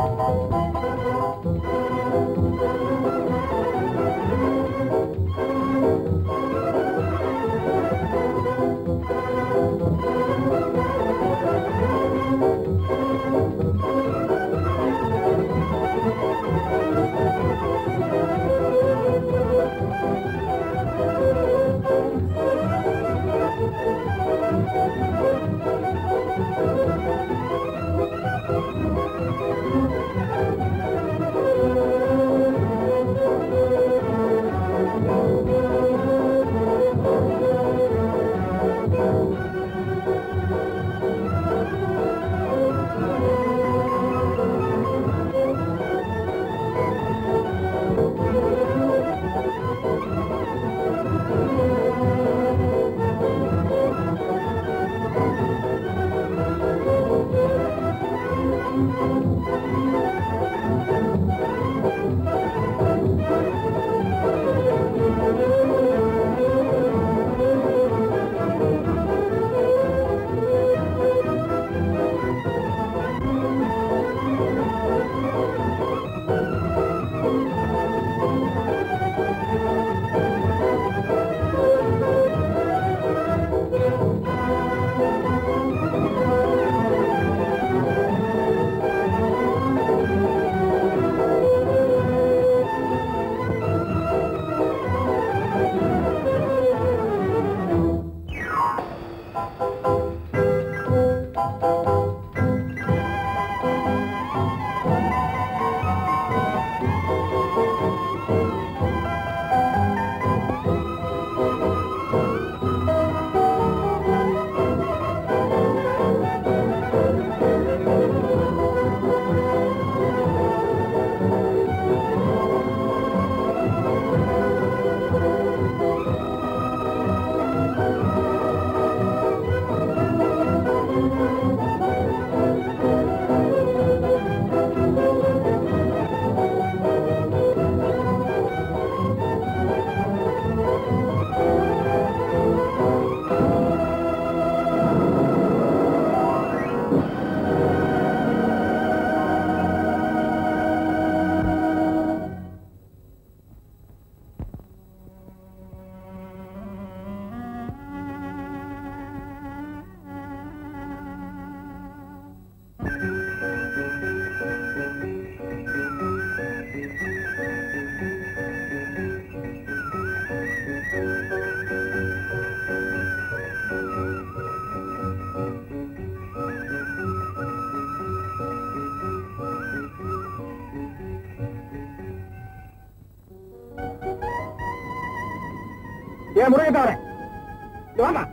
ஏன் முருகன் தவிர இங்க வாமா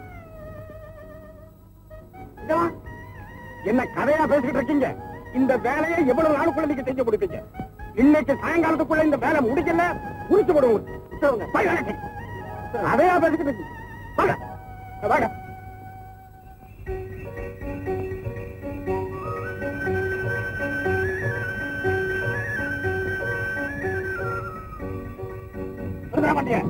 இங்க வா. என்ன கதையா பேசிக்கிட்டு இருக்கீங்க இந்த வேலையை எவ்வளவு நாளுக்குள்ள நீங்க செஞ்சு கொடுப்பீங்க இன்னைக்கு சாயங்காலத்துக்குள்ள இந்த வேலை முடிக்கல முடிச்சு போடுவோம் போய் வேலைக்கு. கதையா பேசிக்கிட்டு இருக்கீங்க வாங்க வாங்க விட மாட்டியா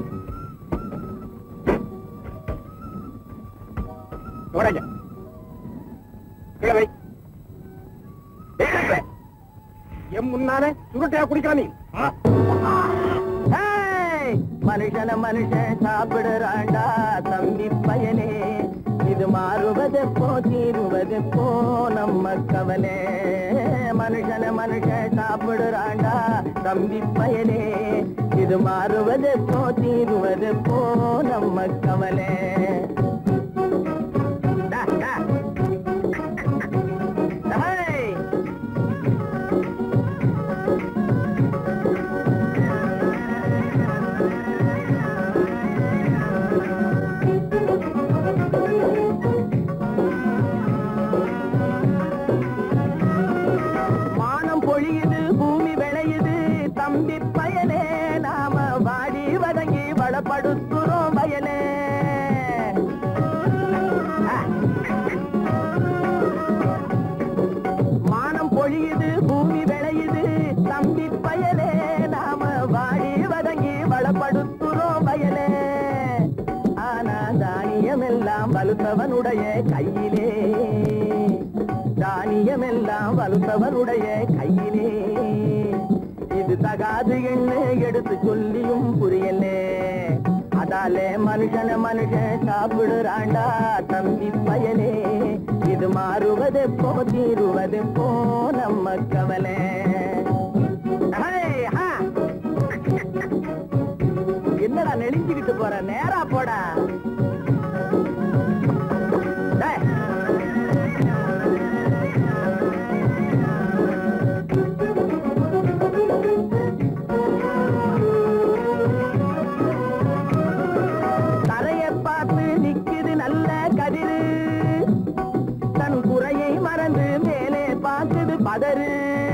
உடைங்க கீழே வை வேகத்துல. என் முன்னால சுருட்டையா குடிக்கலாம் நீ ஆ? ஏய், மனுஷன மனுஷன் சாப்பிடுறாண்டா தம்பி பயனே இது மாறுவதெப்போ தீருவதெப்போ நம்ம கவலை மனுஷன மனுஷன் சாப்பிடுறாண்டா தம்பி பயனே இது மாறுவதெப்போ தீருவதெப்போ நம்ம கவலை டா, டா. டேய். மானம் பொழியுது பூமி விளையுது தம்பி பயலே நாம வாடி வதங்கி வளப்படுத்துறோம் வயலே மானம் பொழியுது பூமி விளையுது தம்பி பயலே நாம வாடி வதங்கி வளப்படுத்துறோம் வயலே ஆனா தானியம் எல்லாம் வலுத்தவனுடைய கையிலே தானியம் தானியமெல்லாம் வலுத்தவருடைய கையிலே இது தகாது என்ன எடுத்து சொல்லியும் புரியலே அதாலே மனுஷன மனுஷன் சாப்பிடுறாண்டா தம்பி பயலே இது மாறுவதெப்போ தீருவதெப்போ நம்ம கவலை ஹே, ஹா. என்னடா நெளிஞ்சுக்கிட்டு போற நேரா போடா டேய். தரைய பார்த்து நிக்குது நல்ல கதிரு தன் குறையை மறந்து மேலே பார்க்குது பதறு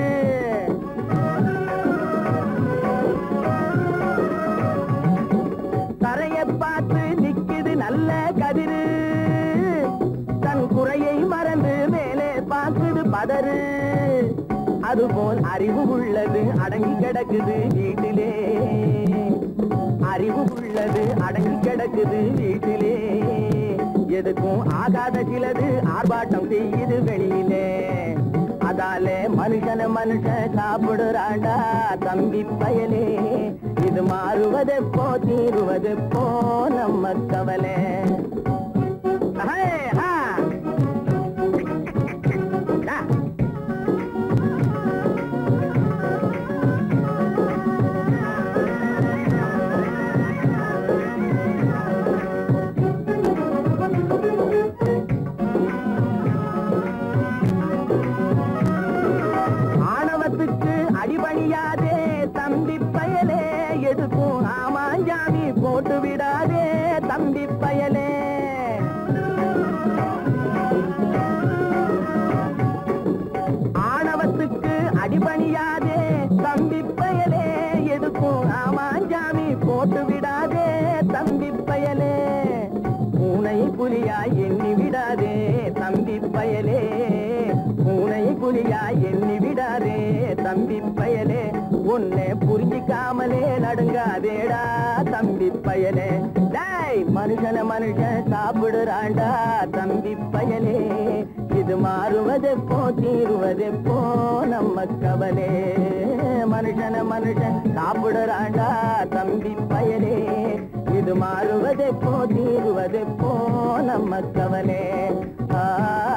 தரைய பார்த்து நிக்குது நல்ல கதிரு தன் குறையை மறந்து மேலே பார்க்குது பதறு அதுபோல் அறிவு உள்ளது அடங்கி கிடக்குது வீட்டிலே அறிவு உள்ளது அடங்கி கிடக்குது வீட்டிலே எதுக்கும் ஆகாத சிலது ஆர்ப்பாட்டம் செய்யுது வெளியிலே அதாலே மனுஷன மனுஷன் சாப்பிடுறாண்டா தம்பி பயலே இது மாறுவதெப்போ தீருவதெப்போ நம்ம கவலை ஹே, ஹா. டா. ஆணவத்துக்கு அடிபணியாதே தம்பி பயலே எதுக்கும் ஆமாஞ்சாமி போட்டு விடாதே தம்பி பயலே ஆணவத்துக்கு அடிபணியாதே தம்பி பயலே எதுக்கும் ஆமாஞ்சாமி போட்டு விடாதே தம்பி பயலே பூனை புலியாய் எண்ணி விடாதே தம்பி பயலே பூனை புலியாய் எண்ணி விடாதே தம்பி பயலே உன்னை புரிஞ்சிக்காமலே நடுங்காதேடா தம்பி பயலே டேய் மனுஷன மனுஷன் சாப்பிடுறாண்டா தம்பி பயலே இது மாறுவதெப்போ தீருவதெப்போ நம்ம கவலே மனுஷன மனுஷன் சாப்பிடுறாண்டா தம்பி பயலே இது மாறுவதெப்போ தீருவதெப்போ நம்ம கவலே ஆ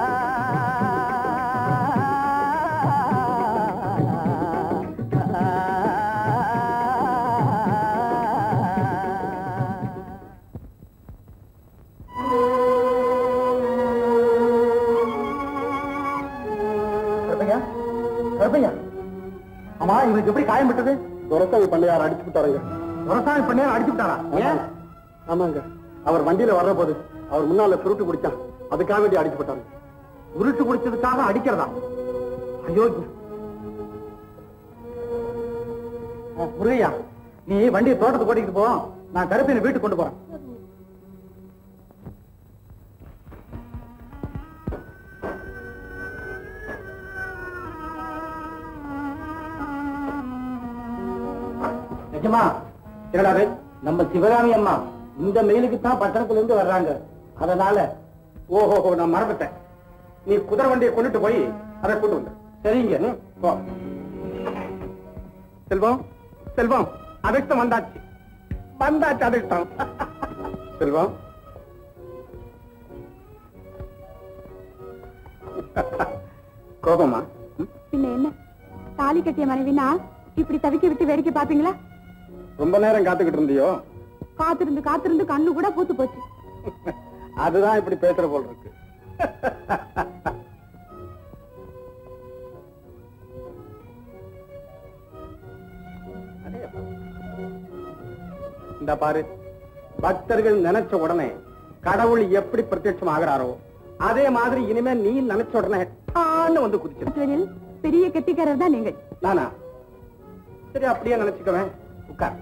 கருப்பையா கருப்பையா ஆமா இவனுக்கு எப்படி காயம் விட்டது துரசாமி பண்ணையார் அடிச்சு விட்டாருங்க துரசாமி பண்ணையார் அடிச்சு விட்டாரா ஏன் ஆமாங்க அவர் வண்டியில வர்ற போது அவர் முன்னால சுருட்டு குடிச்சான் அதுக்காக வேண்டி அடிச்சு விட்டாங்க உருட்டு குடிச்சதுக்காக அடிக்கிறதா ஐயோ முருகையா நீ வண்டியை தோட்டத்துக்கு ஓட்டிக்கிட்டு போ நான் கருப்பினை வீட்டுக்கு கொண்டு போறேன் நிஜமா என்னடாது நம்ம சிவகாமி அம்மா இந்த மெயிலுக்கு தான் பட்டணத்துல இருந்து வர்றாங்க அதனால ஓஹோ நான் மறந்துட்டேன் நீ குதிரை வண்டியை கொண்டுட்டு போய் அதை கொண்டு வந்து சரிங்க ம், போ செல்வம் செல்வம் அதிர்ஷ்டம் வந்தாச்சு வந்தாச்சு அதிர்ஷ்டம் செல்வம் கோபமா ம்? பின்ன என்ன தாலி கட்டிய மனைவினா இப்படி தவிக்க விட்டு வேடிக்கை பாப்பீங்களா ரொம்ப நேரம் காத்துக்கிட்டு இருந்தியோ காத்திருந்து காத்திருந்து கண்ணு கூட பூத்து போச்சு அதுதான் இப்படி பேசுற போல் இருக்கு இந்த பாரு பக்தர்கள் நினைச்ச உடனே கடவுள் எப்படி பிரத்யட்சம் ஆகிறாரோ அதே மாதிரி இனிமே நீ நினைச்ச உடனே ஆன்னு வந்து குதிச்சிரு தொழில் பெரிய கெட்டிக்காரர் தான் நீங்கள் நானா சரி அப்படியே நினைச்சுக்கவேன் உட்கார்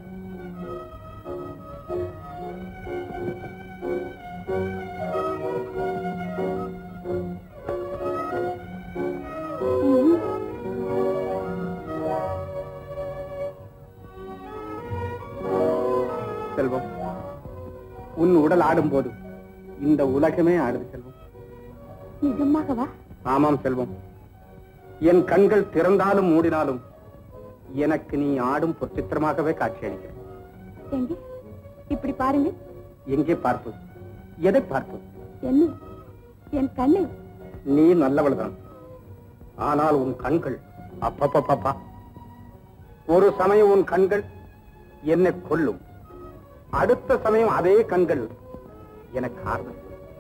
ம்ம். செல்வம் உன் உடல் ஆடும்போது இந்த உலகமே ஆடுது செல்வம் நிஜமாகவா ஆமாம் செல்வம் என் கண்கள் திறந்தாலும் மூடினாலும் எனக்கு நீ ஆடும் பொற்சித்திரமாகவே காட்சியளிக்கிறது எங்க இப்படி பாருங்க எங்கே பார்ப்பது எதை பார்ப்பது என்ன என் கண்ணை நீ நல்லவள்தான் ஆனால் உன் கண்கள் அப்பப்பப்பா ஒரு சமயம் உன் கண்கள் என்னை கொல்லும் அடுத்த சமயம் அதே கண்கள் எனக்கு ஆறுதல்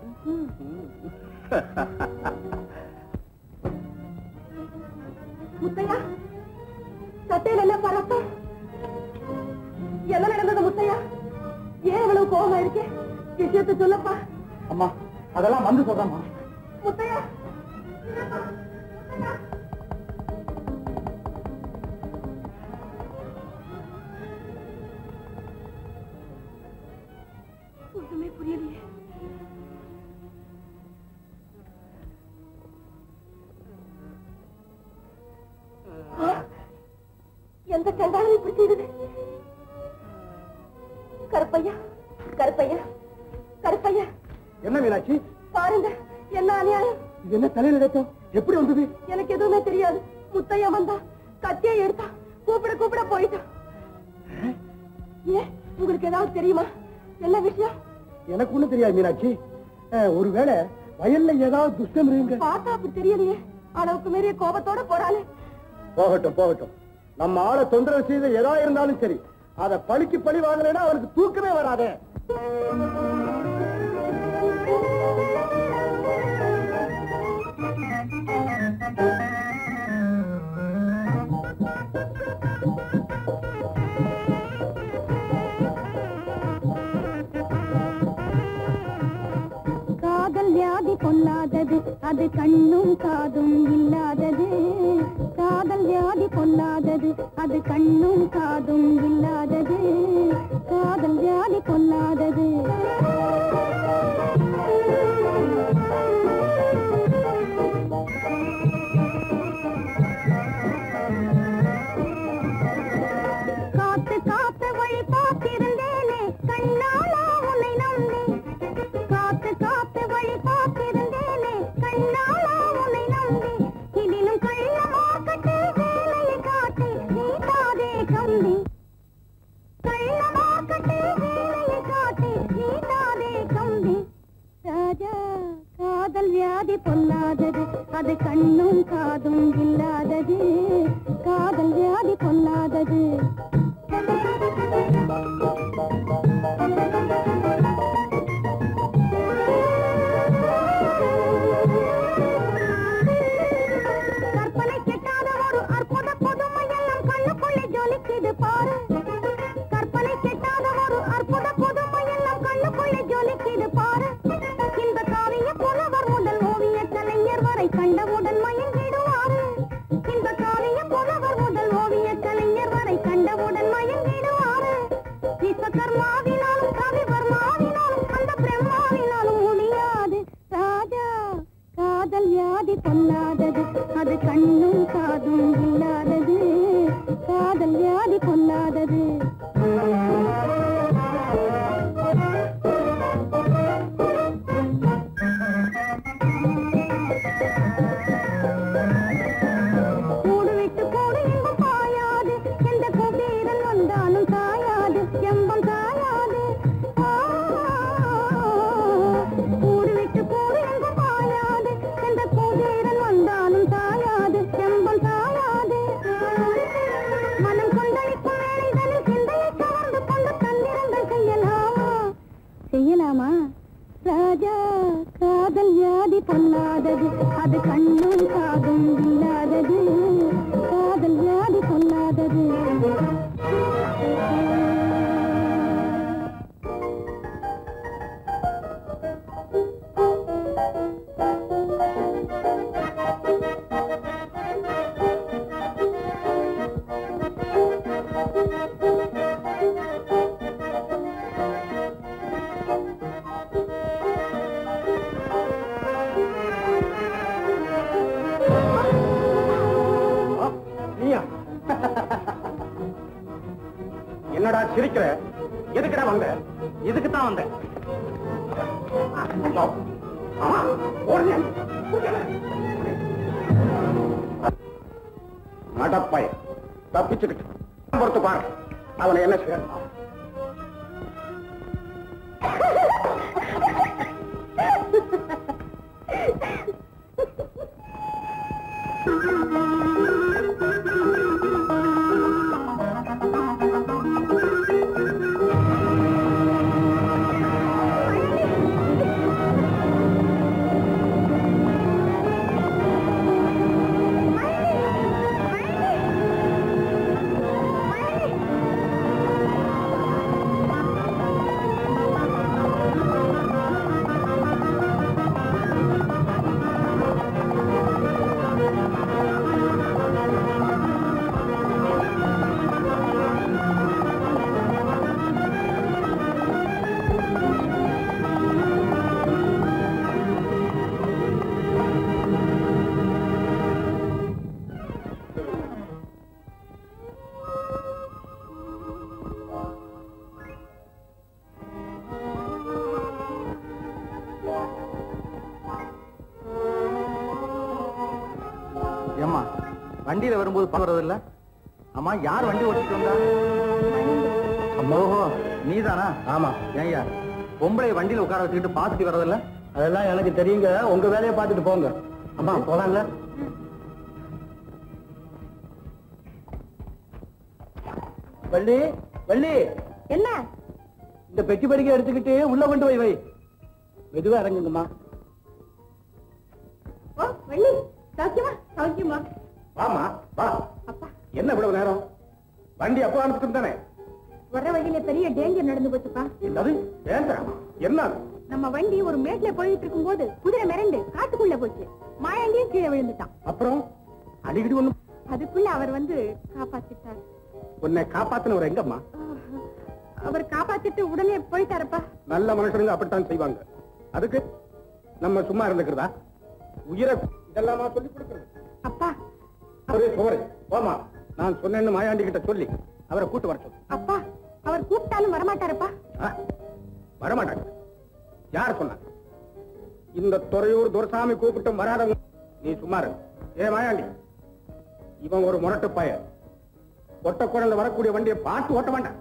முத்தையா சட்டையில என்ன பரப்பம் என்ன நடந்தது முத்தையா ஏன் இவ்வளவு கோபமா இருக்கே விஷயத்தை சொல்லப்பா அம்மா அதெல்லாம் வந்து சொல்றேம்மா முத்தையா ஒண்ணுமே புரியலையே ஆ, எந்த கண்டாலும் இப்படி செய்தது கருப்பையா கருப்பையா கருப்பையா என்ன மீனாட்சி பாருங்க என்ன அநியாயம் இது என்ன தலையில ரத்தம் எப்படி வந்தது எனக்கு எதுவுமே தெரியாது முத்தையா வந்தா கத்தியை எடுத்தா கூப்பிட கூப்பிட போயிட்டான் ஏன் உங்களுக்கு ஏதாவது தெரியுமா என்ன விஷயம் எனக்கு ஒண்ணும் தெரியாது மீனாட்சி அஹ், ஒருவேளை வயல்ல ஏதாவது துஷ்டம் இருங்க பார்த்தா அப்படி தெரியலையே அளவுக்கு மீறிய கோபத்தோட போறாளே போகட்டும் போகட்டும் நம்ம ஆளை தொந்தரவு செய்த எதா இருந்தாலும் சரி அத பழிக்கு பழி வாங்கலைன்னா அவனுக்கு தூக்கமே வராதே காதல் வியாதி பொல்லாதது அது கண்ணும் காதும் இல்லாதது காதல் வியாதி பொல்லாதது அது கண்ணும் காதும் இல்லாதது காதல் வியாதி பொல்லாதது காத்து காத்து வழி பார்த்திருந்தேனே கண்ணாலா உன்னை நம்பி காத்து காத்து வழி பார்த்திருந்தேனே கண்ணாலா உன்னை நம்பி இதிலும் கள்ளமாக்கட்டு வேலையை காட்டி நீட்டாதே கம்பி கள்ளமாக்கட்டு வேலையை காட்டி நீட்டாதே கம்பி ராஜா காதல் வியாதி பொல்லாதது அது கண்ணும் காதும் இல்லாதது காதல் வியாதி பொல்லாதது கற்பனை கெட்டாத ஒரு அற்புத புதுமை எல்லாம் கண்ணுக்குள்ளே ஜொலிக்குது பாரு கற்பனை கெட்டாத ஒரு அற்புத புதுமை எல்லாம் கண்ணுக்குள்ளே ஜொலிக்குது பாரு இந்த காவிய புலவர் முதல் ஓவிய கலைஞர் வரை கண்டவுடன் மயங்கிடுவாரு இந்த காவிய புலவர் முதல் ஓவிய கலைஞர் வரை கண்டவுடன் மயங்கிடுவாரு விஸ்வகர்மாவினாலும் கவிவர்மாவினாலும் அந்த பிரம்மாவினாலும் முடியாது ராஜா காதல் வியாதி பொல்லாதது அது கண்ணும் காதும் இல்லாதது காதல் வியாதி பொல்லாதது கூடு விட்டு கூடு எங்கும் பாயாது எந்த குபீரன் வந்தாலும் சாயாது எம்பம் சாயாது ஆ, கூடு விட்டு கூடு எங்கும் பாயாது எந்த குபீரன் வந்தாலும் சாயாது எம்பம் சாயாது மனம் கொந்தளிக்கும் வேலைகளில் சிந்தையை கவர்ந்து கொண்டு தந்திரங்கள் செய்யலாமா செய்யலாமா ராஜா காதல் வியாதி பொல்லாதது அது கண்ணும் காதும் இல்லாதது காதல் வியாதி பொல்லாதது நீயா என்னடா சிரிக்கிற எதுக்குடா வந்த இதுக்கு தான் வந்தேன் ஆமா, ஓடுங்க. நடப்பாய தப்பிச்சுக்கிட்டு பொறுத்து பாரு அவனை என்ன செய்யணும் ஏம்மா வண்டியில வரும்போது பாக்குறது இல்ல அம்மா யார் வண்டி ஓட்டிட்டு வந்தா ஓஹோ நீதானா ஆமா ஏய்யா பொம்பளை வண்டியில உட்கார வச்சுக்கிட்டு பாத்துட்டு வர்றதில்ல அதெல்லாம் எனக்கு தெரியுங்க உங்க வேலையை பார்த்துட்டு போங்க அம்மா போலாம்ல வள்ளி வள்ளி என்ன இந்த பெட்டி படிக்கை எடுத்துக்கிட்டு உள்ள கொண்டு போய் வை மெதுவா இறங்குங்கம்மா ஓ வள்ளி சௌக்கியமா சௌக்கியமா வாமா வா அப்பா என்ன இவ்வளவு நேரம் வண்டி அப்போ அனுப்பிட்டு தானே வர்ற வழியில பெரிய டேஞ்சர் நடந்து போச்சுப்பா என்னது வேண்டாம் என்ன அது? நம்ம வண்டி ஒரு மேட்ல போயிட்டு இருக்கும்போது குதிரை மிரண்டு காட்டுக்குள்ள போச்சு மாயாண்டியும் கீழே விழுந்துட்டான் அப்புறம் அடிக்கடி ஒண்ணு அதுக்குள்ள அவர் வந்து காப்பாத்திட்டார் உன்னை காப்பாத்தினவர் எங்கம்மா ஆஹ், அவர் காப்பாத்திட்டு உடனே போயிட்டாரப்பா நல்ல மனுஷனுங்க அப்படித்தான் செய்வாங்க அதுக்கு நம்ம சும்மா இருந்துக்கிறதா உயிரை இதெல்லாமா சொல்லி கொடுக்கிறது அப்பா ஒரே சோறு போமா நான் சொன்னேன்னு மாயாண்டி கிட்ட சொல்லி அவரை கூட்டு வர சொல்லு அப்பா அவர் கூப்பிட்டாலும் வரமாட்டாரப்பா ஆ? வரமாட்டாங்க யார் சொன்னா இந்த துறையூர் துரசாமி கூப்பிட்டும் வராதவங்க நீ சும்மா இரு ஏ மாயாண்டி இவன் ஒரு முரட்டு பையன் ஒட்ட குழந்தை வரக்கூடிய வண்டியை பார்த்து ஓட்ட மாட்டான்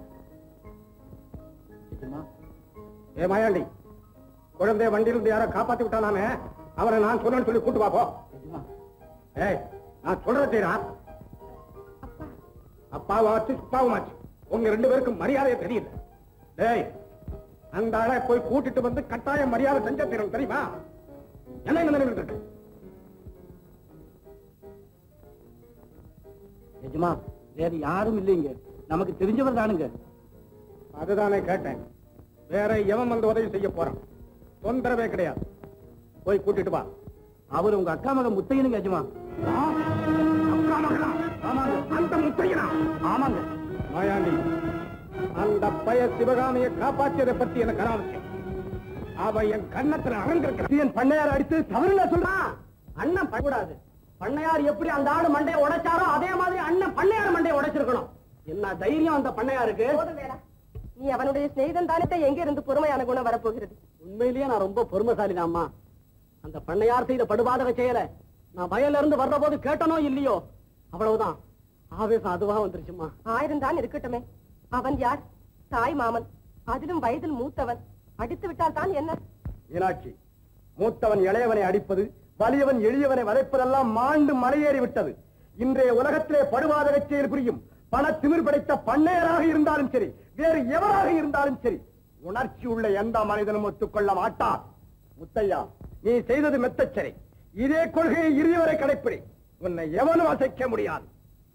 ஏ மாயாண்டி குழந்தைய வண்டியிலிருந்து யாரோ காப்பாத்தி விட்டானாமே அவனை நான் சொன்னேன்னு சொல்லி கூட்டு பாப்போ ஏய் நான் சொல்றத செய்யறா அப்பா அப்பாவாச்சு சுப்பாவுமாச்சு உங்க ரெண்டு பேருக்கும் மரியாதையே தெரியல டேய் அந்த ஆளை போய் கூட்டிட்டு வந்து கட்டாய மரியாதை செஞ்ச தீரும் தெரியுமா என்ன என்ன நினைவு இருக்கு எஜமா வேற யாரும் இல்லைங்க நமக்கு தெரிஞ்சவர் தானுங்க அதுதானே கேட்டேன் வேற எவன் வந்து உதவி செய்ய போறான் தொந்தரவே கிடையாது போய் கூட்டிட்டு வா அவர் உங்க அக்கா மகன் முத்தையனுங்க எஜமா அக்கா மகனா? ஆமாங்க அந்த முத்தையனா ஆமாங்க மாயாண்டி அந்த பய சிவகாமியை காப்பாற்றியதை பத்தி எனக்கு அனாவசியம் அவன் என் கண்ணத்துல அறந்திருக்கிறான் என் பண்ணையார் அடித்து தவறுல சொல்றான் அண்ணன் பண்ணக்கூடாது பண்ணையார் எப்படி அந்த ஆடு மண்டையை உடைச்சாரோ அதே மாதிரி அண்ணன் பண்ணையார் மண்டையை உடைச்சிருக்கணும் என்ன தைரியம் அந்த பண்ணையாருக்கு போதும் வேடா நீ அவனுடைய சிநேகிதன் தானே எங்க இருந்து பொறுமையான குணம் வரப்போகிறது உண்மையிலேயே நான் ரொம்ப பொறுமைசாலி அம்மா அந்த பண்ணையார் செய்த படுபாதக செயல நான் வயல்ல இருந்து வர்ற போது கேட்டனோ இல்லையோ அவ்வளவுதான் ஆவேசம் அதுவா வந்துருச்சுமா ஆயிரம் தான் இருக்கட்டுமே அவன் யார் தாய் மாமன் அதிலும் வயதில் மூத்தவன் அடித்து விட்டால் தான் என்ன மீனாட்சி மூத்தவன் இளையவனை அடிப்பது வலியவன் எளியவனை வதைப்பதெல்லாம் மாண்டு மலையேறி விட்டது இன்றைய உலகத்திலே படுவாதக செயல் புரியும் பண திமிர் படைத்த பண்ணையராக இருந்தாலும் சரி வேறு எவராக இருந்தாலும் சரி உணர்ச்சி உள்ள எந்த மனிதனும் ஒத்துக்கொள்ள மாட்டார் முத்தையா நீ செய்தது மெத்தச் சரி இதே கொள்கையை இறுதி வரை கடைப்பிடி உன்னை எவனும் அசைக்க முடியாது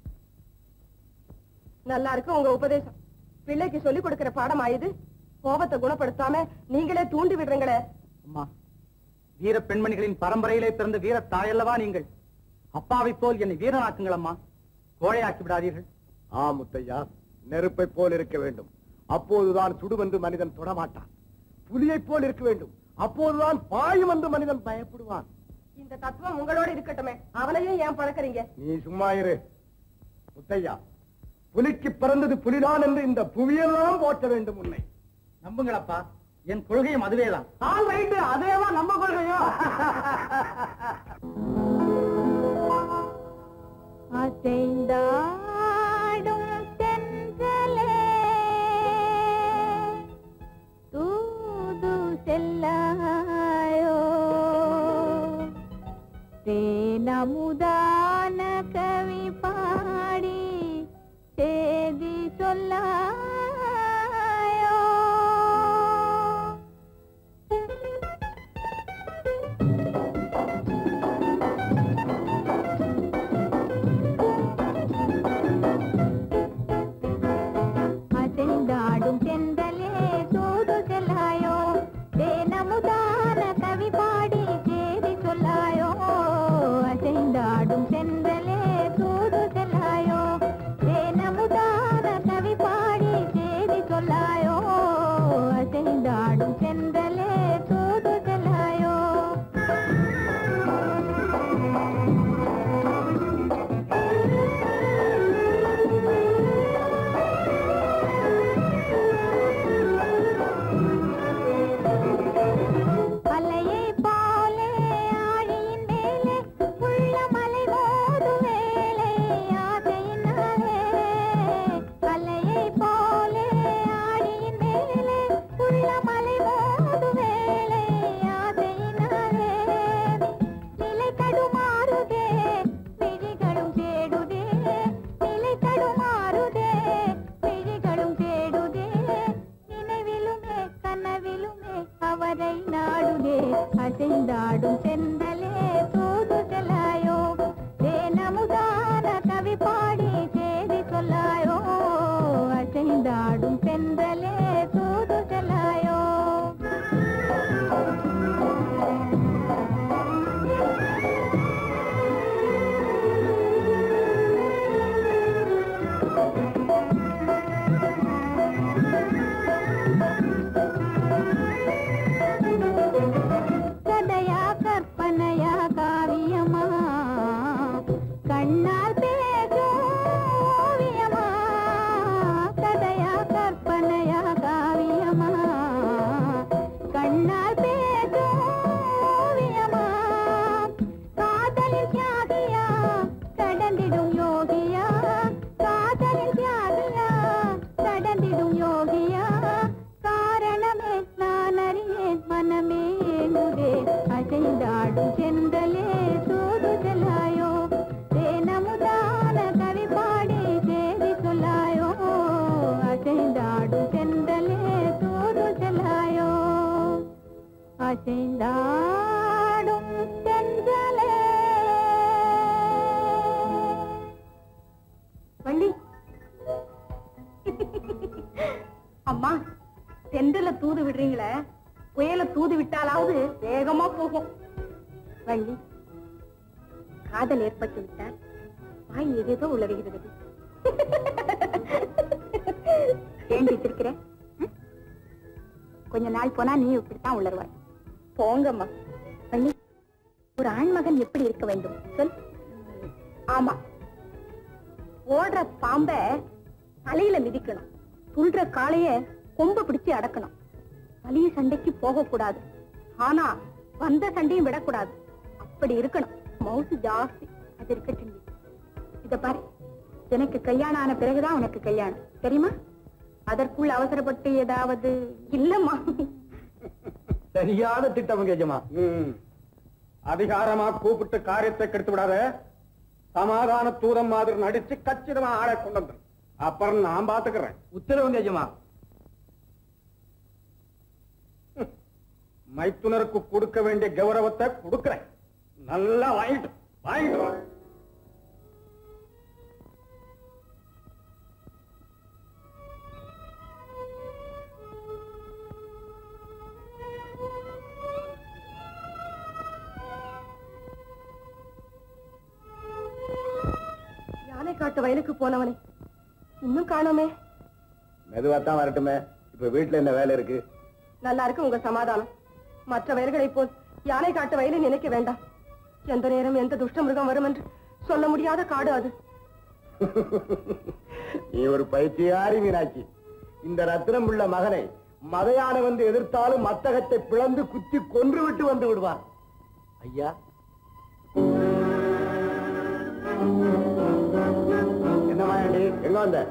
நல்லா இருக்கு உங்க உபதேசம் பிள்ளைக்கு சொல்லி கொடுக்கிற பாடம் ஆயுது கோபத்தை குணப்படுத்தாம நீங்களே தூண்டி விடுறீங்களே அம்மா வீர பெண்மணிகளின் பரம்பரையிலே பிறந்த வீர தாயல்லவா நீங்கள் அப்பாவை போல் என்னை வீரனாக்குங்கள் அம்மா கோழையாக்கி விடாதீர்கள் ஆ முத்தையா நெருப்பை போல் இருக்க வேண்டும் அப்போதுதான் சுடுவென்று மனிதன் தொடமாட்டான் புலியைப் போல் இருக்க வேண்டும் அப்போதுதான் பாயும் என்று மனிதன் பயப்படுவான் இந்த தத்துவம் உங்களோட இருக்கட்டுமே அவனையும் ஏன் பழக்கறீங்க நீ சும்மா இரு முத்தையா புலிக்கு பிறந்தது புலிதான் என்று இந்த புவியெல்லாம் போற்ற வேண்டும் உன்னை நம்புங்களப்பா என் கொள்கையும் அதுவேதான் ஆல் ரைட்டு அதேதான் நம்ம கொள்கையும் அசைந்தாடும் தென்றலே தூது செல்லாயோ தேனமுதான கவி பாடி சேதி சொல்லாயோ அசைந்தாடும் தென்றலே தூது செல்லாயோ தேனமுதான கவி பாடி சேதி சொல்லாயோ அசைந்தாடும் தென்றலே தூது செல்லாயோ தேனமுதான கவி பாடி சேதி சொல்லாயோ அசைந்தாடும் தென்றலே தூது செல்லாயோ அலையை போலே ஆழியின் மேலே உள்ள மலை மோது வேலை ஆசையினாலே அலையை போலே ஆழியின் மேலே உள்ள மலை மோது வேலை ஆசையினாலே நிலை தடுமாறுதே விழிகளும் தேடுதே நிலை தடுமாறுதே விழிகளும் தேடுதே நினைவிலுமே கனவிலுமே அவரை நாடுதே அசைந்தாடும் செந்தலே தூது செல்லாயோ தேனமுதான கவி பாடி சேதி சொல்லாயோ அசைந்தாடும் செந்தலே தூது செல்லாயோ கதையா கற்பனையா காவியமா கண்ணால் பேசும் ஓவியமா கதையா கற்பனையா காவியமா கண்ணால் பேசும் ஓவியமா காதலில் தியாகியா கடந்திடும் யோகியா காதலில் தியாகியா கடந்திடும் யோகியா காரணமே நான் அறியேன் மனமே ஏங்குதே அசைந்தாடும் செந்தலே தூது செல்லாயோ தேனமுதான கவி பாடி சேதி சொல்லாயோ அசைந்தாடும் செந்தலே தூது செல்லாயோ அசைந்தாடும் செந்தலே வள்ளி அம்மா செந்தில தூது விடுறீங்களே புயல தூது விட்டாலாவது வேகமா போகும் வள்ளி காதல் ஏற்பட்டு விட்டால் வாய் ஏதேதோ உளறுகிறது ஏண்டி சிரிக்கிற ம்? கொஞ்ச நாள் போனா நீ இப்படித்தான் உளருவாய் போங்கம்மா வள்ளி ஒரு ஆண்மகன் எப்படி இருக்க வேண்டும் சொல் ஆமா ஓடுற பாம்ப தலையில மிதிக்கணும் துள்ற காளைய கொம்ப பிடிச்சு அடக்கணும் வலிய சண்டைக்கு போக கூடாது ஆனா வந்த சண்டையும் விடக்கூடாது அப்படி இருக்கணும் மவுசு ஜாஸ்தி அது இருக்கட்டும் இத பாரு எனக்கு கல்யாணம் ஆன பிறகுதான் உனக்கு கல்யாணம் தெரியுமா அதற்குள் அவசரப்பட்டு ஏதாவது இல்லம்மா சரியான திட்டம் கேஜமா ம். அதிகாரமா கூப்பிட்டு காரியத்தை கெடுத்து விடாத சமாதான தூதம் மாதிரி நடிச்சு கச்சிதமா ஆளை கொண்டு வந்துரு அப்புறம் நான் பாத்துக்கிறேன் உத்தரவு கேஜமா மைத்துனருக்கு கொடுக்க வேண்டிய கௌரவத்தை கொடுக்கிறேன் நல்லா வாங்கிட்டு வாங்கிட்டு வா யானை காட்டு வயலுக்கு போனவனே இன்னும் காணோமே மெதுவா தான் வரட்டுமே இப்ப வீட்டுல என்ன வேலை இருக்கு நல்லா இருக்கு உங்க சமாதானம் மற்ற வயல்களைப் போல் யானை காட்டு வயலை நினைக்க வேண்டாம் எந்த நேரம் எந்த துஷ்ட மிருகம் வரும் என்று சொல்ல முடியாத காடு அது நீ ஒரு பைத்தியாரி மீனாட்சி இந்த ரத்தினம் உள்ள மகனை மதையான வந்து எதிர்த்தாலும் மத்தகத்தை பிளந்து குத்தி கொன்று விட்டு வந்து விடுவான் ஐயா எங்க வந்த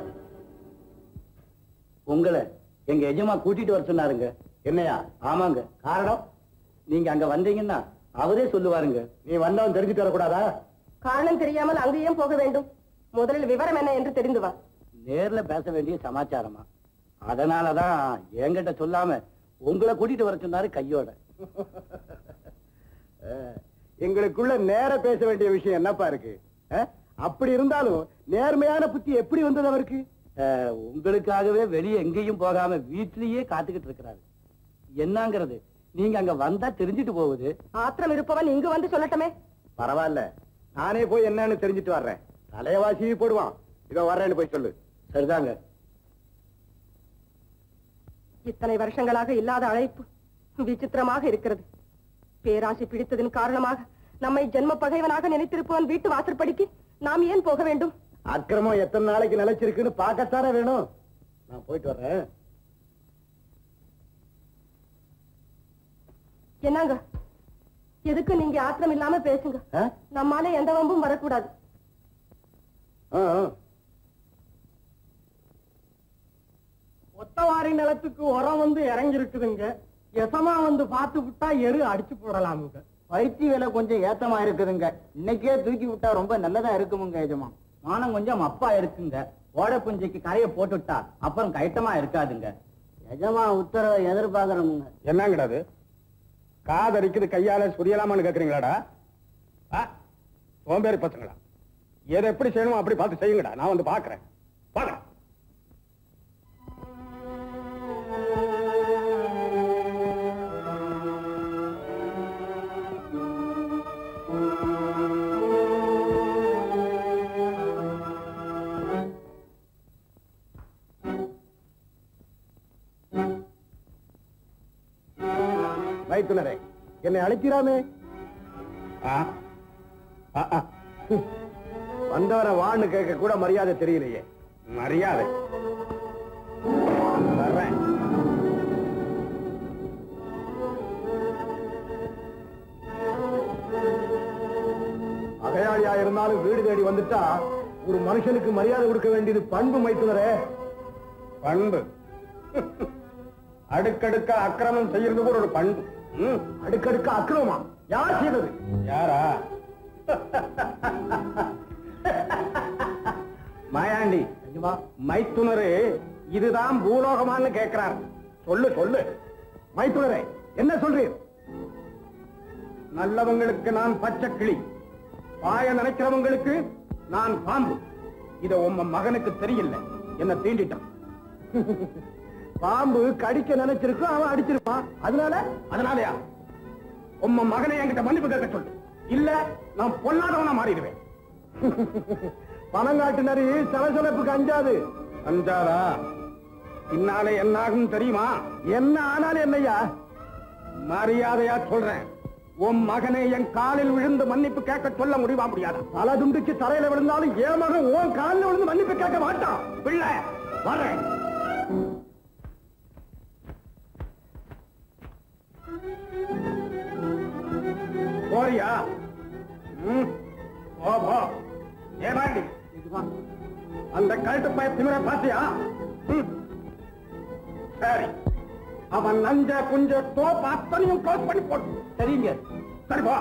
உங்களை எங்க எஜமா கூட்டிட்டு வர சொன்னாருங்க என்னையா ஆமாங்க காரணம் நீங்க அங்க வந்தீங்கன்னா அவரே சொல்லுவாருங்க நீ வந்தவன் தெரிஞ்சுட்டு வரக்கூடாதா காரணம் தெரியாமல் அங்கேயும் போக வேண்டும் முதலில் விவரம் என்ன என்று தெரிந்து வா நேர்ல பேச வேண்டிய சமாச்சாரமா அதனாலதான் என்கிட்ட சொல்லாம உங்களை கூட்டிட்டு வர சொன்னாரு கையோட அஹ், எங்களுக்குள்ள நேர பேச வேண்டிய விஷயம் என்னப்பா இருக்கு அஹ், அப்படி இருந்தாலும் நேர்மையான புத்தி எப்படி வந்தது அவருக்கு அஹ், உங்களுக்காகவே வெளியே எங்கேயும் போகாம வீட்லயே காத்துக்கிட்டு இருக்கிறாரு என்னங்கிறது நீங்க அங்க வந்தா தெரிஞ்சிட்டு போகுது ஆத்திரம் இருப்பவன் இங்கு வந்து சொல்லட்டுமே பரவாயில்ல நானே போய் என்னன்னு தெரிஞ்சுட்டு வர்றேன் தலையவாசி போடுவான் இதோ வர்றேன்னு போய் சொல்லு சரிதாங்க இத்தனை வருஷங்களாக இல்லாத அழைப்பு விசித்திரமாக இருக்கிறது பேராசை பிடித்ததன் காரணமாக நம்மை ஜென்ம பகைவனாக நினைத்திருப்பவன் வீட்டு வாசற்படிக்கு நாம் ஏன் போக வேண்டும் அக்கிரமம் எத்தனை நாளைக்கு நிலைச்சிருக்குன்னு பார்க்கத்தானே வேணும் நான் போயிட்டு வர்றேன் என்னங்க எதுக்கு நீங்க ஆத்திரம் இல்லாம பேசுங்க ஆ? நம்மால எந்த வம்பும் வரக்கூடாது ஆ, ஆ. ஒத்தவாரி நிலத்துக்கு உரம் வந்து இறங்கி இருக்குதுங்க எசமா வந்து பார்த்து விட்டா எரு அடிச்சு போடலாமுங்க பருத்தி விலை கொஞ்சம் ஏத்தமா இருக்குதுங்க இன்னைக்கே தூக்கி விட்டா ரொம்ப நல்லதா இருக்குமுங்க எஜமா மானம் கொஞ்சம் அப்பா இருக்குங்க ஓட புஞ்சிக்கு கரையை போட்டுட்டா அப்புறம் கைட்டமா இருக்காதுங்க எஜமா உத்தரவை எதிர்பார்க்கறோமுங்க என்னங்கடா அது காதரிக்குது கையால சுரியலாமான்னு கேக்குறீங்களாடா ஆ? சோம்பேறி பசங்களா எதை எப்படி செய்யணுமோ அப்படி பார்த்து செய்யுங்கடா நான் வந்து பாக்குறேன் பாக்குறேன் மைத்துனரே என்னை அழைக்கிறாமே வந்தவரை வான்னு கேட்க கூட மரியாதை தெரியலையே மரியாதை வர்றேன் அகையாளியா இருந்தாலும் வீடு தேடி வந்துட்டா ஒரு மனுஷனுக்கு மரியாதை கொடுக்க வேண்டியது பண்பு மைத்துனரே பண்பு அடுக்கடுக்க அக்கிரமம் செய்யறது கூட ஒரு பண்பு ம், அடுக்கடுக்க அக்கிரமமா யார் செய்தது யாரா மாயாண்டி மைத்துனரு இதுதான் பூலோகமான்னு கேட்கிறார் சொல்லு சொல்லு மைத்துனரே என்ன சொல்றீர் நல்லவங்களுக்கு நான் பச்சை கிளி பாய நினைக்கிறவங்களுக்கு நான் பாம்பு இத உம்ம மகனுக்கு தெரியல என்ன தீண்டிட்டான் பாம்பு கடிக்க நினைச்சிருக்கும் அவன் அடிச்சிருப்பான் அதனால அதனாலயா உம்ம மகனை என்கிட்ட மன்னிப்பு கேட்க சொல்லு இல்ல நான் பொல்லாதவனா மாறிடுவேன் பணங்காட்டு நரி சலசலப்புக்கு அஞ்சாது அஞ்சாதா பின்னாலே என்ன ஆகும் தெரியுமா என்ன ஆனாலும் என்னையா மரியாதையா சொல்றேன் உன் மகனை என் காலில் விழுந்து மன்னிப்பு கேட்க சொல்ல முடியுமா முடியாதா தலை துண்டிச்சு தரையில விழுந்தாலும் என் மகன் உன் காலில் விழுந்து மன்னிப்பு கேட்க மாட்டான் பிள்ளை வர்றேன் போறியா ம், போ போ ஏமாண்டி அந்த கழுத்து பய திமிர பாத்தியா ம். சரி அவன் நஞ்ச குஞ்ச தோப்பு அத்தனையும் க்ளோஸ் பண்ணி போட்டு சரிங்க சரி போ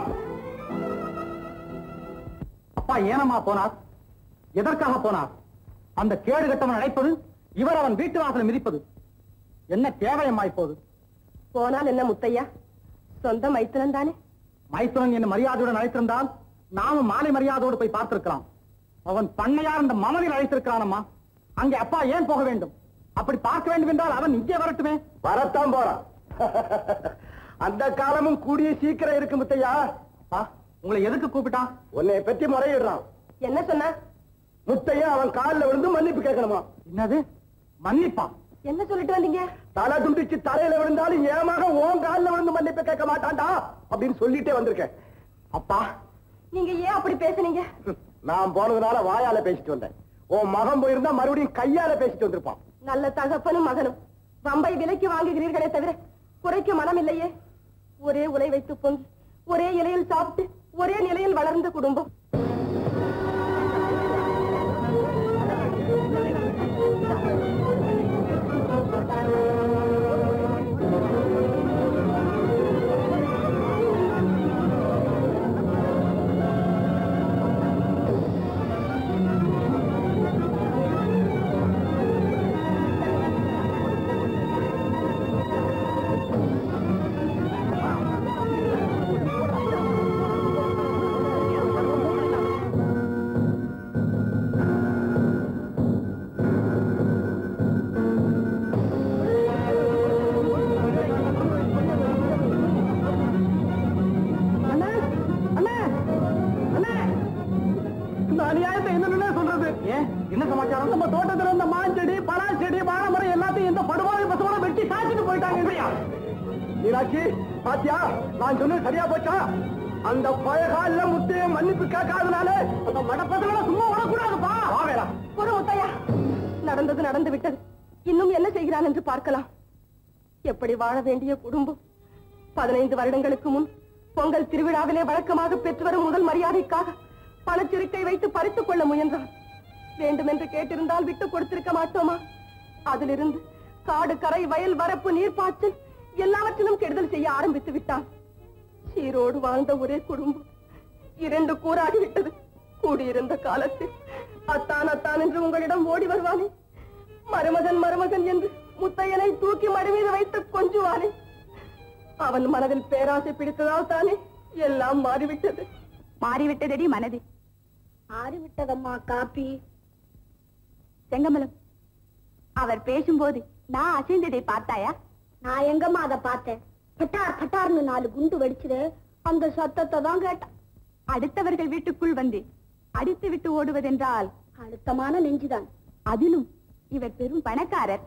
அப்பா ஏனம்மா போனார் எதற்காக போனார் அந்த கேடு கட்டவன் அழைப்பது இவர் அவன் வீட்டு வாசல் மிதிப்பது என்ன தேவையம்மா இப்போது போனால் என்ன முத்தையா சொந்த மைத்துனன் தானே மைத்துனன் என்ன மரியாதையுடன் அழைத்திருந்தால் நாமும் மாலை மரியாதையோடு போய் பார்த்திருக்கலாம் அவன் பண்ணையார் அந்த மமனில் அழைத்திருக்கிறானம்மா அங்கே அப்பா ஏன் போக வேண்டும் அப்படி பார்க்க வேண்டும் என்றால் அவன் இங்கே வரட்டுமே வரத்தான் போறான் அந்த காலமும் கூடிய சீக்கிரம் இருக்கு முத்தையா அப்பா உங்களை எதுக்கு கூப்பிட்டான் உன்னை பற்றி முறையிடுறான் என்ன சொன்ன முத்தையா அவன் காலில் விழுந்து மன்னிப்பு கேட்கணுமா என்னது மன்னிப்பா என்ன சொல்லிட்டு வந்தீங்க தலை துண்டிச்சு தலையில விழுந்தாலும் ஏமாக உன் காலில் விழுந்து மன்னிப்பு கேட்க மாட்டான்டா அப்படின்னு சொல்லிட்டே வந்திருக்கேன் அப்பா நீங்க ஏன் அப்படி பேசுனீங்க நான் போனதுனால வாயால பேசிட்டு வந்தேன் உன் மகன் போயிருந்தா மறுபடியும் கையால பேசிட்டு வந்திருப்பான் நல்ல தகப்பனும் மகனும் வம்பை விலைக்கு வாங்குகிறீர்களே தவிர குறைக்க மனம் இல்லையே ஒரே உலை வைத்து பொங்கி ஒரே இலையில் சாப்பிட்டு ஒரே நிலையில் வளர்ந்த குடும்பம் நம்ம தோட்டத்துல இருந்த மாஞ்செடி பலாச்செடி வாழை மரம் எல்லாத்தையும் இந்த படுவாரி பசங்கள வெட்டி சாய்ச்சிட்டு போயிட்டாங்க மீனாட்சி பாத்தியா நான் சொன்னது சரியா போச்சா அந்த பயகால முத்து மன்னிப்பு கேட்காதனால அந்த மடப்பசங்களை சும்மா விடக்கூடாதுப்பா வாவேடா ஒரு முத்தையா நடந்தது நடந்து விட்டது இன்னும் என்ன செய்கிறான் என்று பார்க்கலாம் எப்படி வாழ வேண்டிய குடும்பம் பதினைந்து வருடங்களுக்கு முன் பொங்கல் திருவிழாவிலே வழக்கமாக பெற்று வரும் முதல் மரியாதைக்காக பணச்சிறுக்கை வைத்து பறித்துக் கொள்ள முயன்றான் வேண்டுமென்று கேட்டிருந்தால் விட்டுக் கொடுத்திருக்க மாட்டோமா அதிலிருந்து காடு கரை வயல் வரப்பு நீர்ப்பாய்ச்சல் எல்லாவற்றிலும் கெடுதல் செய்ய ஆரம்பித்து விட்டான் சீரோடு வாழ்ந்த ஒரே குடும்பம் இரண்டு கூறாகி விட்டது கூடியிருந்த காலத்தில் அத்தான் அத்தான் என்று உங்களிடம் ஓடி வருவானே மருமகன் மருமகன் என்று முத்தையனை தூக்கி மடி மீது வைத்து கொஞ்சுவானே அவன் மனதில் பேராசை பிடித்ததால் தானே எல்லாம் மாறிவிட்டது மாறிவிட்டதடி மனது ஆறிவிட்டதம்மா காப்பி செங்கமலம் அவர் பேசும்போது நான் அசைந்ததை பார்த்தாயா நான் எங்கம்மா அதை பார்த்தேன் பட்டார் பட்டார்னு நாலு குண்டு வெடிச்சுது அந்த சத்தத்தை தான் கேட்டேன் அடுத்தவர்கள் வீட்டுக்குள் வந்து அடித்து விட்டு ஓடுவதென்றால் அழுத்தமான நெஞ்சுதான் அதிலும் இவர் பெரும் பணக்காரர்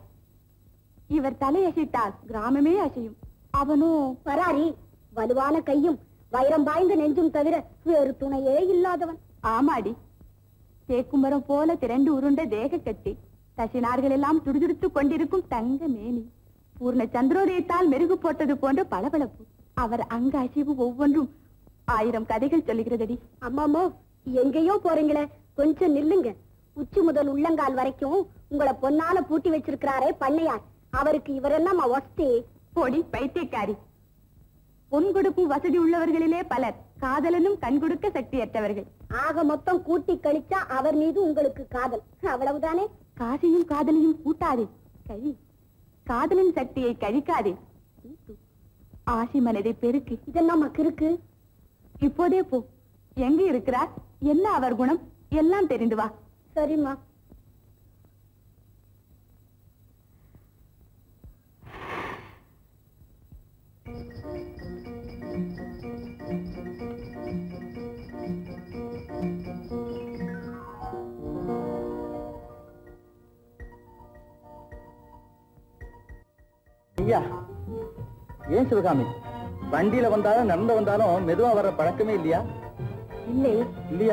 இவர் தலையசைத்தால் கிராமமே அசையும் அவனோ பராரி வலுவான கையும் வைரம் பாய்ந்த நெஞ்சும் தவிர வேறு துணையே இல்லாதவன் ஆமாடி தேக்குமரம் போல திரண்டு உருண்ட தேக கட்டி தசினார்கள் எல்லாம் துடிதுடித்துக் கொண்டிருக்கும் தங்க மேனி பூர்ண சந்திரோதயத்தால் மெருகு போட்டது போன்ற பளபளப்பு அவர் அங்க அசைவு ஒவ்வொன்றும் ஆயிரம் கதைகள் சொல்லுகிறதடி அம்மாமோ எங்கேயோ போறீங்களே கொஞ்சம் நில்லுங்க உச்சி முதல் உள்ளங்கால் வரைக்கும் உங்களை பொன்னால பூட்டி வச்சிருக்கிறாரே பண்ணையார் அவருக்கு இவரெல்லாம் வஸ்தி பொடி பைத்தியக்காரி பொன் கொடுக்கும் வசதி உள்ளவர்களிலே பலர் காதலனும் கண் கொடுக்க சக்தியற்றவர்கள் ஆக மொத்தம் கூட்டி கழிச்சா அவர் மீது உங்களுக்கு காதல் அவ்வளவுதானே காசையும் காதலையும் கூட்டாதே கழி காதலின் சக்தியை கழிக்காதே கூட்டு. ஆசி மனதை பெருக்கு இதெல்லாம் இருக்கு இப்போதே போ எங்க இருக்கிறார் என்ன அவர் குணம் எல்லாம் தெரிந்து வா சரிம்மா ஐயா ஏன் சிவகாமி வண்டியில வந்தாலும் நடந்து வந்தாலும் மெதுவா வர்ற பழக்கமே இல்லையா இல்லை இல்லையா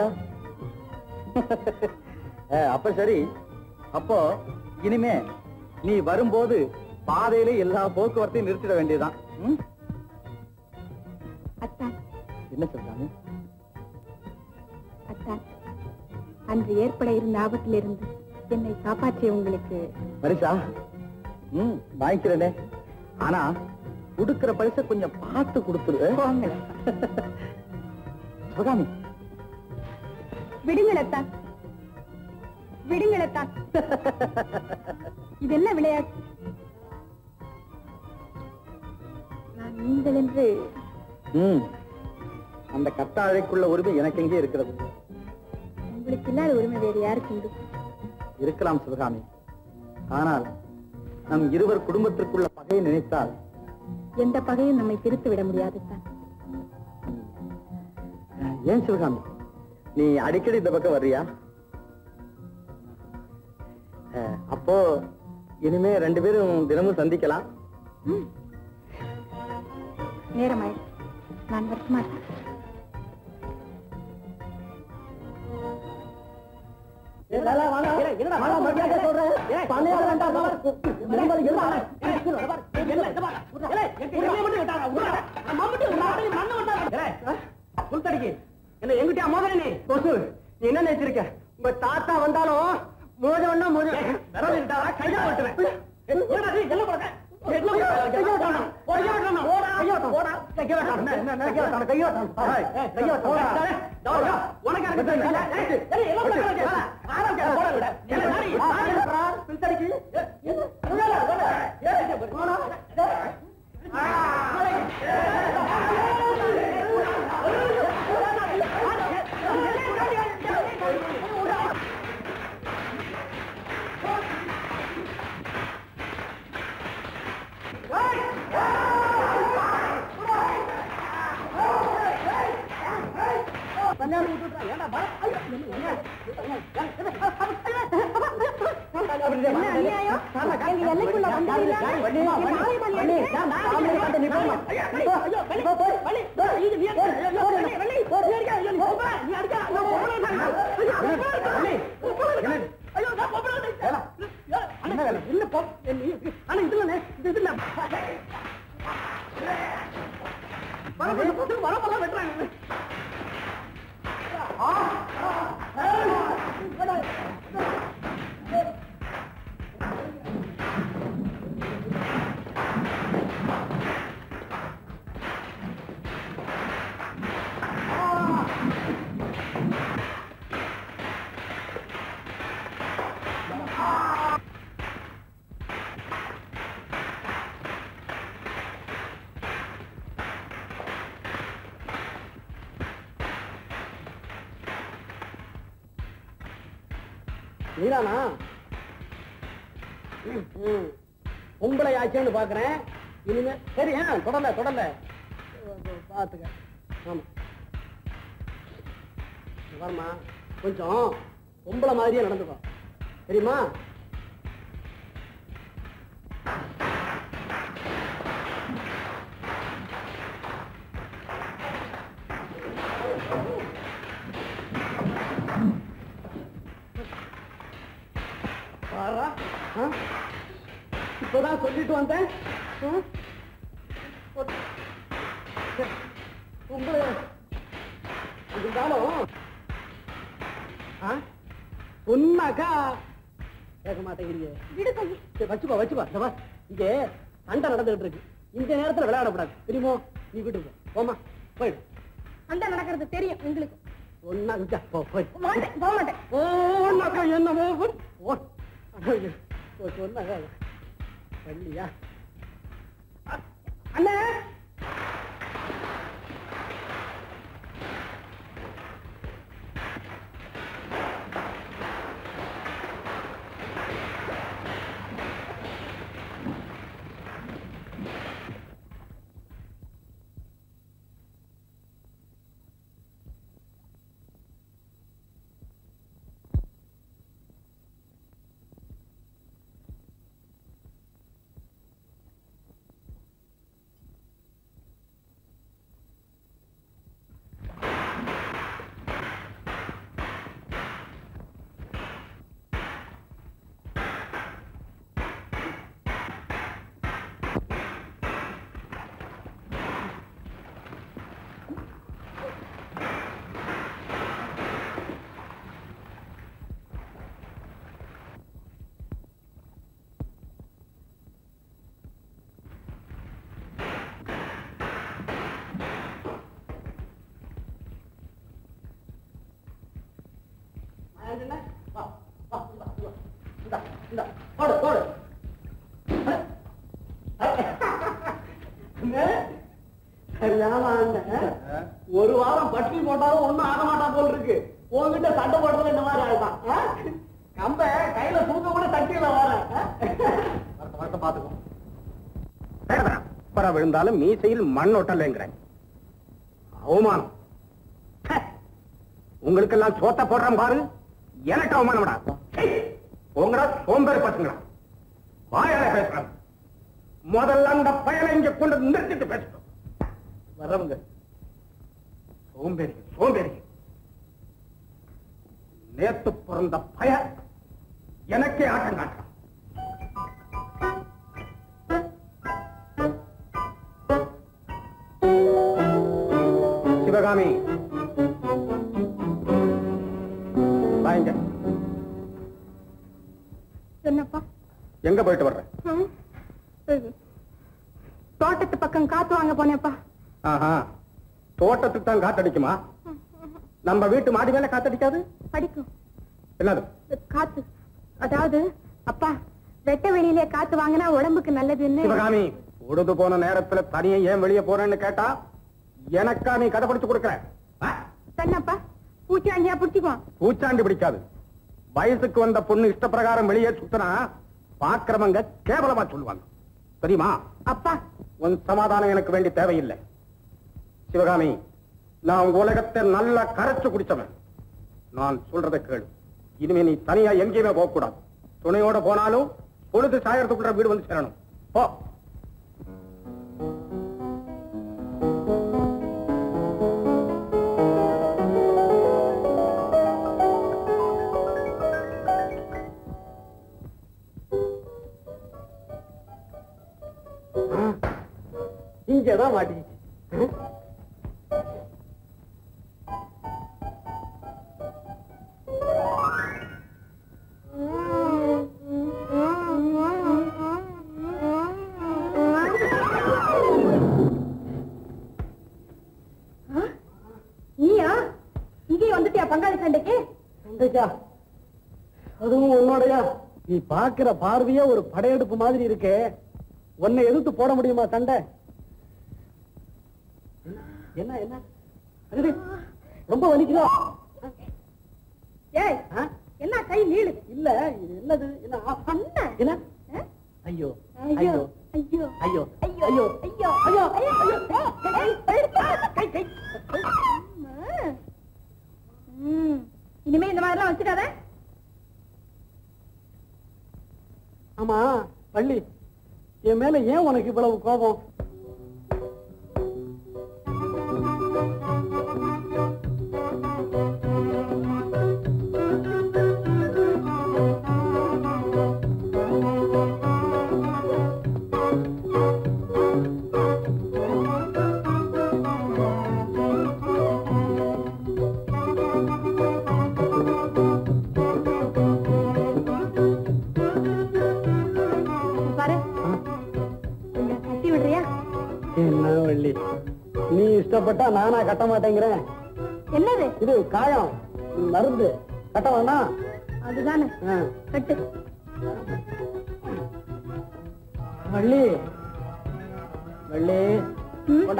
அஹ், அப்ப சரி அப்போ இனிமே நீ வரும்போது பாதையில எல்லா போக்குவரத்தையும் நிறுத்திட வேண்டியதுதான் ம்? அத்தான் என்ன சிவகாமி அத்தான் அன்று ஏற்பட இருந்த ஆபத்திலிருந்து என்னை காப்பாற்றிய உங்களுக்கு பரிசா ம் வாங்கிக்கிறேனே ஆனா கொடுக்கிற பரிசை கொஞ்சம் பார்த்து கொடுத்துரு போங்களேன் சிவகாமி விடுங்களத்தான் விடுங்களத்தான் இது என்ன விளையாட்டு நான் நீங்கள் என்று ம் அந்த கத்தாழைக்குள்ள உரிமை எனக்கு எங்கே இருக்கிறது உங்களுக்கு இல்லாத உரிமை வேறு யாருக்கு உண்டு இருக்கலாம் சிவகாமி ஆனால் நம் இருவர் குடும்பத்திற்குள்ள பகையை நினைத்தால் எந்த பகையும் நம்மை பிரித்து விட முடியாது தான் ஏன் சிவகாமி நீ அடிக்கடி இந்த பக்கம் வர்றியா அஹ், அப்போ இனிமே ரெண்டு பேரும் தினமும் சந்திக்கலாம் நேரமாயிடுச்சு நான் வரட்டுமா புல்தடிக்கு என்ன எங்கிட்டயா மோதல நீ கொசு நீ என்ன நினைச்சிருக்க உங்க தாத்தா வந்தாலும் மோதவன்னா மோத விரல் இருந்தா கையா ஓட்டுவேன் என்னடா நீ என்ன பண்ற என்ன பண்ற? கையோட்டம். கையோட்டம். ஓடா. கையோட்டம். கையோட்டம். என்ன, என்ன, கையோட்டம், கையோட்டம். ஏய், ஏய், கையோட்டம். டேய், டேய், டேய், உனக்கு எனக்கு தெரியல. ஏய், ஏய், என்ன பண்ற? ஏய், ஆரம்பிக்க, போடா விட. என்ன, நாடி, நாடி, பில்தடிக்கு. ஏய், என்ன? உள்ள, உள்ள. ஏய், ஏய், போடா. டேய். என்ன அநியாயம்? எங்க எல்லைக்குள்ள வந்தது இல்லாம எங்க ஆளை பலி எடுத்து நீதானா ம். பொம்பளை ஆச்சேன்னு பாக்குறேன் இனிமே சரி ஆ தொடல தொடல பாத்துக்க ஆமா இங்க பாரும்மா கொஞ்சம் பொம்பளை மாதிரியே நடந்துக்கோ தெரியுமா பாரா ஆ? இப்பதான் சொல்லிட்டு வந்தேன் ஆ? ஒரு- பொம்பளை இருந்தாலும் ஆ? சொன்னாக்கா கேட்க மாட்டேங்கிறீங்க விடு கையை சரி, வச்சுப்பா வச்சுப்பா இந்த வா இங்கே சண்டை நடந்துகிட்டு இருக்கு இந்த நேரத்துல விளையாடக்கூடாது தெரியுமோ நீ வீட்டுக்கு போ. போம்மா போயிடு அந்த நடக்கிறது தெரியும் உங்களுக்கு ஒன்னா விட்டா போ போய் மாட்டேன் போக மாட்டேன் ஓன்னாக்கா என்னமோ ஓ ஐயோ, ஓ, சொன்னாக்கா பள்ளியா அண்ணே அண்ணே, வா, வா, வா, வா. இந்தா, இந்தா, போடு, போடு. அண்ணே, சரியான அண்ணே. ஒரு வாரம் பட்டி போட்டாலும் ஒண்ணும் ஆக மாட்டா போல் இருக்கு உன்கிட்ட சண்டை போடுறது இந்த மாதிரி ஆயிட்டான் ஆ? கம்ப கையில தூக்க கூட சட்டியில வர வருஷம் வருஷம் பாத்துக்கோ வேண்டாம் பர விழுந்தாலும் மீசையில் மண் ஒட்டலைங்கிறேன் அவமானம் ச்சே. உங்களுக்கெல்லாம் சோத்த போடுறேன் பாரு எனக்கு அவமானம்டா ச்சே. உங்களா சோம்பேறி பசங்களா வாயால பேசுறேன் முதல்ல அந்த பயலை இங்க கொண்டு வந்து நிறுத்திட்டு பேசட்டும் வர்றவங்க சோம்பேறி சோம்பேறி நேத்து பிறந்த பய எனக்கே ஆட்டம் காட்டுறான் சிவகாமி வாங்க என்னப்பா எங்க போயிட்டு வர்ற ம்? இது, தோட்டத்து பக்கம் காத்து வாங்க போனேப்பா ஆஹா தோட்டத்துக்கு தான் காத்தடிக்குமா நம்ம வீட்டு மாடி மேல காத்தடிக்காது படிக்கும் என்னது காத்து அதாவது அப்பா வெட்ட வெளியிலே காத்து வாங்கினா உடம்புக்கு நல்லதுன்னு சிவகாமி உடுது போன நேரத்துல தனியா ஏன் வெளியே போறேன்னு கேட்டா எனக்கா நீ கதை படிச்சு கொடுக்கற ஆ? சொன்னப்பா பூச்சாண்டியா பிடிச்சிக்குவோம் பூச்சாண்டி பிடிக்காது வயசுக்கு வந்த பொண்ணு இஷ்டப்பிரகாரம் வெளியே சுத்தினா பாக்குறவங்க கேவலமா சொல்லுவாங்க தெரியுமா அப்பா உன் சமாதானம் எனக்கு வேண்டி தேவையில்லை சிவகாமி நான் உலகத்தை நல்லா கரைச்சு குடிச்சவன் நான் சொல்றதை கேளு இனிமே நீ தனியா எங்கேயுமே போக கூடாது துணையோட போனாலும் பொழுது சாயறதுக்குள்ள வீடு வந்து சேரணும் போ இங்கதான் மாட்டிக்கிச்சு நீயா இங்கே வந்துட்டியா பங்காளி சண்டைக்கு சண்டைக்கா அதுவும் உன்னோடயா நீ பாக்குற பார்வையே ஒரு படையெடுப்பு மாதிரி இருக்கே உன்னை எதிர்த்து போட முடியுமா சண்டை என்ன என்ன அடடே, ரொம்ப வலிக்குதா ஏய் ஆ? என்ன கை நீளு இல்ல இது என்னது என்ன ஆ, பண்ண என்ன ஆ? ஐயோ ஐயோ ஐயோ ஐயோ ஐயோ ஐயோ ஐயோ ஐயோ ஐயோ ஐயோ ஐயோ கை கை ம் இனிமே இந்த மாதிரிலாம் வச்சுக்காத ஆமா பள்ளி என் மேல ஏன் உனக்கு இவ்வளவு கோபம் பாரு கொஞ்சம் கட்டி விடுறியா என்ன வள்ளி நீ இஷ்டப்பட்டா நானா கட்ட மாட்டேங்கிறேன் என்னது இது காயம் மருந்து கட்ட வேணாம் அதுதானே ஆ. கட்டு வள்ளி வள்ளி ம். கொண்டா.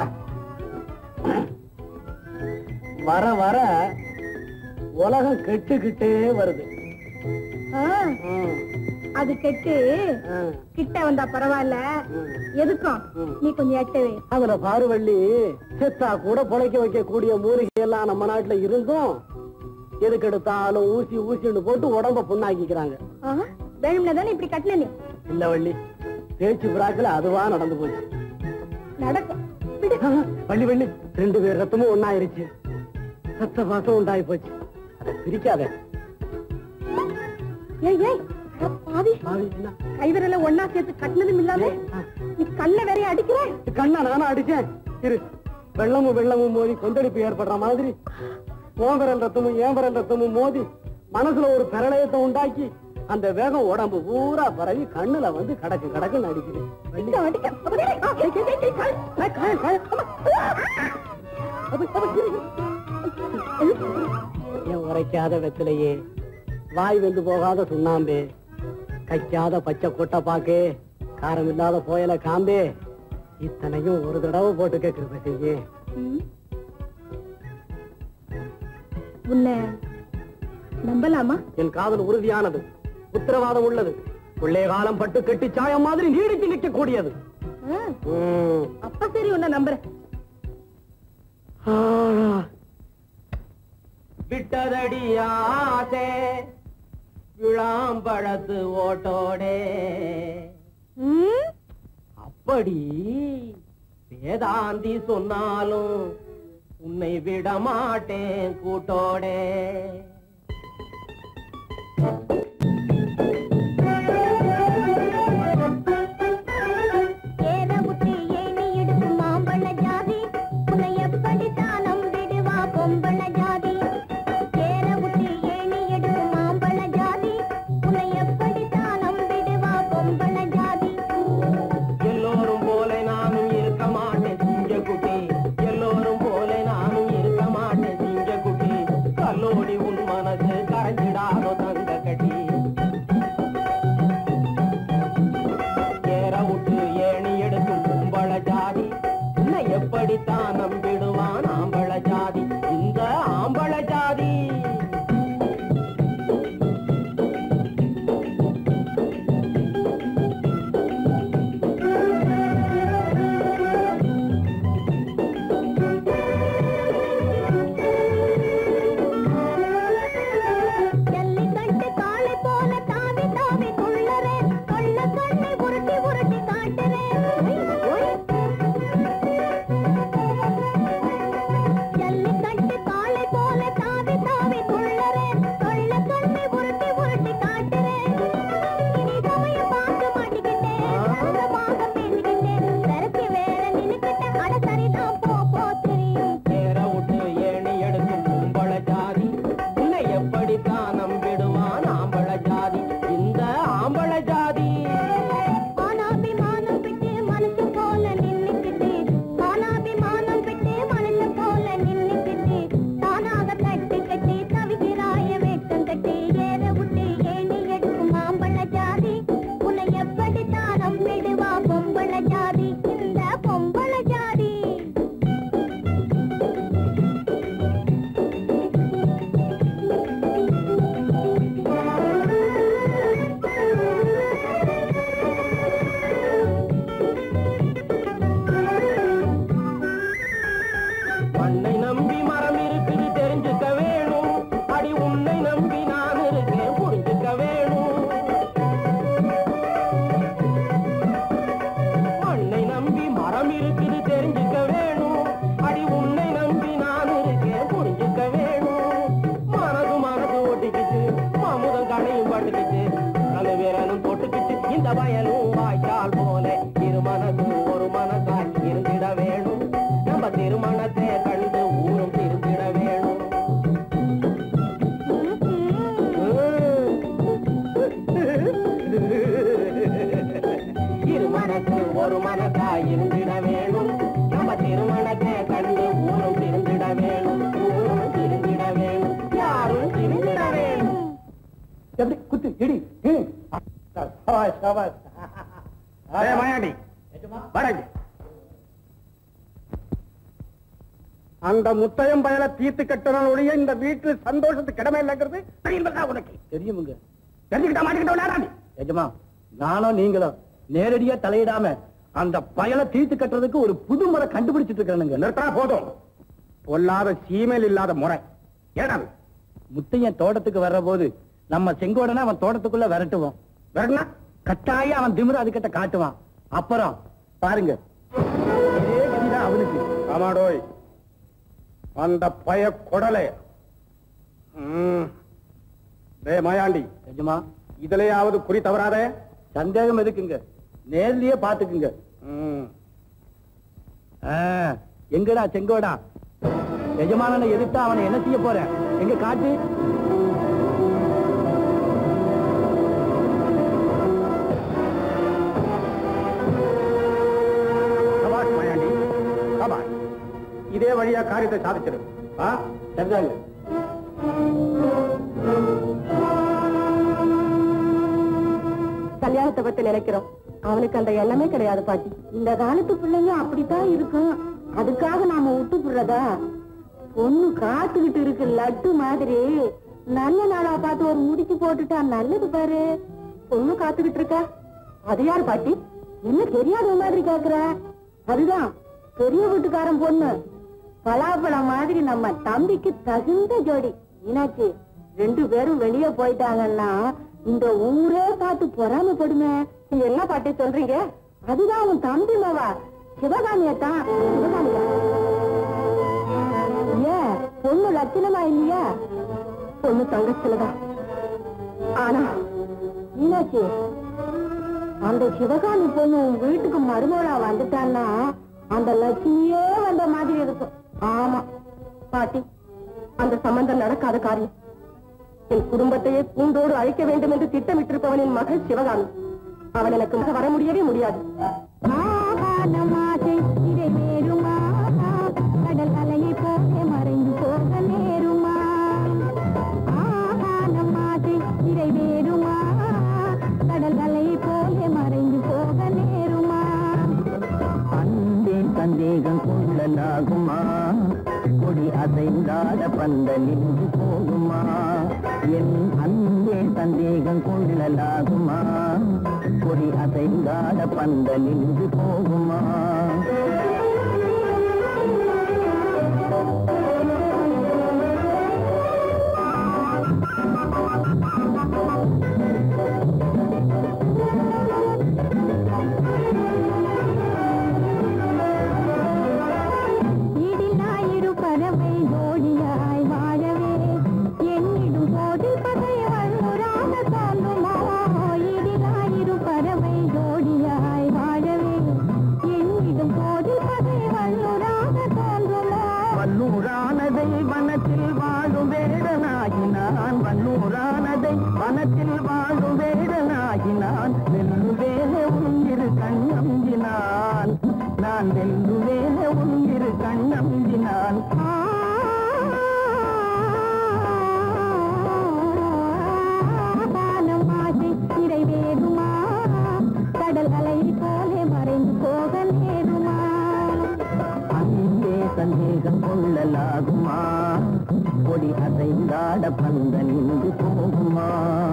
வர வர உலகம் கெட்டுக்கிட்டே வருது ஆ, ம், அது கெட்டு ம், கிட்ட வந்தா பரவாயில்ல ம். எதுக்கும் ம். நீ கொஞ்சம் எட்டவே அதுல பாருவள்ளி செத்தா கூட பொழைக்க வைக்கக்கூடிய மூலிகை எல்லாம் நம்ம நாட்டுல இருந்தும் எதுக்கு எடுத்தாலும் ஊசி ஊசின்னு போட்டு உடம்ப புண்ணாக்கிக்கிறாங்க வேணும்னா தானே இப்படி கட்டின நீ இல்ல வள்ளி பேச்சு பிராக்கில் அதுவா நடந்து போச்சு நடக்கும் விடு. வள்ளி வள்ளி ரெண்டு பேர் ரத்தமும் ஒண்ணாயிருச்சு ரத்த பாசம் உண்டாகி போச்சு அதை பிரிக்காத ஏய் ஏய் அட பாவி பாவி, என்ன? கைவிரல ஒன்னா சேர்த்து கட்டினதும் இல்லாம ஆ. நீ கண்ணை வேறைய அடிக்கிற கண்ணா நானும் அடிச்சேன் இரு வெள்ளமும் வெள்ளமும் மோதி கொந்தளிப்பு ஏற்படுற மாதிரி உன் விரல் ரத்தமும் என் விரல் ரத்தமும் மோதி மனசுல ஒரு பிரளயத்தை உண்டாக்கி அந்த வேகம் உடம்பு பூரா பரவி கண்ணுல வந்து கடக்கு கடக்குன்னு அடிக்குது வள்ளி. அடிக்க, அடிக்க. அப்ப டேய், ஆ, டேய், டேய், டேய், டேய், கால், கால், கால், கால். அம்மா. அப்ப, அப்ப, இரு, இரு. என் உரைக்காத வெத்திலையே வாய் வெந்து போகாத சுண்ணாம்பே கைக்காத பச்சை கொட்டை பாக்கு காரம் இல்லாத புயல காம்பே இத்தனையும் ஒரு தடவை போட்டு கேட்கிற செய்ய ம். உன்னை நம்பலாமா என் காதல் உறுதியானது உத்தரவாதம் உள்ளது உள்ளே காலம் பட்டு கட்டி சாயம் மாதிரி நீடித்து நிற்கக்கூடியது ஆ, ம். அப்ப சரி உன்னை நம்புறேன் ஆ. விட்டதடி ஆசே விழாம்பழத்து ஓட்டோடே ம், அப்படி வேதாந்தி சொன்னாலும் உன்னை விட மாட்டேன் கூட்டோடே ஏற விட்டு ஏணி எடுக்கும் மாம்பழ ஜாதி உன்னை எப்படித்தான் நம்பிடுவா பொம்பள ஜாதி ஏற விட்டு ஏணி எடுக்கும் மாம்பழ ஜாதி உன்னை எப்படித்தான் நம்பிடுவா பொம்பள ஜாதி எல்லோரும் போல நானும் இருக்க மாட்டேன் சிங்க குட்டி எல்லோரும் போல நானும் இருக்க மாட்டேன் சிங்க குட்டி கல்லோடி உன் மனசு கரைஞ்சிடாதோ தங்க கட்டி ஏற விட்டு ஏணி எடுக்கும் கும்பள ஜாதி உன்னை எப்படித்தான் நம்பிடுவான் ஆம்பள ஜாதி இந்த ஆம்பள ஜாதி ஜல்லிக்கட்டு காளை போல தாவி தாவி நம்ம திருமணத்தை கண்டு ஊரும் திருந்திட வேணும் இருமனக்கு ஒரு மனதா இருந்திட வேணும் நம்ம திருமணத்தை கண்டு ஊரும் திருந்திட வேணும் ஊரும் திருந்திட வேணும் யாரும் திருந்திட வேணும் எப்படி குத்து இடி இடி. சபாஷ், சபாஷ். ஏய், மாயாண்டி வடக்கு அந்த முத்தையம் பயல தீர்த்து கட்டணொழிய இந்த வீட்டு சந்தோஷத்துக்கு இடமே இல்லைங்கிறது தெரியுமா உனக்கு தெரியுமுங்க தெரிஞ்சுக்கிட்ட மாட்டிக்கிட்ட விளையாடாது எஜமா நானும் நீங்களும் நேரடியா தலையிடாம அந்த பயலை தீர்த்து கட்டுறதுக்கு ஒரு புது முறை கண்டுபிடிச்சிட்டு இருக்கிறானுங்க நிறுத்தா போதும் பொல்லாத சீமையில் இல்லாத முறை ஏடாது முத்தையன் தோட்டத்துக்கு வர்ற போது நம்ம செங்கோடனை அவன் தோட்டத்துக்குள்ள விரட்டுவோம் வேறனா கட்டாயம் அவன் திமிரு அதுக்கிட்ட காட்டுவான் அப்புறம் பாருங்க இதே கதிதான் அவனுக்கு ஆமாடோய் அந்த பய கொடலை ம். டேய் மாயாண்டி எஜமா இதுலயாவது குறி தவறாதே சந்தேகம் எதுக்குங்க நேர்லயே பாத்துக்குங்க ம். ஆ, எங்கடா செங்கோடா எஜமானனை எதிர்த்தா அவனை என்ன செய்ய போறேன் எங்க காட்டு சபாஷ் மாயாண்டி சபாஷ் இதே வழியா காரியத்தை சாதிச்சிரு ஆ சரிதாங்க கல்யாணத்தை பத்தி நினைக்கிறோம் அவனுக்கு அந்த எண்ணமே கிடையாது பாட்டி இந்த காலத்து பிள்ளைங்க அப்படித்தான் இருக்கும் அதுக்காக நாம விட்டு போடுறதா பொண்ணு காத்துக்கிட்டு இருக்கு லட்டு மாதிரி நல்ல நாளா பார்த்து ஒரு முடிச்சு போட்டுட்டா நல்லது பாரு பொண்ணு காத்துக்கிட்டு இருக்கா அது யார் பாட்டி என்ன தெரியாத மாதிரி கேக்குற அதுதான் பெரிய வீட்டுக்காரன் பொண்ணு பலாப்பழம் மாதிரி நம்ம தம்பிக்கு தகுந்த ஜோடி மீனாட்சி ரெண்டு பேரும் வெளியே போயிட்டாங்கன்னா இந்த ஊரே பார்த்து பொறாமப்படுமே என்ன பாட்டி சொல்றீங்க அதுதான் உன் தம்பி மாவா சிவகாமியத்தான் சிவகாமியா ஏன் பொண்ணு லட்சணமா இல்லையா பொண்ணு தங்கச்சிலதான் ஆனா மீனாட்சி அந்த சிவகாமி பொண்ணு உன் வீட்டுக்கு மருமகளா வந்துட்டான்னா அந்த லட்சுமியே வந்த மாதிரி இருக்கும் ஆமா பாட்டி அந்த சம்பந்தம் நடக்காத காரியம் என் குடும்பத்தையே பூண்டோடு அழிக்க வேண்டும் என்று திட்டமிட்டிருப்பவனின் மகள் சிவகாமி அவன் எனக்கு மக வர முடியவே முடியாது ஆகாலமாசை இதை வேறுமா கடல் அலையை போல மறைந்து போக நேருமா ஆகாலமாசை இதை வேறுமா கடல் அலையை போல மறைந்து போக நேருமா அன்பே சந்தேகம் கொள்ளலாகுமா கொடி அசைந்தாட பந்த நின்று போகுமா என் அன்பே சந்தேகம் கொள்ளலாகுமா கொடி அசைந்தாட பந்த நின்று போகுமா இடிலாயிரு பறவை ஜோடியாய் வாழவே என்னிடும் போது பகை வள்ளுராக தோன்றுமோ இடிலாயிரு பறவை ஜோடியாய் வாழவே என்னிடும் போது பகை வள்ளுராக தோன்றுமோ வல்லூரானதை வனத்தில் வாழும் வேடனாகினான் வல்லூரானதை வனத்தில் வாழும் வேடனாகினான் வெல்லுவேனே உன்னிரு கண்ணம்பினான் நான் வெல்லுவேனே உன்னிரு கண்ணம்பினான் ஆபானமாசை நிறைவேறுமா கடல் அலை போலே மறைந்து போக நேருமா அன்பே சந்தேகம் கொள்ளலாகுமா கொடி அசைந்தாட பந்த நின்று போகுமா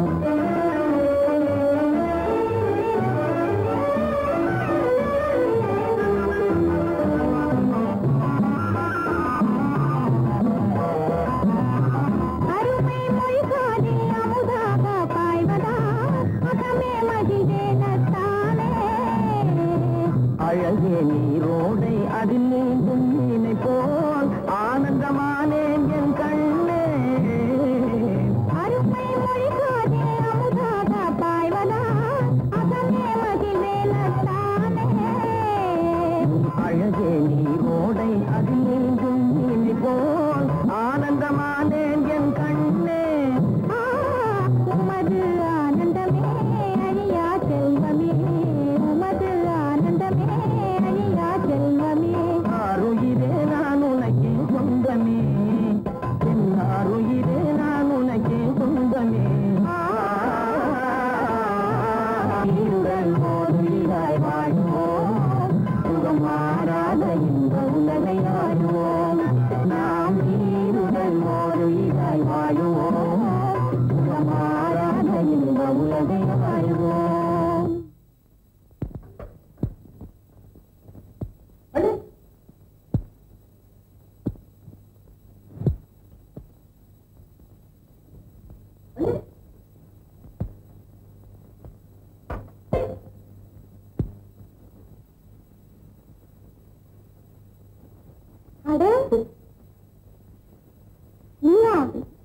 அருமை மொழிகாதே அமுதாக பாய்வதா அகமே மகிழேனத்தானே அழகே நீரோடை அதில் நீந்தும் மீனை போல் ஆனந்தமானேன் என் கண்ணே அருமை மொழிகாதே அமுதாக நீயா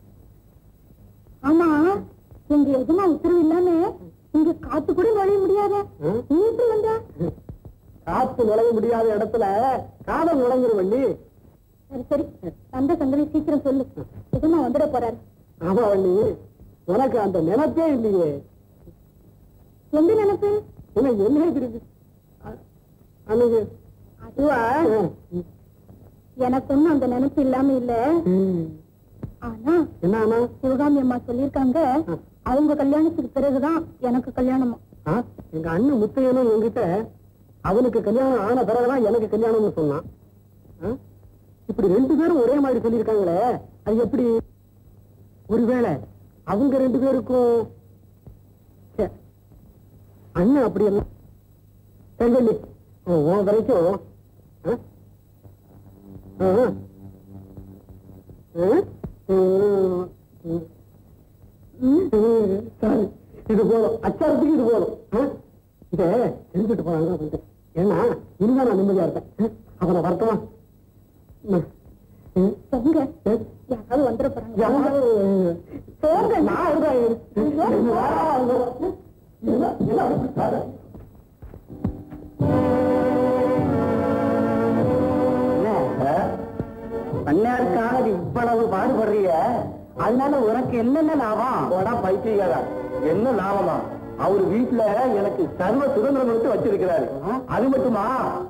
ஆமா எங்க எதுனா உத்தரவு இல்லாம இங்க காத்து கூட நுழைய முடியாத நீ எப்படி வந்த காத்து நுழைய முடியாத இடத்துல காதல் நுழைஞ்சிரும் வள்ளி சரி சரி வந்த சங்கதி சீக்கிரம் சொல்லு எதுனா வந்துட போறாரு ஆமா வள்ளி உனக்கு அந்த நினைப்பே இல்லையே எந்த நினைப்பு என்ன என்ன இருக்கு அன்னைக்கு அதுவா எனக்கு ஒண்ணும் அந்த நினைப்பு இல்லாம இல்ல ஆனா என்ன ஆனா சிவகாமி அம்மா சொல்லியிருக்காங்க அவங்க கல்யாணத்துக்கு பிறகுதான் எனக்கு கல்யாணமா ஆ, எங்க அண்ணன் முத்தையனும் என்கிட்ட அவனுக்கு கல்யாணம் ஆன பிறகுதான் எனக்கு கல்யாணம்னு சொன்னான் ஆ? இப்படி ரெண்டு பேரும் ஒரே மாதிரி சொல்லியிருக்காங்களே அது எப்படி ஒருவேளை அவங்க ரெண்டு பேருக்கும் ச்சே, அண்ணன் அப்படி எல்லாம் தங்கண்ணி உன் வரைக்கும் ஆ? ஆ? ஆ? ம், ம். சரி, இது போதும் அச்சாரத்துக்கு இது போதும் ஆ? இத தெரிஞ்சுட்டு போறாங்க அப்படின்ட்டு. ஏன்னா இனிமே நான் நிம்மதியா இருப்பேன் அவனை வரட்டுமா ம். ம். எங்க ஏ? யாராவது வந்துட போறாங்க யாரு? போங்க. நான் இருக்கேன். என்ன என்ன- என்ன அப்படி பாரு. பண்ணையாருக்காக நீ இவ்வளவு பாடுபடுறிய அதனால உனக்கு என்னென்ன லாபம் போடா பைத்தியக்காரா என்ன லாபமா அவர் வீட்டுல எனக்கு சர்வ சுதந்திரம் கொடுத்து வச்சிருக்கிறாரு அது மட்டுமா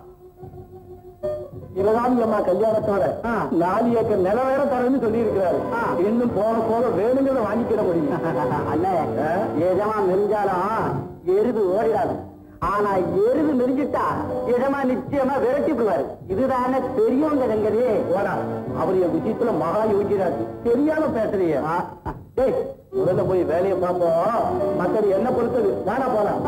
சிவகாமி அம்மா கல்யாணத்தோட நாலு ஏக்கர் நில வேற தரேன்னு சொல்லி இருக்கிறாரு இன்னும் போக போக வேணுங்கிறத வாங்கிக்கிட முடியும் அண்ணே எஜமா மெரிஞ்சாலும் எருது ஓடிடாது ஆனா எருது மெரிஞ்சிட்டா எஜமா நிச்சயமா விரட்டி விடுவாரு இதுதானே பெரியவங்க எங்கதே போடா அவர் என் விஷயத்துல மகா யோகிராரு தெரியாம பேசுறீங்க டேய் முதல்ல போய் வேலையை பார்ப்போம் மத்தது என்ன பொறுத்தது வேணா போலாம்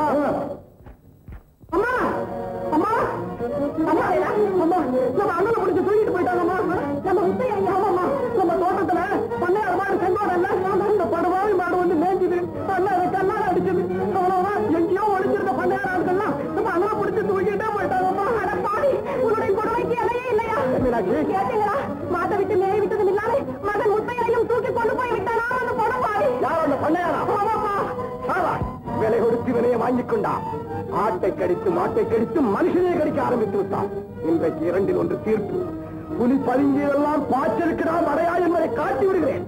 அம்மா அம்மா அம்மா அம்மா நம்ம அண்ணனை பிடிச்சு தூக்கிட்டு போயிட்டாங்கம்மா நம்ம முத்தையா ஆமாம்மா நம்ம தோட்டத்துல பண்ணையார் மாடு செங்கோட இல்ல இந்த படுவாவி மாடு வந்து மேய்ஞ்சுது அண்ணா அதை கண்ணால அடிச்சது அவ்வளவுதான் எங்கேயோ ஒளிஞ்சிருந்த பண்ணையார் ஆளுக்கெல்லாம் நம்ம அண்ணனை பிடிச்சு தூக்கிட்டே போயிட்டாங்கம்மா அட பாடி உன்னுடைய கொடுமைக்கு இலையே இல்லையா கேட்டீங்களா மாட்டை விட்டு மேய விட்டதும் இல்லாம மகன் முத்தையரையும் தூக்கி கொண்டு போய் விட்டானா அந்த படுவாவி யார் அந்த பண்ணையாரா ஆமாம்மா சாவாய். விலை கொடுத்து விலையை வாங்கிக் கொண்டான் ஆட்டை கடித்து மாட்டை கடித்து மனுஷனை கடிக்க ஆரம்பித்து விட்டான் இன்றைக்கு இரண்டில் ஒன்று தீர்ப்பு புலி பதுங்கியதெல்லாம் பாய்ச்சலுக்குடா மறையா என்பதை காட்டி விடுகிறேன்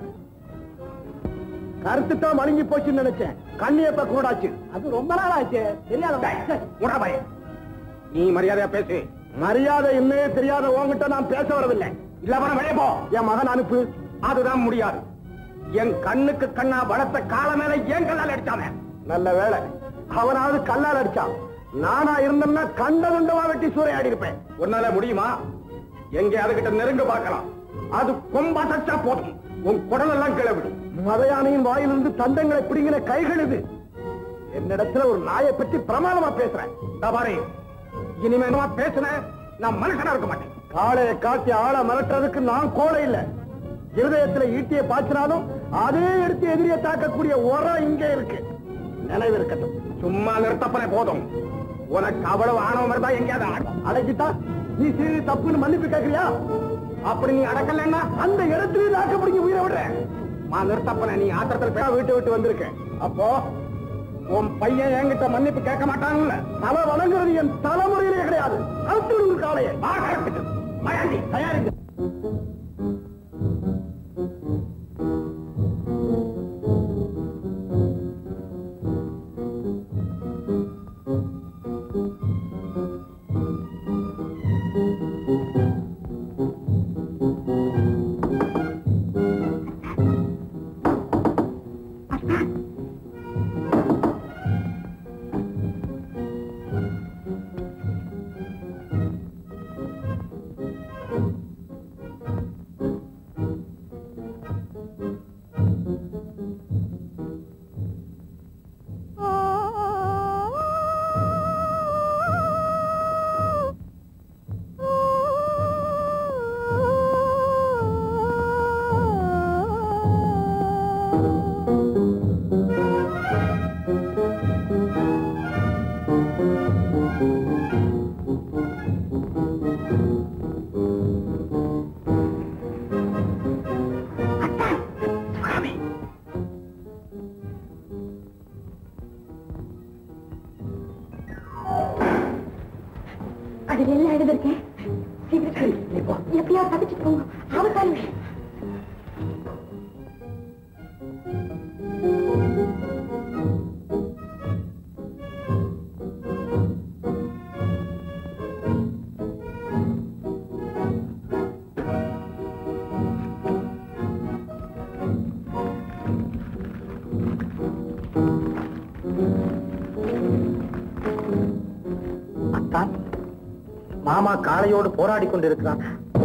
கருத்து தான் மழுங்கி போச்சுன்னு நினைச்சேன் கண்ணியப்ப கூடாச்சு அது ரொம்ப நாள் ஆச்சு தெரியாத உடபாய நீ மரியாதையா பேசு மரியாதை இன்னே தெரியாத உன்கிட்ட நான் பேச வரவில்லை இல்ல வர வெளியே போ என் மகன் அனுப்பு அதுதான் முடியாது என் கண்ணுக்கு கண்ணா வளர்த்த கால மேல ஏன் கல்லால் அடிச்சானே நல்ல வேலை அவனாவது கல்லால் அடிச்சான் நானா இருந்தேன்னா கண்ட துண்டமா வெட்டி சூறையாடி இருப்பேன் உன்னால முடியுமா எங்கே அதுகிட்ட நெருங்க பார்க்கலாம் அது கொம்பா தச்சா போதும் உன் குடல் எல்லாம் கிளவிடு மதையானையின் வாயிலிருந்து தந்தங்களை பிடிங்கிற கைகள் இது என்னிடத்துல ஒரு நாயை பற்றி பிரமாணமா பேசுறேன் இதோ பாரு இனிமே நான் பேசுனேன் நான் மனுஷனா இருக்க மாட்டேன் காளையை காட்டி ஆளை மிரட்டுறதுக்கு நான் கோழை இல்ல இருதயத்துல ஈட்டியை பாய்ச்சினாலும் அதே எடுத்து எதிரியை தாக்கக்கூடிய உரம் இங்கே இருக்கு நினைவு இருக்கட்டும் சும்மா நிறுத்தப்பனே போதும் உனக்கு அவ்வளவு ஆணவம் இருந்தா எங்கேயாவது ஆடும் அடக்கிட்டா நீ செய்து தப்புன்னு மன்னிப்பு கேட்கறியா அப்படி நீ அடக்கலன்னா அந்த இடத்துல தாக்க பிடிங்க உயிரை விடுறேன் மா நிறுத்தப்பன நீ ஆத்திரத்தில் போய் வீட்டு விட்டு வந்திருக்க அப்போ உன் பையன் என்கிட்ட மன்னிப்பு கேட்க மாட்டாங்கல்ல தலை வணங்குறது என் தலைமுறையிலே கிடையாது அழுத்து விடுங்க காலையை மயாண்டி தயாரிங்க எப்படியா தப்பிச்சு போங்க ஆபத்தான விஷயம் அத்தான் மாமா காளையோடு போராடி கொண்டிருக்கிறான்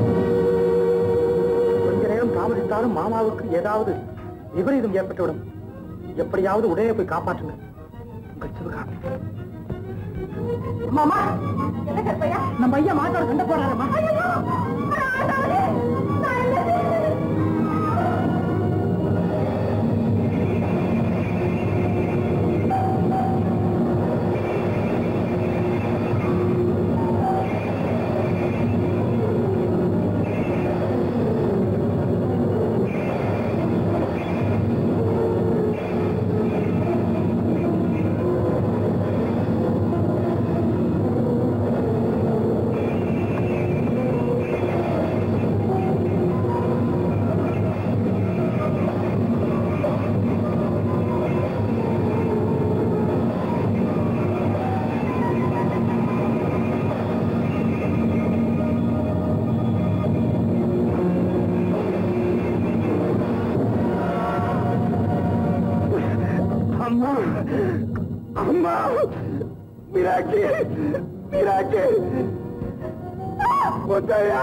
கொஞ்ச நேரம் தாமதித்தாலும் மாமாவுக்கு ஏதாவது விபரீதம் ஏற்பட்டுவிடும் எப்படியாவது உடனே போய் காப்பாற்றுங்க உங்கள் சிவகாமி மாமா என்ன கற்பையா நம்ம ஐயா மாட்டோட சண்டை போறாரம்மா அம்மா அம்மா மீராட்சி மீராட்சி முத்தையா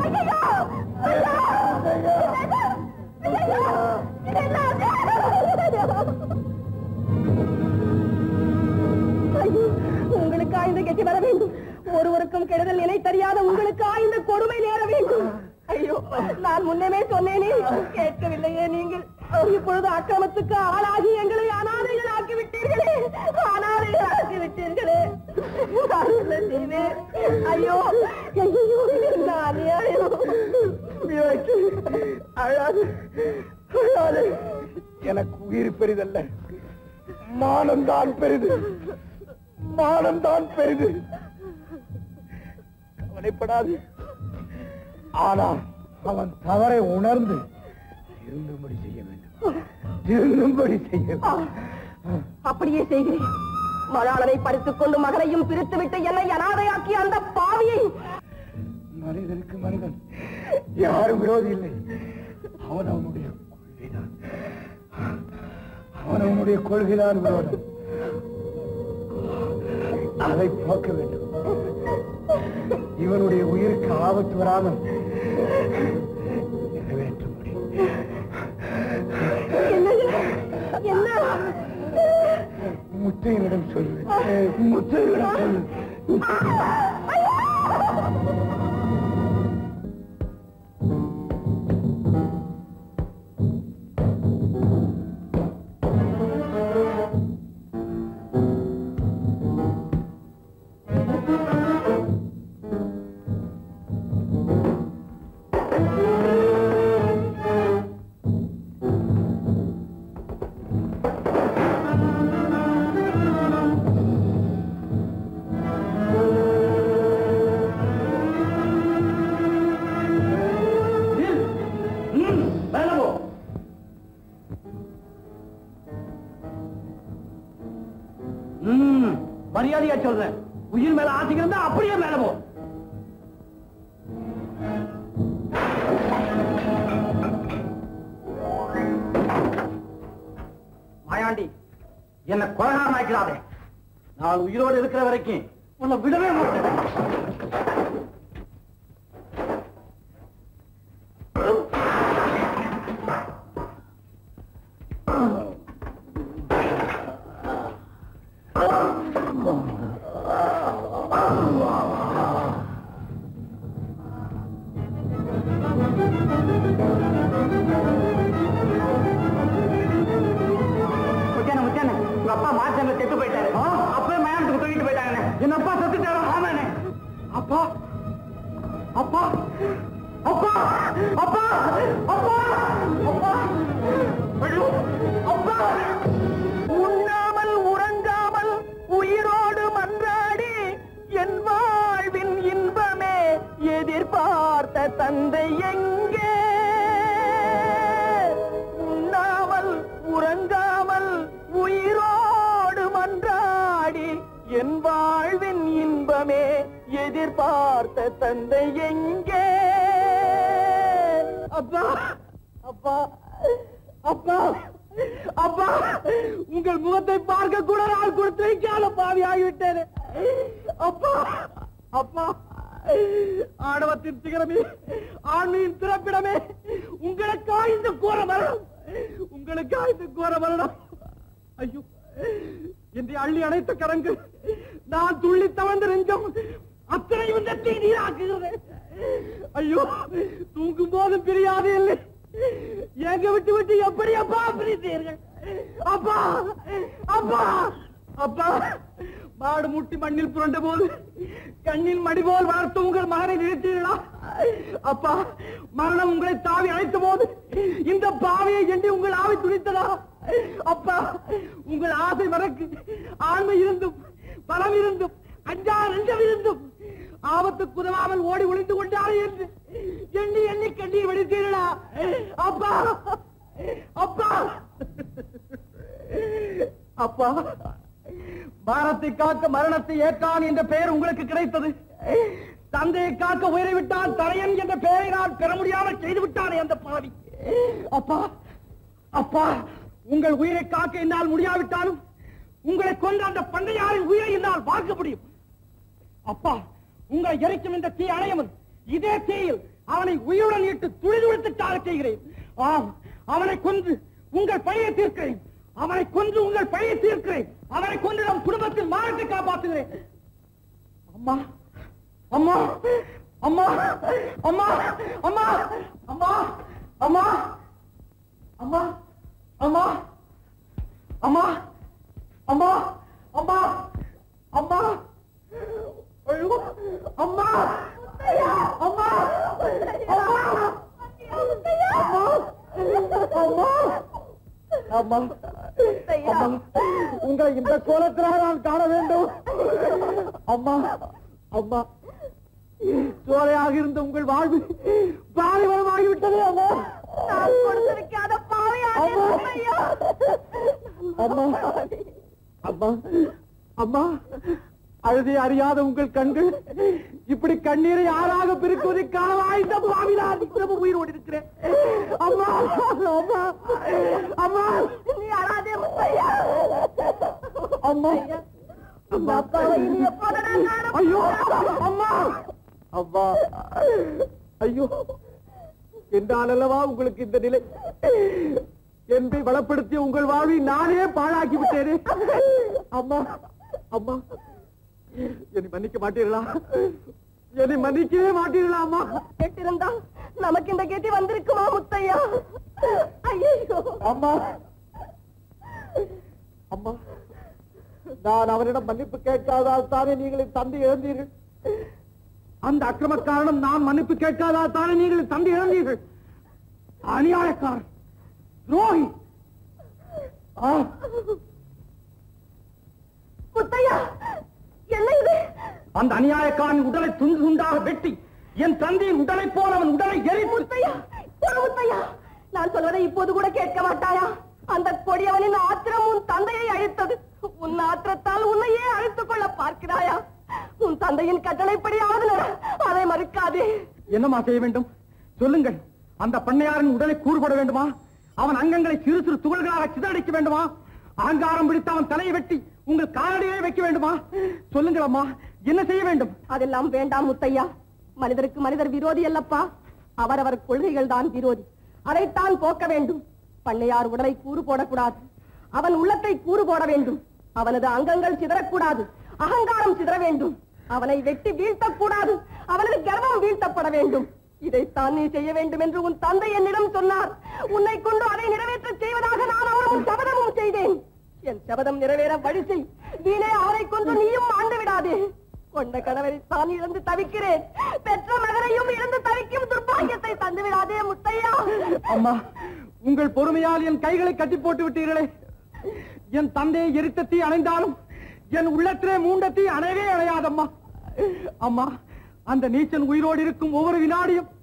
உங்களுக்கு ஆய்ந்த கெட்டி வர வேண்டும் ஒருவருக்கும் கெடுதல் நிலை தெரியாத உங்களுக்கு ஆய்ந்த கொடுமை நேர வேண்டும் ஐயோ நான் முன்னமே சொன்னேனே கேட்கவில்லையே நீங்கள் இப்பொழுது அக்கிரமத்துக்கு ஆளாகி எங்களை அனாதைகள் ஆக்கி விட்டீர்களே அனாதைகள் ஆக்கி விட்டீர்களே நான் என்ன செய்வேன்? ஐயோ ஐயோ என்ன அநியாயம் மீனாட்சி அழாது அழாது எனக்கு உயிர் பெரிதல்ல மானம்தான் பெரிது மானம்தான் பெரிது கவலைப்படாது ஆனால் அவன் தவறை உணர்ந்து திருந்தும்படி செய்ய வேண்டும் திருந்தும்படி செய்ய வேண்டும் அப்படியே செய்கிறேன் மலாளனை பறித்துக் கொண்டு மகனையும் பிரித்துவிட்டு என்னை அனாதையாக்கிய அந்த பாவியை மனிதனுக்கு மனிதன் யாரும் விரோதி இல்லை அவன் அவனுடைய கொள்கைதான் அவன் அவனுடைய கொள்கைதான் விரோதம் அதை போக்க வேண்டும் இவனுடைய உயிருக்கு ஆபத்து வராமல் நிறைவேற்றும்படி என்ன முத்தையனிடம் சொல்லு முத்தையனிடம் சொல்லு மரியாதையா சொல்றேன் உயிர் மேல ஆசைக்கு இருந்தா அப்படியே மேல போ மாயாண்டி என்ன கொலகாரம் ஆக்கிறாதே நான் உயிரோடு இருக்கிற வரைக்கும் உன்னை விடவே மாட்டேன் முத்தியானே முத்தியானே உங்க அப்பா மாற்றங்க செத்து போயிட்டாரு அப்பவே மயானத்துக்கு தூக்கிட்டு போயிட்டாங்கண்ணே என் அப்பா செத்துட்டாரு ஆமாண்ணே அப்பா அப்பா அப்பா அப்பா அப்பா அப்பா ஐயோ அப்பா உண்ணாமல் உறங்காமல் உயிரோடு மன்றாடி என் வாழ்வின் இன்பமே எதிர்பார்த்த தந்தை தந்தை எங்கே உண்ணாமல் உறங்காமல் உயிரோடு மன்றாடி என் வாழ்வின் இன்பமே எதிர்பார்த்த தந்தை எங்கே அப்பா அப்பா அப்பா அப்பா உங்கள் முகத்தை பார்க்க கூட நான் கொடுத்து வைக்காத பாவி ஆகிவிட்டேன் அப்பா அப்பா ஆணவத்தின் சிகரமே ஆண்மையின் பிறப்பிடமே உங்களுக்கா இந்த கோர மரணம் உங்களுக்கா இந்த கோர மரணம் ஐயோ என்று அள்ளி அணைத்த கரங்கள் நான் துள்ளி தவழ்ந்த நெஞ்சம் அத்தனையும் தட்டி நீராக்குகிறது ஐயோ தூங்கும் போது பிரியாது இல்லை எங்க விட்டு விட்டு எப்படி அப்பா பிரித்தீர்கள் அப்பா அப்பா அப்பா மாடு முட்டி மண்ணில் புரண்ட போது கண்ணில் மடி போல் வளர்த்த உங்கள் மகனை நிறுத்தீர்களா அப்பா மரணம் உங்களை தாவி அழைத்த போது இந்த பாவையை எண்ணி உங்கள் ஆவி துணித்ததா அப்பா உங்கள் ஆசை மறக்கு ஆண்மை இருந்தும் பலம் இருந்தும் அஞ்சா நெஞ்சம் இருந்தும் ஆபத்துக்கு உதவாமல் ஓடி ஒளிந்து கொண்டாரே என்று எண்ணி எண்ணி கண்ணீர் வடித்தீர்களா அப்பா அப்பா அப்பா பாரத்தை காக்க மரணத்தை ஏற்றான் என்ற பெயர் உங்களுக்கு கிடைத்தது தந்தையை காக்க உயிரை விட்டான் தரையன் என்ற பெயரை நான் பெற முடியாமல் செய்து விட்டானே அந்த பாவி அப்பா அப்பா உங்கள் உயிரை காக்க என்னால் முடியாவிட்டாலும் உங்களை கொண்ட அந்த பண்டையாரின் உயிரை என்னால் வாங்க முடியும் அப்பா உங்களை எரிக்கும் இந்த தீ அணையவன் இதே தீயில் அவனை உயிருடன் இட்டு துளிதுளித்து சாக செய்கிறேன் ஆம் அவனை கொன்று உங்கள் பழியை தீர்க்கிறேன் அவனை கொன்று உங்கள் பழியை தீர்க்கிறேன் அவனை கொன்று நம் குடும்பத்தில் மானத்தை காப்பாற்றுகிறேன் அம்மா அம்மா அம்மா அம்மா அம்மா அம்மா அம்மா அம்மா அம்மா அம்மா அம்மா அம்மா அம்மா ஐயோ அம்மா அம்மா அம்மா அம்மா அம்மா அம்மா உங்களை இந்த கோலத்திலாக நான் காண வேண்டும் அம்மா அம்மா சோலையாக இருந்த உங்கள் வாழ்வு பாலைவனமாகிவிட்டது அம்மா நான் கொடுத்திருக்காத பாவையாக அம்மா. ஐயா. அம்மா அம்மா அம்மா அழுதி அறியாத உங்கள் கண்கள் இப்படி கண்ணீரை யாராக பிரிக்குவதை காணவா இந்த பாவிலார் பிரபு உயிரோடு இருக்கிறேன் அம்மா அம்மா அம்மா நீ அழாதே முத்தையா அம்மா இந்த அப்பாவை இனி எப்போது நான் காண ஐயோ அம்மா அம்மா ஐயோ என்றால் அல்லவா உங்களுக்கு இந்த நிலை என்பை வளப்படுத்திய உங்கள் வாழ்வை நானே பாழாக்கி விட்டேனே அம்மா அம்மா என்னை மன்னிக்க மாட்டீர்களா என்னை மன்னிக்கவே மாட்டீர்களா அம்மா கேட்டிருந்தா நமக்கு இந்த கேட்டி வந்திருக்குமா முத்தையா ஐயோ அம்மா அம்மா நான் அவனிடம் மன்னிப்பு கேட்காதால் தானே நீங்கள் என் தந்தை இழந்தீர்கள் அந்த அக்கிரம காரணம் நான் மன்னிப்பு கேட்காதால் தானே நீங்கள் என் தந்தை இழந்தீர்கள் அநியாயக்காரன் துரோகி ஆ, முத்தையா என்ன இது அந்த அநியாயக்காரன் உடலை துண்டு துண்டாக வெட்டி என் தந்தையின் உடலை போல அவன் உடலை எரித்து முத்தையா ஒரு முத்தையா நான் சொல்வதை இப்போது கூட கேட்க மாட்டாயா அந்த கொடியவனின் ஆத்திரம் உன் தந்தையை அழித்தது உன் ஆத்திரத்தால் உன்னையே அழித்துக் கொள்ள பார்க்கிறாயா உன் தந்தையின் கட்டளைப்படியாவது நட. அதை மறுக்காதே என்னமா செய்ய வேண்டும் சொல்லுங்கள் அந்த பண்ணையாரின் உடலை கூறுபட வேண்டுமா அவன் அங்கங்களை சிறு சிறு துகள்களாக சிதறடிக்க வேண்டுமா அகங்காரம் பிடித்து அவன் தலையை வெட்டி உங்கள் காலடியே வைக்க வேண்டுமா சொல்லுங்கள் அம்மா என்ன செய்ய வேண்டும் அதெல்லாம் வேண்டாம் முத்தையா மனிதருக்கு மனிதர் விரோதி அல்லப்பா அவரவர் கொள்கைகள் தான் விரோதி அதைத்தான் போக்க வேண்டும் பண்ணையார் உடலை கூறு போடக்கூடாது அவன் உள்ளத்தை கூறு போட வேண்டும் அவனது அங்கங்கள் சிதறக்கூடாது அகங்காரம் சிதற வேண்டும் அவனை வெட்டி வீழ்த்தக்கூடாது அவனது கர்வம் வீழ்த்தப்பட வேண்டும் இதைத்தான் நீ செய்ய வேண்டும் என்று உன் தந்தை என்னிடம் சொன்னார் உன்னை கொண்டு அதை நிறைவேற்றச் செய்வதாக நான் அவரும் சபதமும் செய்தேன் என் சபதம் நிறைவேற வழி செய் வீணே அவரை கொண்டு நீயும் ஆண்டு விடாதே கொண்ட கணவரை தான் இழந்து தவிக்கிறேன் பெற்ற மகனையும் இழந்து தவிக்கும் துர்பாகியத்தை தந்து விடாதே முத்தையா அம்மா உங்கள் பொறுமையால் என் கைகளை கட்டி போட்டு விட்டீர்களே என் தந்தையை எரித்த தீ அணைந்தாலும் என் உள்ளத்திலே மூண்ட தீ அணையவே அணையாதம்மா அம்மா அந்த நீச்சன் உயிரோடு இருக்கும் ஒவ்வொரு வினாடியும்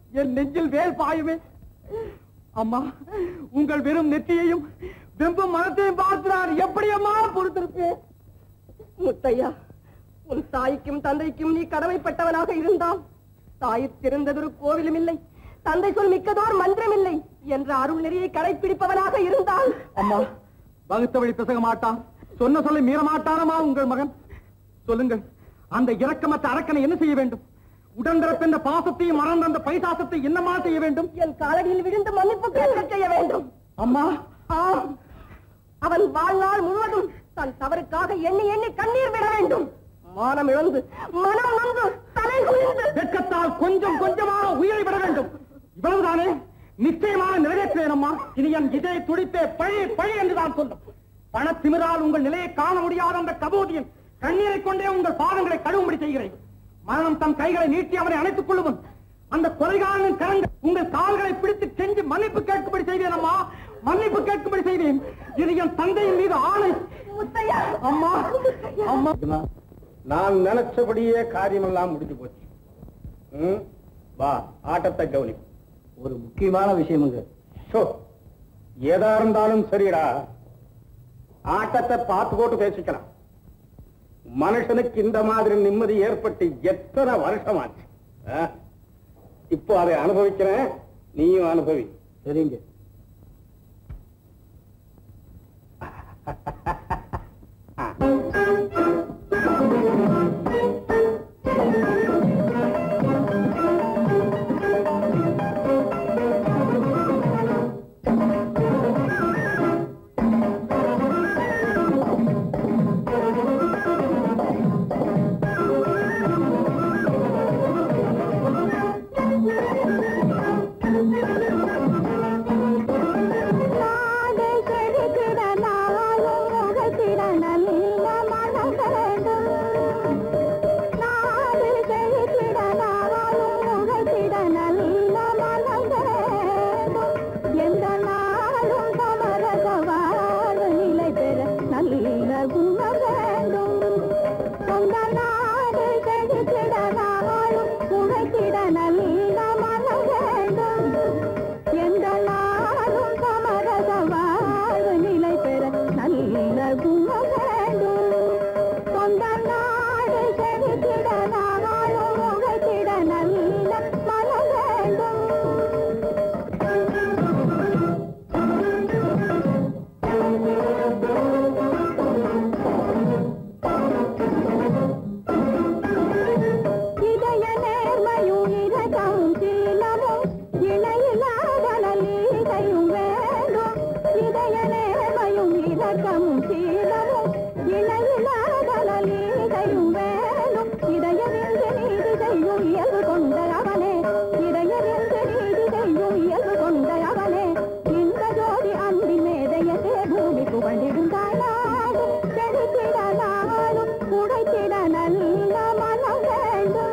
என் நெஞ்சில் வேல் பாயுமே அம்மா உங்கள் வெறும் நெற்றியையும் வெம்பும் மனத்தையும் பார்த்து நான் எப்படி அம்மா பொறுத்திருப்பேன் முத்தையா உன் தாய்க்கும் தந்தைக்கும் நீ கடமைப்பட்டவனாக இருந்தால் தாயிற் சிறந்ததொரு கோவிலும் இல்லை தந்தை சொல் மிக்கதோர் மந்திரம் இல்லை என்ற அருள் நெறியை கடைப்பிடிப்பவனாக இருந்தால் அம்மா வகுத்த வழி பிசக மாட்டான் சொன்ன சொல்லை மீற மாட்டானமா உங்கள் மகன் சொல்லுங்கள் அந்த இரக்கமற்ற அரக்கனை என்ன செய்ய வேண்டும் உடன்பிறப்பென்ற பாசத்தையும் மறந்த அந்த பைசாசத்தை என்னமா செய்ய வேண்டும் என் காலடியில் விழுந்து மன்னிப்பு கேட்க செய்ய வேண்டும் அம்மா ஆம் அவன் வாழ்நாள் முழுவதும் தன் தவறுக்காக எண்ணி எண்ணி கண்ணீர் விட வேண்டும் மானம் இழந்து மனம் நொந்து தலை குனிந்து வெட்கத்தால் கொஞ்சம் கொஞ்சமாக உயிரை விட வேண்டும் இவ்வளவுதானே நிச்சயமாக நிறைவேற்றுவேன் அம்மா இனி என் இதய துடிப்பே பழி பழி என்று தான் சொல்லும் பணத்திமிரால் உங்கள் நிலையை காண முடியாத அந்த கபோதியன் கண்ணீரை கொண்டே உங்கள் பாதங்களை கழுவும்படி செய்கிறேன் மரணம் தம் கைகளை நீட்டி அவனை அணைத்துக் கொள்ளுவன் அந்த கொலைகாரனின் கரங்கள் உங்கள் கால்களை பிடித்து கெஞ்சி மன்னிப்பு கேட்கும்படி செய்வேன் அம்மா மன்னிப்பு கேட்கும்படி செய்வேன் இது என் தந்தையின் மீது ஆணை முத்தையா அம்மா அம்மா நான் நினைச்சபடியே காரியமெல்லாம் முடிஞ்சு போச்சு ம், வா ஆட்டத்தை கவனி ஒரு முக்கியமான விஷயமுங்க ஷோ எதா இருந்தாலும் சரிடா ஆட்டத்தை பார்த்து போட்டு பேசிக்கலாம் மனுஷனுக்கு இந்த மாதிரி நிம்மதி ஏற்பட்டு எத்தனை வருஷமாச்சு ஆ? இப்போ அதை அனுபவிக்கிறேன் நீயும் அனுபவி சரிங்க நாடு செழித்திட நாளும் முகத்திட நல்ல மனம் வேண்டும் நாடு செழித்திட நாளும் முகத்திட நல்ல மனம் வேண்டும் எந்த நாளும் சமரச வாழ்வு நிலை பெற நல்ல குணம் வேண்டும் சொந்த நாடு செழித்திட நாளும் முகத்திட நல்ல மனம் வேண்டும் எந்த நாளும் சமரச வாழ்வு நிலை பெற நல்ல குணம் வேண்டும் சொந்த நாடு செழித்திட நாளும் முகத்திட நல்ல மனம் வேண்டும் இதய நேர்மையும் இரக்கமும் சீலமும் இணையில்லாத நல்லீகையும் வேண்டும் இதய நேர்மையும் இரக்கமும் சீலமும் இணையில்லாத நல்லீகையும் வேண்டும் இதயமின்றி நீதி செய்யும் இயல்பு கொண்ட அவனே இதயமின்றி நீதி செய்யும் இயல்பு கொண்ட அவனே இந்த ஜோதி அன்பின் மேதையதே பூமி புகழிடும் தாயாடு செழித்திட நாளும் உடைத்திட நல்ல மனம் வேண்டும்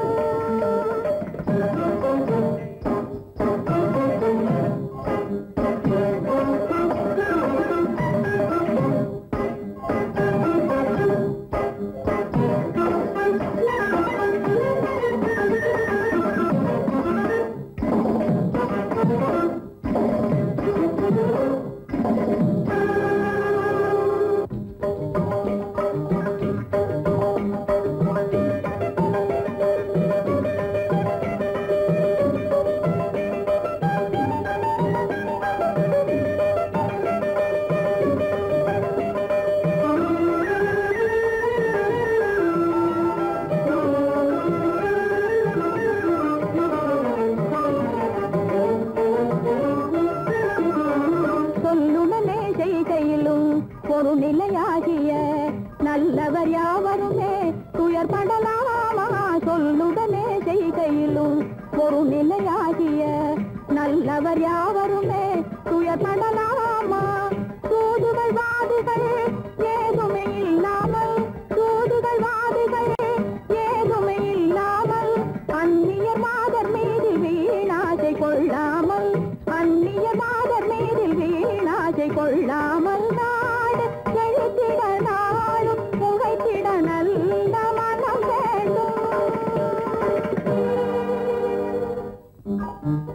சொல்லுடனே செய்கையிலும் ஒரு நிலையாகிய நல்லவர் யாவருமே துயர்படலாமா சொல்லுடனே செய்கையிலும் ஒரு நிலையாகிய நல்லவர் யாவருமே துயர்படலாமா தூதுகள் வாதுகள் ஏதுமே இல்லாமல் தூதுகள் வாதுகள் ஏதுமே இல்லாமல் அந்நிய மாதர் மீது வீணாசை கொள்ளாமல் அந்நிய மாதர் மீது வீணாசை கொள்ளாமல் நாடு செழித்திட நாளும் புகைத்திட நல்ல மனம் வேண்டும்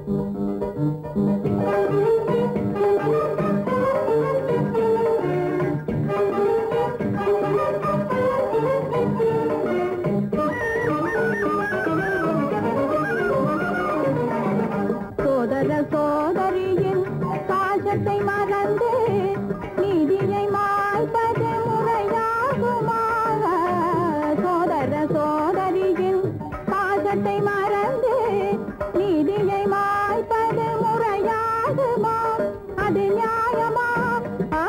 சோதர சோதரியின் பாசத்தை மறந்து நீதியை மாய்ப்பது முறையாகுமா சோதர சோதரியின் பாசத்தை மறந்து நீதியை மாய்ப்பது முறையாகுமா அது நியாயமா ஆ,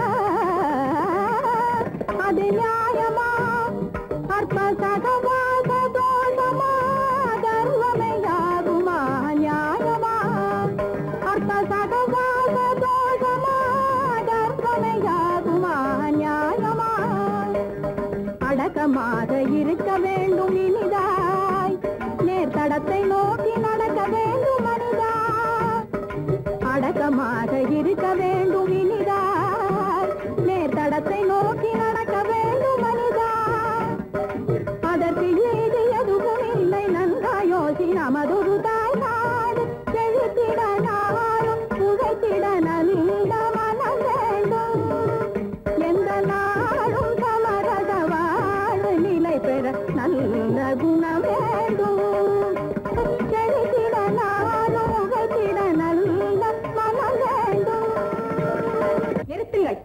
அது நியாயமா அற்ப சகவாச தோஷமா தர்மமையாகுமா நியாயமா அற்ப சகவாச தோஷமா தர்மமையாகுமா நியாயமா அடக்கமாக இருக்க வேண்டும் இனிதாய் நேர்தடத்தை நோக்கி நடக்க வேண்டும் மனிதா அடக்கமாக இருக்க வேண்டும் இனிதாய் நேர்தடத்தை நோக்கி நடக்க வேண்டும் மனிதா அதற்கு ஏது எதுவும் இல்லை நன்றா யோசி நமதொரு தாய் நாடு செழித்திட நாளும் உழைத்திட நல்ல மனம் வேண்டும் எந்த நாளும் சமரச வாழ்வு நிலை பெற நல்ல குணம் வேண்டும் செழித்திட நாளும் உழைத்திட நல்ல மனம் வேண்டும் நிறுத்துங்கள்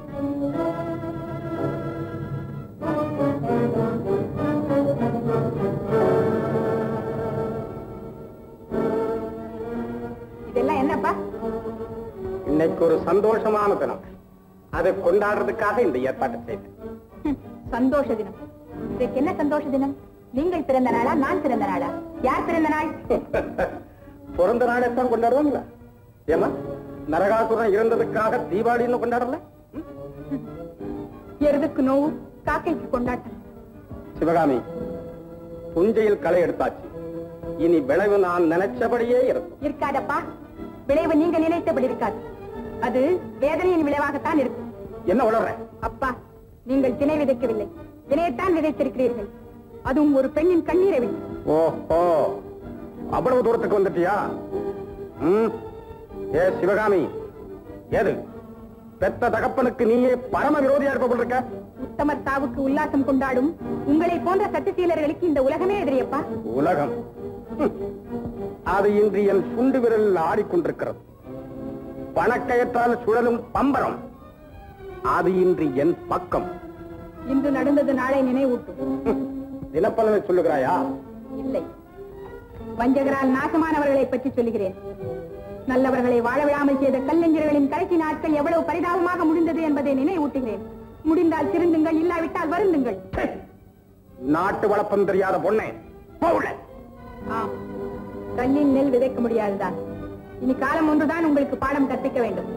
இதெல்லாம் என்னப்பா இன்னைக்கு ஒரு சந்தோஷமான தினம் அதை கொண்டாடுறதுக்காக இந்த ஏற்பாட்டை செய்தேன் ஹம், சந்தோஷ தினம் இதற்கு என்ன சந்தோஷ தினம் நீங்கள் பிறந்த நாளா நான் பிறந்த நாளா யார் பிறந்த நாள் பிறந்த நாளைத்தான் கொண்டாடுவாங்களா ஏமா நரகாசுரன் இறந்ததுக்காக தீபாவளின்னு கொண்டாடல எருதுக்கு நோவு காக்கைக்கு கொண்டாட்டம் சிவகாமி புஞ்சையில் களை எடுத்தாச்சு இனி விளைவு நான் நினைச்சபடியே இருக்கும் இருக்காதப்பா விளைவு நீங்க நினைத்தபடி இருக்காது அது வேதனையின் விளைவாகத்தான் இருக்கும் என்ன உளற அப்பா நீங்கள் திணை விதைக்கவில்லை வினையத்தான் விதைத்திருக்கிறீர்கள் அதுவும் ஒரு பெண்ணின் கண்ணீரை விட்டு ஓஹோ அவ்வளவு தூரத்துக்கு வந்துட்டியா ம் ஏ சிவகாமி ஏது பெத்த தகப்பனுக்கு நீயே பரம விரோதியா இருப்ப போல இருக்க உத்தமர் தாவுக்கு உல்லாசம் கொண்டாடும் உங்களை போன்ற சத்திசீலர்களுக்கு இந்த உலகமே எதிரியப்பா உலகம் ஹம். அது இன்று என் சுண்டு விரலில் ஆடிக்கொண்டிருக்கிறது பணக்கயற்றால் சுழலும் பம்பரம் அது இன்று என் பக்கம் இன்று நடந்தது நாளை நினைவூட்டும் ஹம். தினப்பலனை சொல்லுகிறாயா இல்லை வஞ்சகரால் நாசமானவர்களை பற்றி சொல்லுகிறேன் நல்லவர்களை வாழ விடாமல் செய்த கல்லெஞ்சர்களின் கடைசி நாட்கள் எவ்வளவு பரிதாபமாக முடிந்தது என்பதை நினைவூட்டுகிறேன் முடிந்தால் திருந்துங்கள் இல்லாவிட்டால் வருந்துங்கள் ச்சே. நாட்டு வளப்பம் தெரியாத பொண்ணே போகல ஆம் கல்லின் நெல் விதைக்க முடியாதுதான் இனி காலம் ஒன்றுதான் உங்களுக்கு பாடம் கற்பிக்க வேண்டும்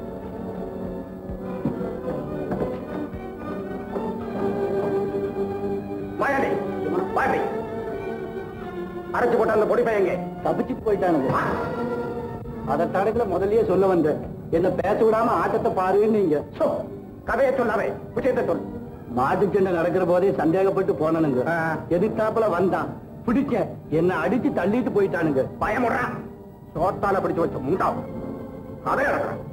மழை பாட்டி அரைச்சு போட்ட அந்த பொடி பையங்க தப்பிச்சுட்டு போயிட்டானுங்க அதை தடத்துல முதல்லயே சொல்ல வந்தேன் என்ன பேச விடாம ஆட்டத்தை பாருன்னு நீங்க சோ, கதையை சொல்லாதே விஷயத்தை சொல் மாட்டு சண்டை நடக்கிற போதே சந்தேகப்பட்டு போனானுங்க ஆ. எதிர்த்தாப்புல வந்தான் பிடிச்ச என்ன அடிச்சு தள்ளிட்டு போயிட்டானுங்க பயமுறா சோத்தால பிடிச்சு வச்ச முண்டாவும் கதை நடக்கிறேன்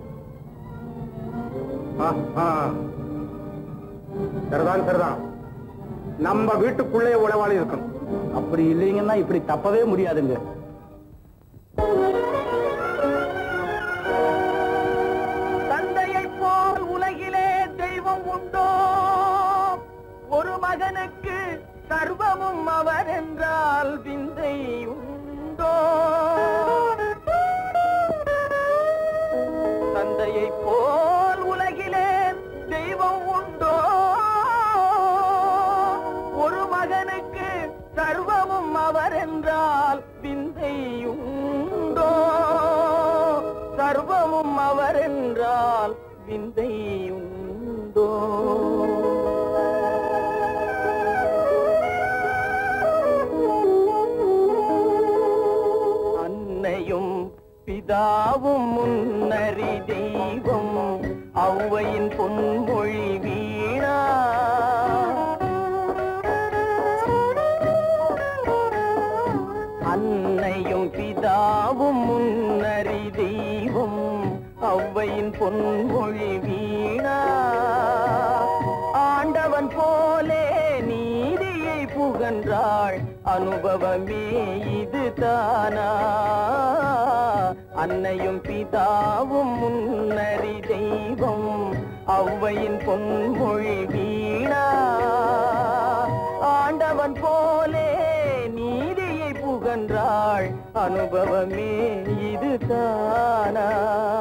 சரிதான் சரிதான் நம்ம வீட்டுக்குள்ளே உளவாளி இருக்கணும் அப்படி இல்லைங்கன்னா இப்படி தப்பவே முடியாதுங்க தந்தையை போல் உலகிலே தெய்வம் உண்டோ ஒரு மகனுக்கு சர்வமும் அவர் என்றால் விந்தை உண்டோ தந்தையை போல் உலகிலே தெய்வம் உண்டோ ஒரு மகனுக்கு சர்வமும் அவர் என்றால் விந்தை உண்டோ சர்வமும் அவர் என்றால் விந்தை உண்டோ அன்னையும் பிதாவும் முன்னறி தெய்வம் ஔவையின் பொன்மொழி வீணா அன்னையும் பிதாவும் முன்ன ஔவையின் பொன்மொழி வீணா ஆண்டவன் போலே நீதியை புகன்றாள் அனுபவமே இது தானா அன்னையும் பிதாவும் முன்னறி தெய்வம் ஔவையின் பொன்மொழி வீணா ஆண்டவன் போலே நீதியை புகன்றாள் அனுபவமே இது தானா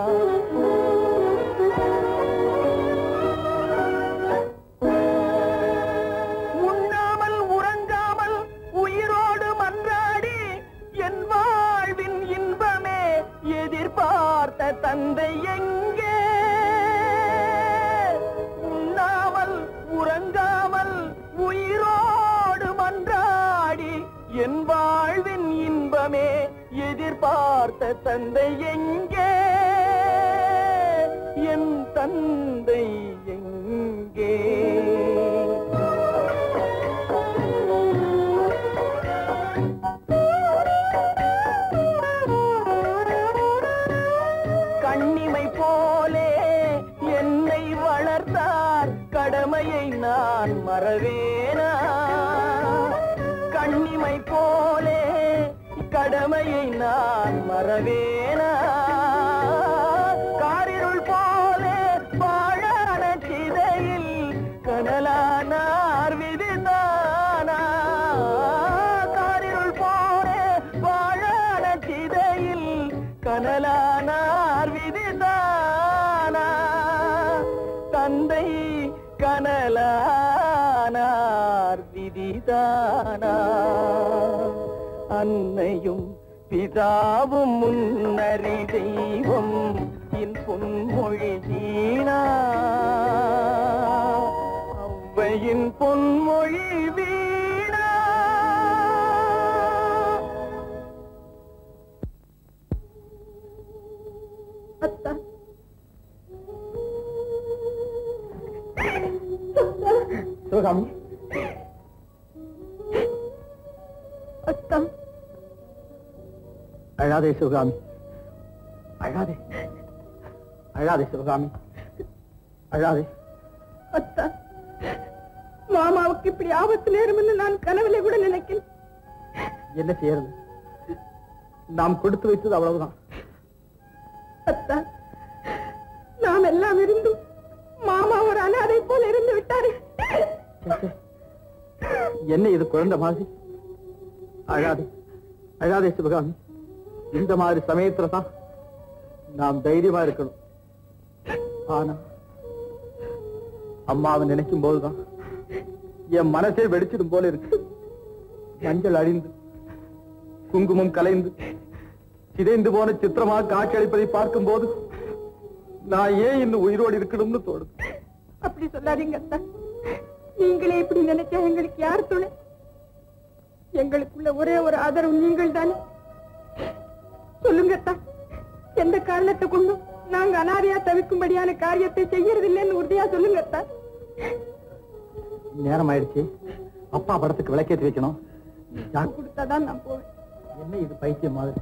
உண்ணாமல் உறங்காமல் உயிரோடு மன்றாடி என் வாழ்வின் இன்பமே எதிர்பார்த்த தந்தை எங்கே உண்ணாமல் உறங்காமல் உயிரோடு மன்றாடி என் வாழ்வின் இன்பமே எதிர்பார்த்த தந்தை எங்கே என் தந்தை எங்கே கண்ணிமை போலே என்னை வளர்த்தார் கடமையை நான் மறவேனா கண்ணிமை போலே கடமையை நான் மறவேனா காரிருள் போலே வாழான சிதையில் கனலானார் விதிதானா காரிருள் போலே வாழான சிதையில் கனலானார் விதிதானா தந்தை கனலானார் விதிதானா அன்னையும் பிதாவும் முன்னறி தெய்வம் என் பொன்மொழி வீணா ஔவையின் பொன்மொழி வீணா அத்தா சிவகாமி அத்தா அழாதே சிவகாமி அழாதே அழாதே சிவகாமி அழாதே அத்தா மாமாவுக்கு இப்படி ஆபத்து நேரும்னு நான் கனவுல கூட நினைக்கல என்ன செய்யறது நாம் கொடுத்து வைத்தது அவ்வளவுதான் அத்தா நாம் எல்லாம் இருந்தும் மாமா ஒரு அனாதை போல இருந்து விட்டாரு சே, சே. என்ன இது குழந்தை மாதிரி அழாதே அழாதே சிவகாமி இந்த மாதிரி சமயத்துல தான் நாம் தைரியமா இருக்கணும் ஆனா அம்மாவை நினைக்கும் போதுதான் என் மனசே வெடிச்சிடும் போல இருக்கு மஞ்சள் அழிந்து குங்குமம் கலைந்து சிதைந்து போன சித்திரமாக காட்சியளிப்பதை பார்க்கும் போது நான் ஏன் இன்னும் உயிரோடு இருக்கணும்னு தோணுது அப்படி சொல்லாதீங்க அத்தா நீங்களே இப்படி நினைச்சா எங்களுக்கு யார் துணை எங்களுக்குள்ள ஒரே ஒரு ஆதரவு நீங்கள் தானே சொல்லுங்க அத்தா எந்த காரணத்தை கொண்டும் நாங்க அனாதையா தவிக்கும்படியான காரியத்தை செய்யறதில்லைன்னு உறுதியா சொல்லுங்க அத்தா நேரம் ஆயிடுச்சு அப்பா படத்துக்கு விளக்கேற்றி வைக்கணும் ஜா- கொடுத்தாதான் நான் போவேன் என்ன இது பைத்தியம் மாதிரி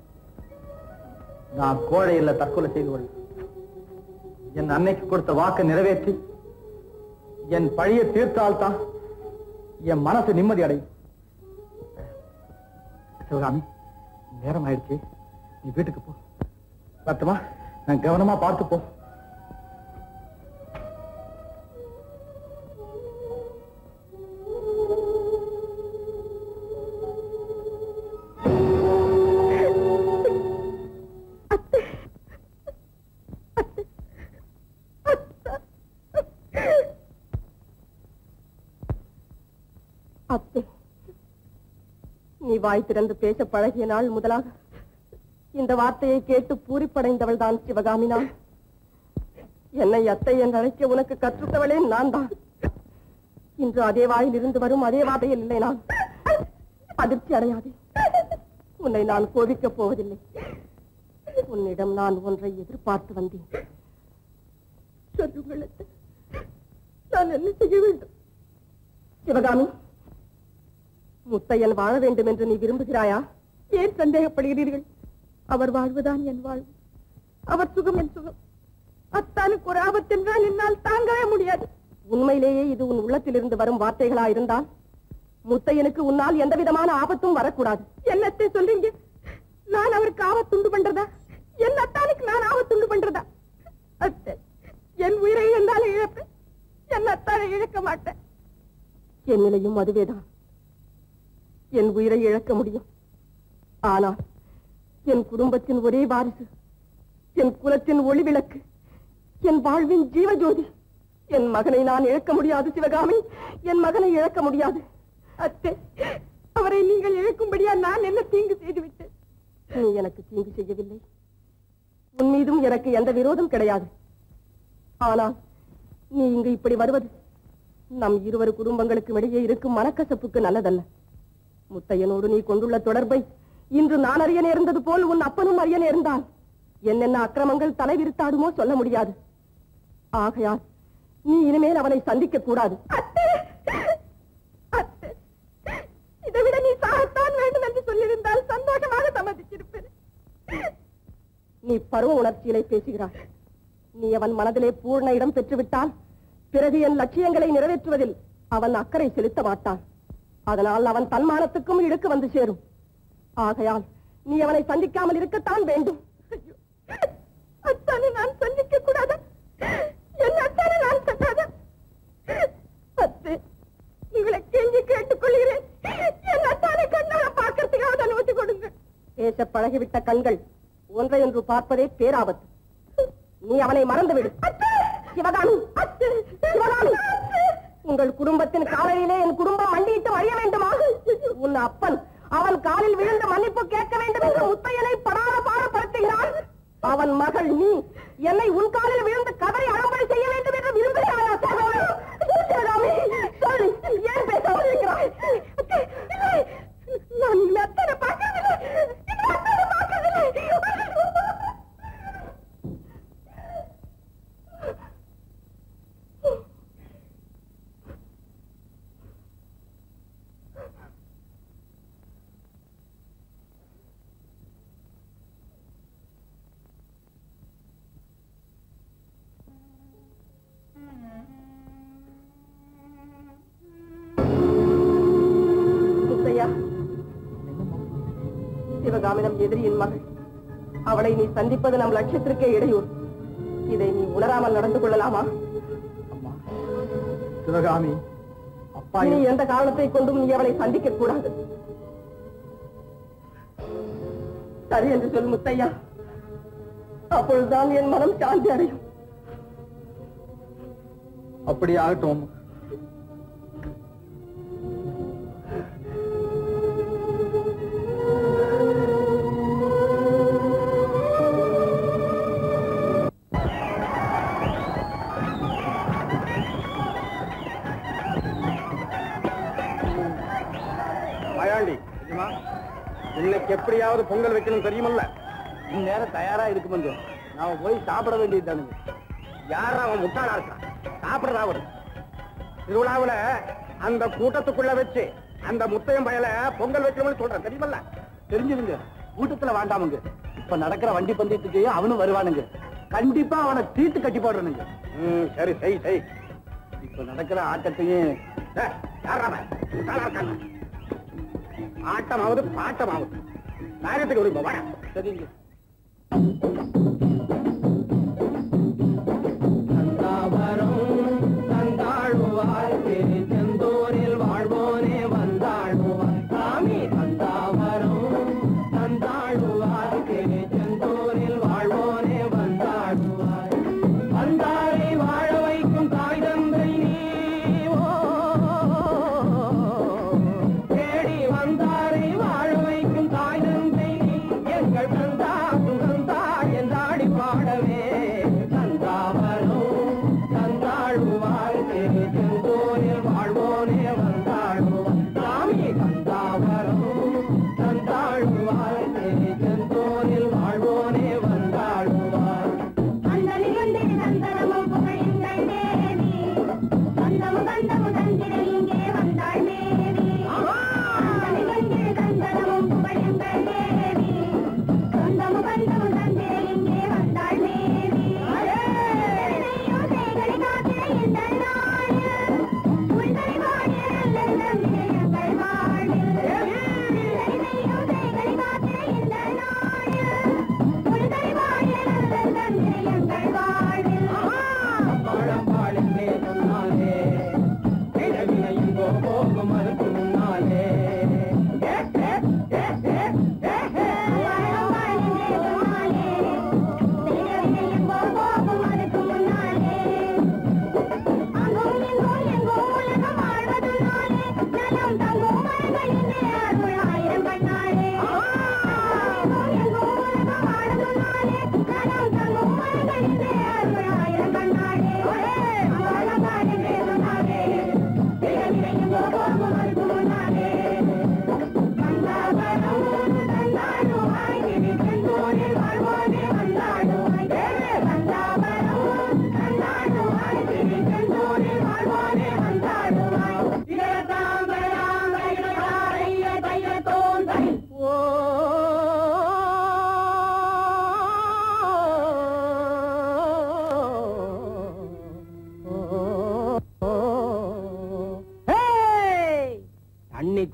நான் கோழை இல்ல தற்கொலை செய்து கொள்ள என் அன்னைக்கு கொடுத்த வாக்கை நிறைவேற்றி என் பழிய தீர்த்தால்தான் என் மனசு நிம்மதி அடையும் சிவகாமி நேரம் ஆயிடுச்சு நீ வீட்டுக்கு போ பத்துமா நான் கவனமா பார்த்து போ அத்தை நீ வாய் திறந்து பேச பழகிய நாள் முதலாக இந்த வார்த்தையை கேட்டு பூரிப்படைந்தவள் தான் சிவகாமி நான் என்னை அத்தை என்று அழைக்க உனக்கு கற்றுத்தவளே நான் தான் இன்று அதே வாயில் இருந்து வரும் அதே வார்த்தையில் இல்லை நான் அதிர்ச்சி அடையாதே உன்னை நான் கோபிக்கப் போவதில்லை உன்னிடம் நான் ஒன்றை எதிர்பார்த்து வந்தேன் சொல்லுங்கள் அத்தை. நான் என்ன செய்ய வேண்டும் சிவகாமி முத்தையன் வாழ வேண்டும் என்று நீ விரும்புகிறாயா ஏன் சந்தேகப்படுகிறீர்கள் அவர் வாழ்வுதான் என் வாழ்வு அவர் சுகம் என் சுகம் அத்தானுக்கு ஒரு ஆபத்து என்றால் என்னால் தாங்கவே முடியாது உண்மையிலேயே இது உன் உள்ளத்திலிருந்து வரும் வார்த்தைகளா இருந்தால் முத்தையனுக்கு உன்னால் எந்த விதமான ஆபத்தும் வரக்கூடாது என்னத்தை சொல்றீங்க நான் அவருக்கு ஆபத்துண்டு பண்றதா என் அத்தானுக்கு நான் ஆபத்துண்டு பண்றதா அத்தை என் உயிரை என்னால் இழப்பேன் என் அத்தானை இழக்க மாட்டேன் என் நிலையும் அதுவேதான் என் உயிரை இழக்க முடியும் ஆனால் என் குடும்பத்தின் ஒரே வாரிசு என் குலத்தின் ஒளி விளக்கு என் வாழ்வின் ஜீவஜோதி என் மகனை நான் இழக்க முடியாது சிவகாமி என் மகனை இழக்க முடியாது அத்தை அவரை நீங்கள் இழக்கும்படியா நான் என்ன தீங்கு செய்து விட்டேன் நீ எனக்கு தீங்கு செய்யவில்லை உன் மீதும் எனக்கு எந்த விரோதம் கிடையாது ஆனால் நீ இங்கு இப்படி வருவது நம் இருவரு குடும்பங்களுக்கு இடையே இருக்கும் மனக்கசப்புக்கு நல்லதல்ல முத்தையனோடு நீ கொண்டுள்ள தொடர்பை இன்று நான் அறிய நேர்ந்தது போல் உன் அப்பனும் அறிய நேர்ந்தான் என்னென்ன அக்கிரமங்கள் தலைவிரித்தாடுமோ சொல்ல முடியாது ஆகையால் நீ இனிமேல் அவனை சந்திக்க கூடாது இதை விட நீ சாகத்தான் வேண்டும் என்று சொல்லியிருந்தால் சந்தோஷமாக சம்மதிச்சிருப்பேன் நீ பருவ உணர்ச்சியிலே பேசுகிறாய் நீ அவன் மனதிலே பூர்ண இடம் பெற்றுவிட்டால் பிறகு என் லட்சியங்களை நிறைவேற்றுவதில் அவன் அக்கறை செலுத்த மாட்டான் அதனால் அவன் தன்மானத்துக்கும் இடுக்கு வந்து சேரும் ஆகையால் நீ அவனை சந்திக்காமல் இருக்கத்தான் வேண்டும் ஐயோ, அத்தானை நான் சந்திக்க கூடாது என் அத்தானை நான் சட்டாத அத்து உங்களை கெஞ்சி கேட்டுக்கொள்கிறேன் என் அத்தானை கண்ணால பார்க்கறதுக்காக அனுமதி கொடுங்க பேச பழகிவிட்ட கண்கள் ஒன்றை ஒன்று பார்ப்பதே பேராபத்து நீ அவனை மறந்துவிடு சிவகாமி சிவகாமி உங்கள் குடும்பத்தின் காலையிலே என் குடும்பம் மண்டியிட்டு வழிய வேண்டுமா உன் அப்பன் அவன் காலில் விழுந்து மன்னிப்பு கேட்க வேண்டும் என்று முத்தையனை படாத பாடப்படுத்துகிறான் அவன் மகள் நீ என்னை உன் காலில் விழுந்து கதறி அடம்படி செய்ய வேண்டும் என்று விரும்புகிறாயா சகோதரி? சிவகாமி, சொல்லு, ஏன் பேசாமல் இருக்கிறாய்? இல்லை, நான் இந்த அத்தனை பார்க்கவில்லை இந்த அத்தனை பார்க்கவில்லை முத்தையா சிவகாமினம் எதிரியின் மகள் அவளை நீ சந்திப்பது நம் லட்சியத்திற்கே இடையூறு இதை நீ உணராமல் நடந்து கொள்ளலாமா அம்மா சிவகாமி அப்பா நீ எந்த காரணத்தை கொண்டும் நீ அவளை சந்திக்க கூடாது சரி என்று சொல் முத்தையா அப்பொழுதுதான் என் மனம் சாந்தி அடையும் அப்படி ஆகட்டும் மாயாண்டி இன்னைக்கு எப்படியாவது பொங்கல் வைக்கணும் தெரியுமல்ல இந்நேரம் தயாரா இருக்குமெங்க நாம போய் சாப்பிட வேண்டியதுதானுங்க யார் அவன் முட்டாளா இருக்கான் சாப்பிடுறா அவரு திருவிழாவுல அந்த கூட்டத்துக்குள்ள வச்சு அந்த முத்தையம் பயல பொங்கல் வைக்கணும்னு சொல்றேன் தெரியுமல்ல தெரிஞ்சுதுங்க கூட்டத்துல வேண்டாமுங்க இப்ப நடக்கிற வண்டி பந்தயத்துக்கு அவனும் வருவானுங்க கண்டிப்பா அவனை தீட்டு கட்டி போடுறனுங்க ம், சரி செய் செய் இப்ப நடக்கிற ஆட்டத்தையும் ஏய், யார்றா அவன்? முட்டாளா இருக்கான் ஆட்டமாவது பாட்டமாவது காரியத்துக்கு விடுங்க வாடா சரிங்க தேடி வந்தாரை வாழ வைக்கும் தாய் தந்தை நீ எங்கள் தந்தா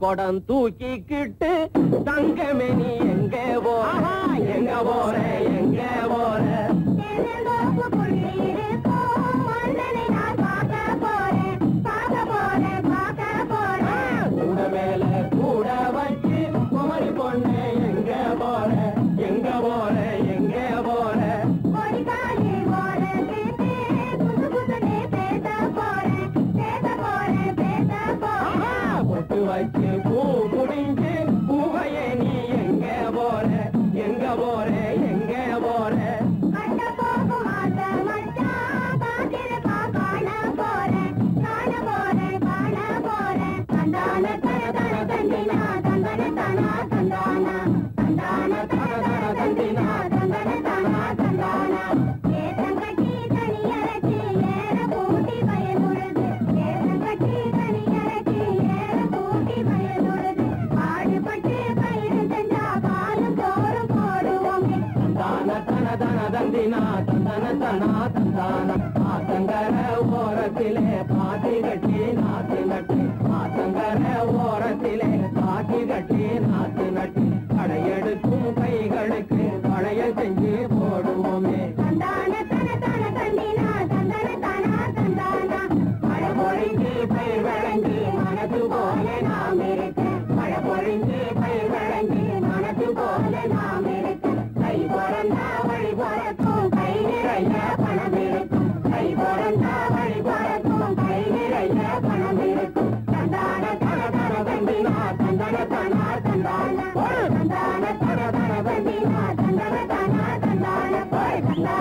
குடம் தூக்கிக்கிட்டு தங்கமே நீ எங்க போற எங்க போற எங்க போற தென்னந்தோப்பு புள்ளிருக்கும் மன்னனை நான் பார்க்க போறேன் பார்க்க போறேன் பார்க்க போறேன் கூட மேல கூட வச்சு குமரி பொண்ணு எங்க போற எங்க போற எங்க போற கொடிக்காலி ஓரத்திட்டு புது புதுனே பேச போறேன் பேச போறேன் பேச போறேன் பொட்டு வச்சு பூ முடிஞ்சு பூவையே நீ எங்க போற எங்க போற எங்க போற கண்ட போகும் ஆசை மச்சான் காத்திருப்பா காண போறேன் காண போறேன் காண போறேன் தந்தான தன தன தந்தினா தந்தன தனா தந்தானா தந்தான தன தன தந்தினா தந்தன தனா தந்தானா ஏத்தம் கட்டி தனியரச்சி ஏற பூட்டி பயனுழுது ஏத்தம் கட்டி தனியரச்சி ஏற பூட்டி பயனுழுது பாடுபட்டு பயிர் செஞ்சா பாலும் சோறும் போடுவோமே தந்தான தன தன தந்தினா தந்தன தனா தந்தான ஆத்தங்கர ஓரத்திலே பாத்தி கட்டி நாத்து நட்டு ஆத்தங்கர ஓரத்திலே பாத்தி கட்டி நாத்து நட்டு கடையெடுக்கும் கைகளுக்கு வளையல் செஞ்சு போடுவோமே தந்தான தன தன தந்தினா தந்தன தனா தந்தானா மழை பொழிஞ்சு பயிர் விளைஞ்சு மனசு போல நாம் இருக்க மழை பொழிஞ்சு பயிர் விளைஞ்சு மனசு போல நாம் இருக்க கை பிறந்தா வழி பிறக்கும் கை நிறைய பணம் இருக்கும் கை பிறந்தா வழி பிறக்கும் கை நிறைய பணம் இருக்கும் தந்தான தன தன தந்தினா தந்தன தனா தந்தானா தந்தான தன தன தந்தினா தந்தன தனா தந்தானா போய்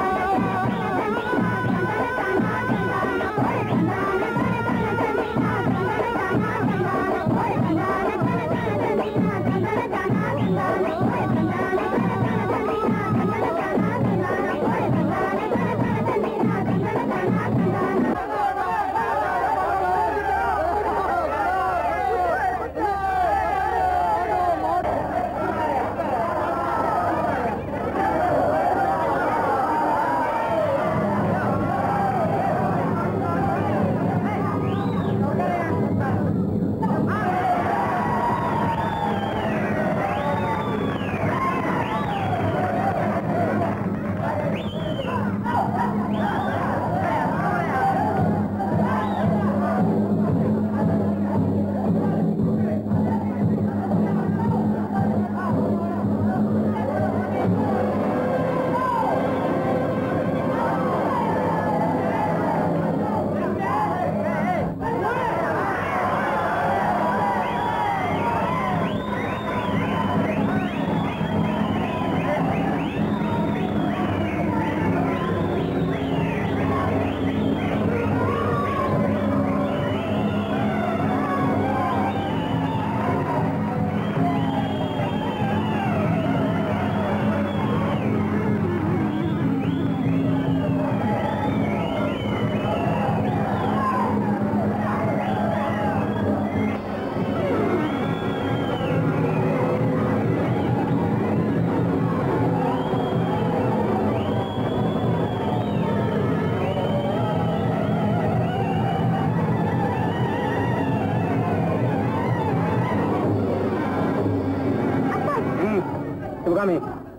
சிவகாமி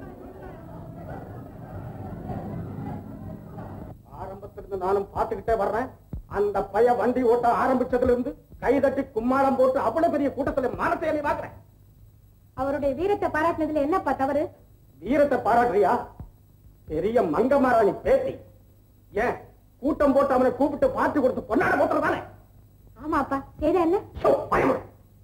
ஆரம்பத்திலிருந்து நானும் பார்த்துக்கிட்டே வர்றேன் அந்த பைய வண்டி ஓட்ட ஆரம்பிச்சதுல இருந்து கை தட்டி கும்மாளம் போட்டு அவ்வளவு பெரிய கூட்டத்துல மானத்தை நீ பாக்குறேன் அவருடைய வீரத்தை பாராட்டினதுல என்னப்பா தவறு வீரத்தை பாராட்டுறியா பெரிய மங்கமாராணி பேத்தி ஏன் கூட்டம் போட்டு அவனை கூப்பிட்டு பார்த்து கொடுத்து பொன்னாட போட்டுறதானே ஆமாப்பா செய்த என்ன பயமுறை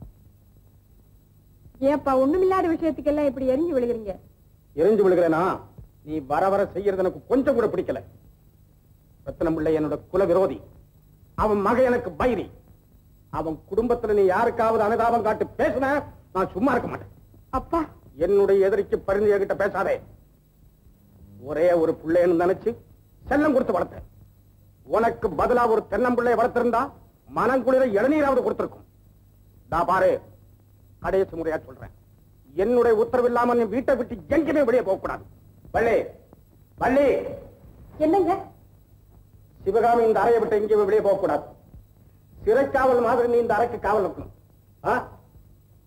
ஏப்பா ஒண்ணுமில்லாத விஷயத்துக்கு எல்லாம் இப்படி எரிஞ்சு விழுகிறீங்க எரிஞ்சு விழுகிறேனா நீ வர வர செய்யறது எனக்கு கொஞ்சம் கூட பிடிக்கல ரத்னம் பிள்ளை என்னோட குல விரோதி அவன் மக எனக்கு பைரி அவன் குடும்பத்துல நீ யாருக்காவது அனுதாபம் காட்டு பேசுன நான் சும்மா இருக்க மாட்டேன் அப்பா என்னுடைய எதிரிக்கு பரிந்து என்கிட்ட பேசாதே ஒரே ஒரு பிள்ளைன்னு நினைச்சு செல்லம் கொடுத்து வளர்த்தேன் உனக்கு பதிலா ஒரு தென்னம்பிள்ளை வளர்த்திருந்தா மனங்குளிர இளநீராவது கொடுத்திருக்கும் நான் பாரு கடைசி முறையா சொல்றேன் என்னுடைய உத்தரவு இல்லாம நீ வீட்டை விட்டு எங்கேயுமே வெளியே போக கூடாது வள்ளி வள்ளி என்னங்க சிவகாமி இந்த அறையை விட்டு எங்கேயும் வெளியே போக கூடாது சிறைக்காவல் மாதிரி நீ இந்த அறைக்கு காவல் வைக்கணும் ஆ?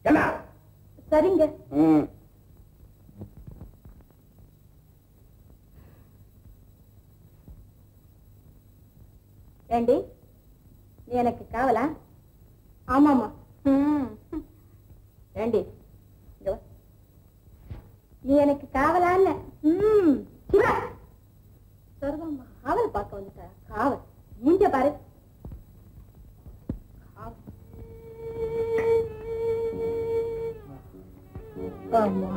என்ன சரிங்க ம். ஏண்டி நீ எனக்கு காவலா ஆமாமா ம். ஏண்டி இங்க வா. நீ எனக்கு காவலான்னு ம் சிவா சர்வம்மா காவல் பார்க்க வந்துட்டா காவல் மூஞ்ச பாரு ஆமா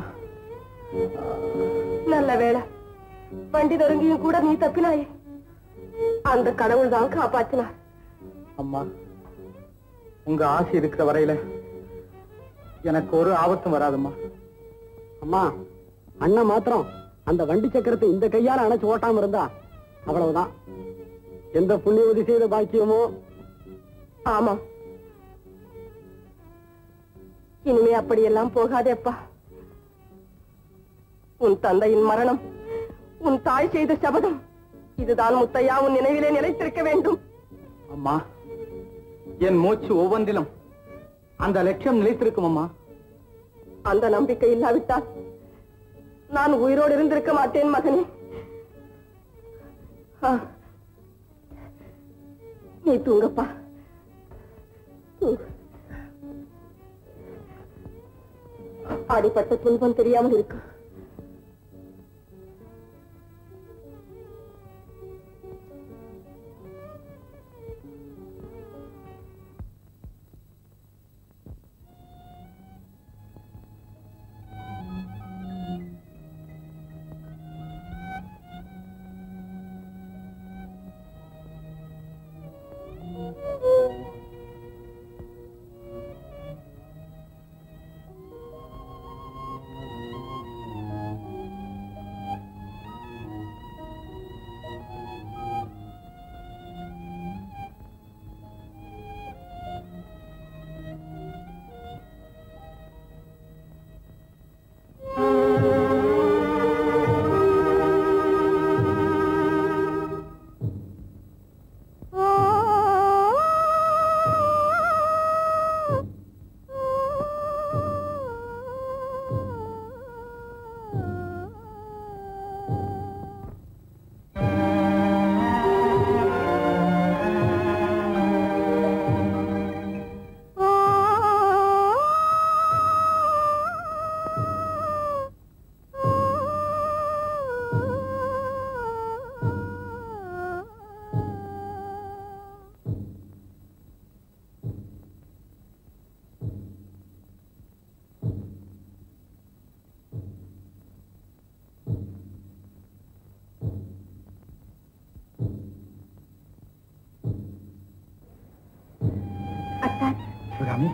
நல்ல வேளை வண்டி நொறுங்கியும் கூட நீ தப்பினாயே அந்த கடவுள் தான் காப்பாத்தினார் அம்மா உங்க ஆசை இருக்கிற வரையில எனக்கு ஒரு ஆபத்தும் வராதும்மா அம்மா அண்ணன் மாத்திரம் அந்த வண்டி சக்கரத்தை இந்த கையால அணைச்சு ஓட்டாம இருந்தா அவ்வளவுதான் எந்த புண்ணியவதி செய்த பாக்கியமோ ஆமா இனிமே அப்படியெல்லாம் போகாதேப்பா உன் தந்தையின் மரணம் உன் தாய் செய்த சபதம் இதுதான் முத்தையா உன் நினைவிலே நிலைத்திருக்க வேண்டும் அம்மா என் மூச்சு ஒவ்வொன்றிலும் அந்த லட்சியம் நிலைத்திருக்கும் அம்மா அந்த நம்பிக்கை இல்லாவிட்டால் நான் உயிரோடு இருந்திருக்க மாட்டேன் மகனே ஆ. நீ தூங்கப்பா தூங்கு. அடிப்பட்ட துன்பம் தெரியாமல் இருக்கு அத்தான் சிவகாமி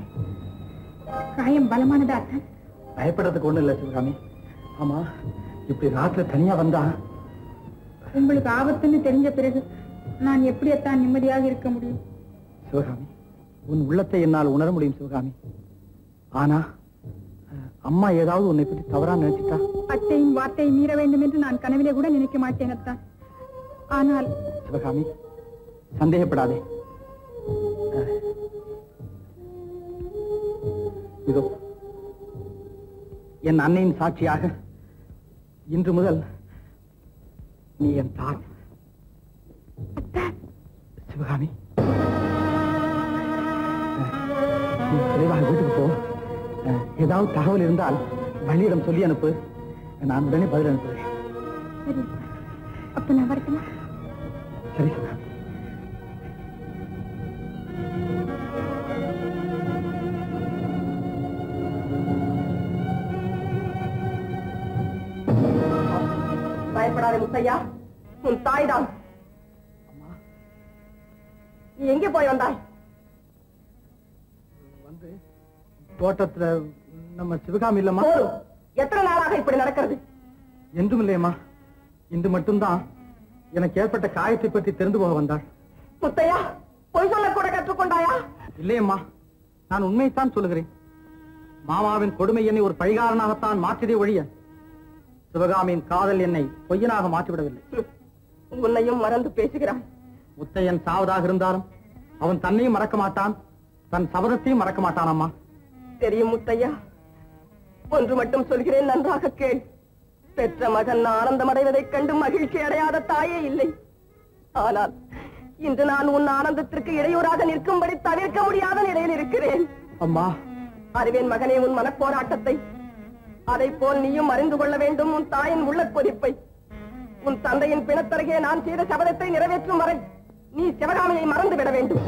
காயம் பலமானதா அத்தான் பயப்படுறதுக்கு ஒண்ணும் இல்ல சிவகாமி ஆமா இப்படி ராத்திரி தனியா வந்தா உங்களுக்கு ஆபத்துன்னு தெரிஞ்ச பிறகு நான் எப்படி அத்தான் நிம்மதியாக இருக்க முடியும் சிவகாமி உன் உள்ளத்தை என்னால் உணர முடியும் சிவகாமி ஆனா அஹ், அம்மா ஏதாவது உன்னை பற்றி தவறா நினைச்சிட்டா அத்தையின் வார்த்தையை மீற வேண்டும் என்று நான் கனவிலே கூட நினைக்க மாட்டேன் அத்தான் ஆனால் சிவகாமி சந்தேகப்படாதே அஹ், இதோ என் அன்னையின் சாட்சியாக இன்று முதல் நீ என் தாய் சிவகாமி அஹ், நீ விரைவாக வீட்டுக்கு போ அஹ், ஏதாவது தகவல் இருந்தால் வள்ளியிடம் சொல்லி அனுப்பு நான் உடனே பதில் அனுப்புகிறேன் சரி அப்ப நான் வரட்டுமா சரி சிவகாமி பயப்படாதே முத்தையா உன் தாய்தான் நீ எங்கே போய் வந்தாய் வந்து தோட்டத்துல நம்ம சிவகாமி இல்லம்மா போதும் எத்தனை நாளாக இப்படி நடக்கிறது என்றும் இல்லையம்மா இன்று மட்டும்தான் எனக்கு ஏற்பட்ட காயத்தை பற்றி தெரிந்து போக வந்தாள் முத்தையா பொய் சொல்ல கூட கற்றுக்கொண்டாயா இல்லையம்மா நான் உண்மையைத்தான் சொல்லுகிறேன் மாமாவின் கொடுமை என்னை ஒரு பழிகாரனாகத்தான் மாற்றியதே ஒழிய சிவகாமியின் காதல் என்னை பொய்யனாக மாற்றிவிடவில்லை ஹம், உன்னையும் மறந்து பேசுகிறாய் முத்தையன் சாவதாக இருந்தாலும் அவன் தன்னையும் மறக்க மாட்டான் தன் சபதத்தையும் மறக்க மாட்டான் அம்மா தெரியும் முத்தையா ஒன்று மட்டும் சொல்கிறேன் நன்றாக கேள் பெற்ற மகன் ஆனந்தம் அடைவதைக் கண்டு மகிழ்ச்சி அடையாத தாயே இல்லை ஆனால் இன்று நான் உன் ஆனந்தத்திற்கு இடையூறாக நிற்கும்படி தவிர்க்க முடியாத நிலையில் இருக்கிறேன் அம்மா அறிவேன் மகனே உன் மனப்போராட்டத்தை அதைப் போல் நீயும் அறிந்து கொள்ள வேண்டும் உன் தாயின் உள்ள கொதிப்பை உன் தந்தையின் பிணத்தருகே நான் செய்த சபதத்தை நிறைவேற்றும் வரை நீ சிவகாமியை மறந்து விட வேண்டும்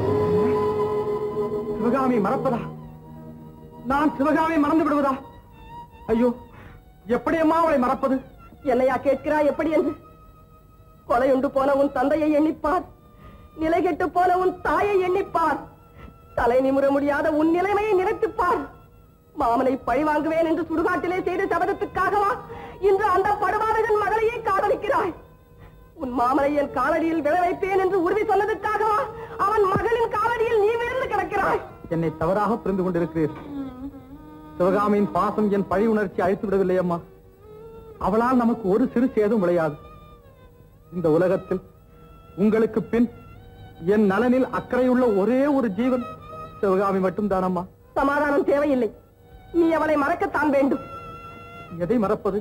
சிவகாமி மறப்பதா நான் சிவகாமி மறந்து விடுவதா ஐயோ எப்படியம்மா அவளை மறப்பது என்னையா கேட்கிறாய் எப்படி என்று கொலையுண்டு போன உன் தந்தையை எண்ணிப்பார் நிலை கெட்டு போன உன் தாயை எண்ணிப்பார் தலை நிமிர முடியாத உன் நிலைமையை நினைத்துப்பார் மாமனை பழி வாங்குவேன் என்று சுடுகாட்டிலே செய்த சபதத்துக்காகவா இன்று அந்த படுபாதகன் மகளையே காதலிக்கிறாய் உன் மாமனை என் காலடியில் விழ வைப்பேன் என்று உறுதி சொன்னதுக்காகவா அவன் மகளின் காலடியில் நீ விழுந்து கிடக்கிறாய் என்னை தவறாக புரிந்து கொண்டிருக்கிறீர் சிவகாமியின் பாசம் என் பழி உணர்ச்சி அழித்து விடவில்லை அம்மா அவளால் நமக்கு ஒரு சிறு சேதம் விளையாது இந்த உலகத்தில் உங்களுக்கு பின் என் நலனில் அக்கறையுள்ள ஒரே ஒரு ஜீவன் சிவகாமி மட்டும்தான் அம்மா சமாதானம் தேவையில்லை நீ அவளை மறக்கத்தான் வேண்டும் எதை மறப்பது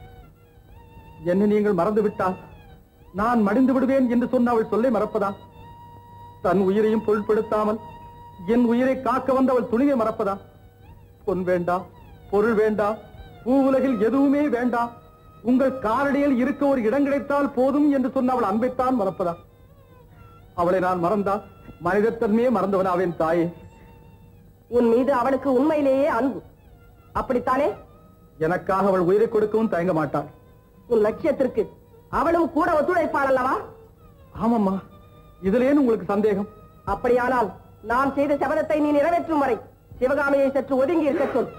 என்னை நீங்கள் மறந்து விட்டால் நான் மடிந்து விடுவேன் என்று சொன்ன அவள் சொல்லை மறப்பதா தன் உயிரையும் பொருட்படுத்தாமல் என் உயிரை காக்க வந்த அவள் துணிவை மறப்பதா பொன் வேண்டாம் பொருள் வேண்டாம் பூ உலகில் எதுவுமே வேண்டாம் உங்கள் காலடியில் இருக்க ஒரு இடம் கிடைத்தால் போதும் என்று சொன்ன அவள் அன்பைத்தான் மறப்பதா அவளை நான் மறந்தால் மனிதத்தன்மையே மறந்தவனாவேன் தாயே உன் மீது அவளுக்கு உண்மையிலேயே அன்பு அப்படித்தானே எனக்காக அவள் உயிரை கொடுக்கவும் தயங்க மாட்டாள் உன் லட்சியத்திற்கு அவளும் கூட ஒத்துழைப்பாள் அல்லவா ஆமாம்மா இதுலேன்னு உங்களுக்கு சந்தேகம் அப்படியானால் நான் செய்த சபதத்தை நீ நிறைவேற்றும் வரை சிவகாமியை சற்று ஒதுங்கி இருக்க சொல்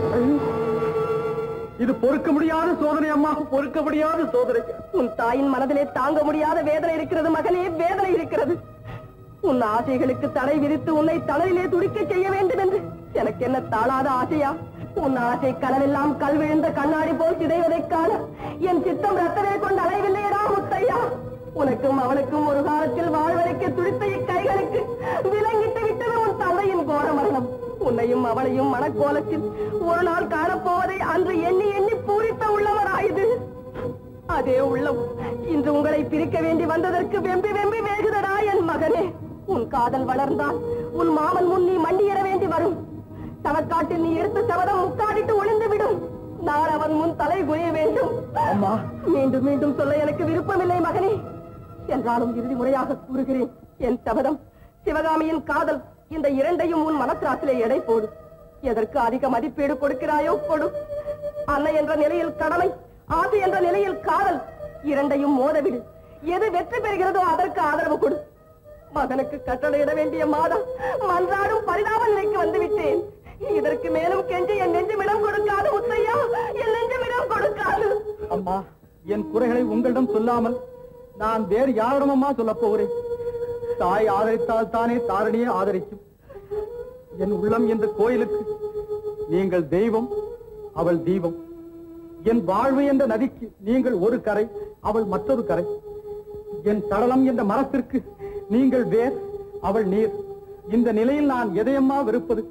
இது பொறுக்க முடியாத சோதனை அம்மா பொறுக்க முடியாத சோதனை உன் தாயின் மனதிலே தாங்க முடியாத வேதனை இருக்கிறது மகனே வேதனை இருக்கிறது உன் ஆசைகளுக்கு தடை விதித்து உன்னை தளரிலே துடிக்க செய்ய வேண்டும் என்று எனக்கு என்ன தாளாத ஆசையா உன் ஆசை கனவெல்லாம் கல் விழுந்த கண்ணாடி போல் சிதைவதைக் காண என் சித்தம் ரத்தமே கொண்டு அலைவில்லையடா முத்தையா உனக்கும் அவனுக்கும் ஒரு காலத்தில் வாழ்வதற்கு துடித்த இக்கைகளுக்கு விலங்கிட்டு விட்டது உன் தந்தையின் கோர மரணம் உன்னையும் அவளையும் மனக்கோலத்தில் ஒரு நாள் காணப்போவதை அன்று எண்ணி எண்ணி பூரித்த உள்ளவராயுது அதே உள்ளம் இன்று உங்களை பிரிக்க வேண்டி வந்ததற்கு வெம்பி வெம்பி வேகுதடா என் மகனே உன் காதல் வளர்ந்தால் உன் மாமன் முன் நீ மண்டியிட வேண்டி வரும் தவக்காட்டில் நீ எடுத்த சபதம் முக்காடிட்டு ஒளிந்து விடும் நான் அவன் முன் தலை குனிய வேண்டும் அம்மா மீண்டும் மீண்டும் சொல்ல எனக்கு விருப்பமில்லை மகனே என்றாலும் இறுதி முறையாக கூறுகிறேன் என் சபதம் சிவகாமியின் காதல் இந்த இரண்டையும் உன் மனத்திராசிலே எடை போடு எதற்கு அதிக மதிப்பீடு கொடுக்கிறாயோ கொடு அன்னை என்ற நிலையில் கடமை ஆசை என்ற நிலையில் காதல் இரண்டையும் மோதவிடு எது வெற்றி பெறுகிறதோ அதற்கு ஆதரவு கொடு மகனுக்கு கட்டளையிட வேண்டிய மாதா மன்றாடும் பரிதாப நிலைக்கு வந்து விட்டேன் இதற்கு மேலும் கெஞ்சி என் நெஞ்சுமிடம் கொடுக்காது முத்தையா என் நெஞ்சுமிடம் கொடுக்காது அம்மா என் குறைகளை உங்களிடம் சொல்லாமல் நான் வேறு யாரிடமம்மா சொல்லப் போகிறேன் தாய் ஆதரித்தால் தானே தாரணியை ஆதரிக்கும் என் உள்ளம் என்ற கோயிலுக்கு நீங்கள் தெய்வம் அவள் தீபம் என் வாழ்வு என்ற நதிக்கு நீங்கள் ஒரு கரை அவள் மற்றொரு கரை என் சடலம் என்ற மரத்திற்கு நீங்கள் வேர் அவள் நீர் இந்த நிலையில் நான் எதையம்மா வெறுப்பது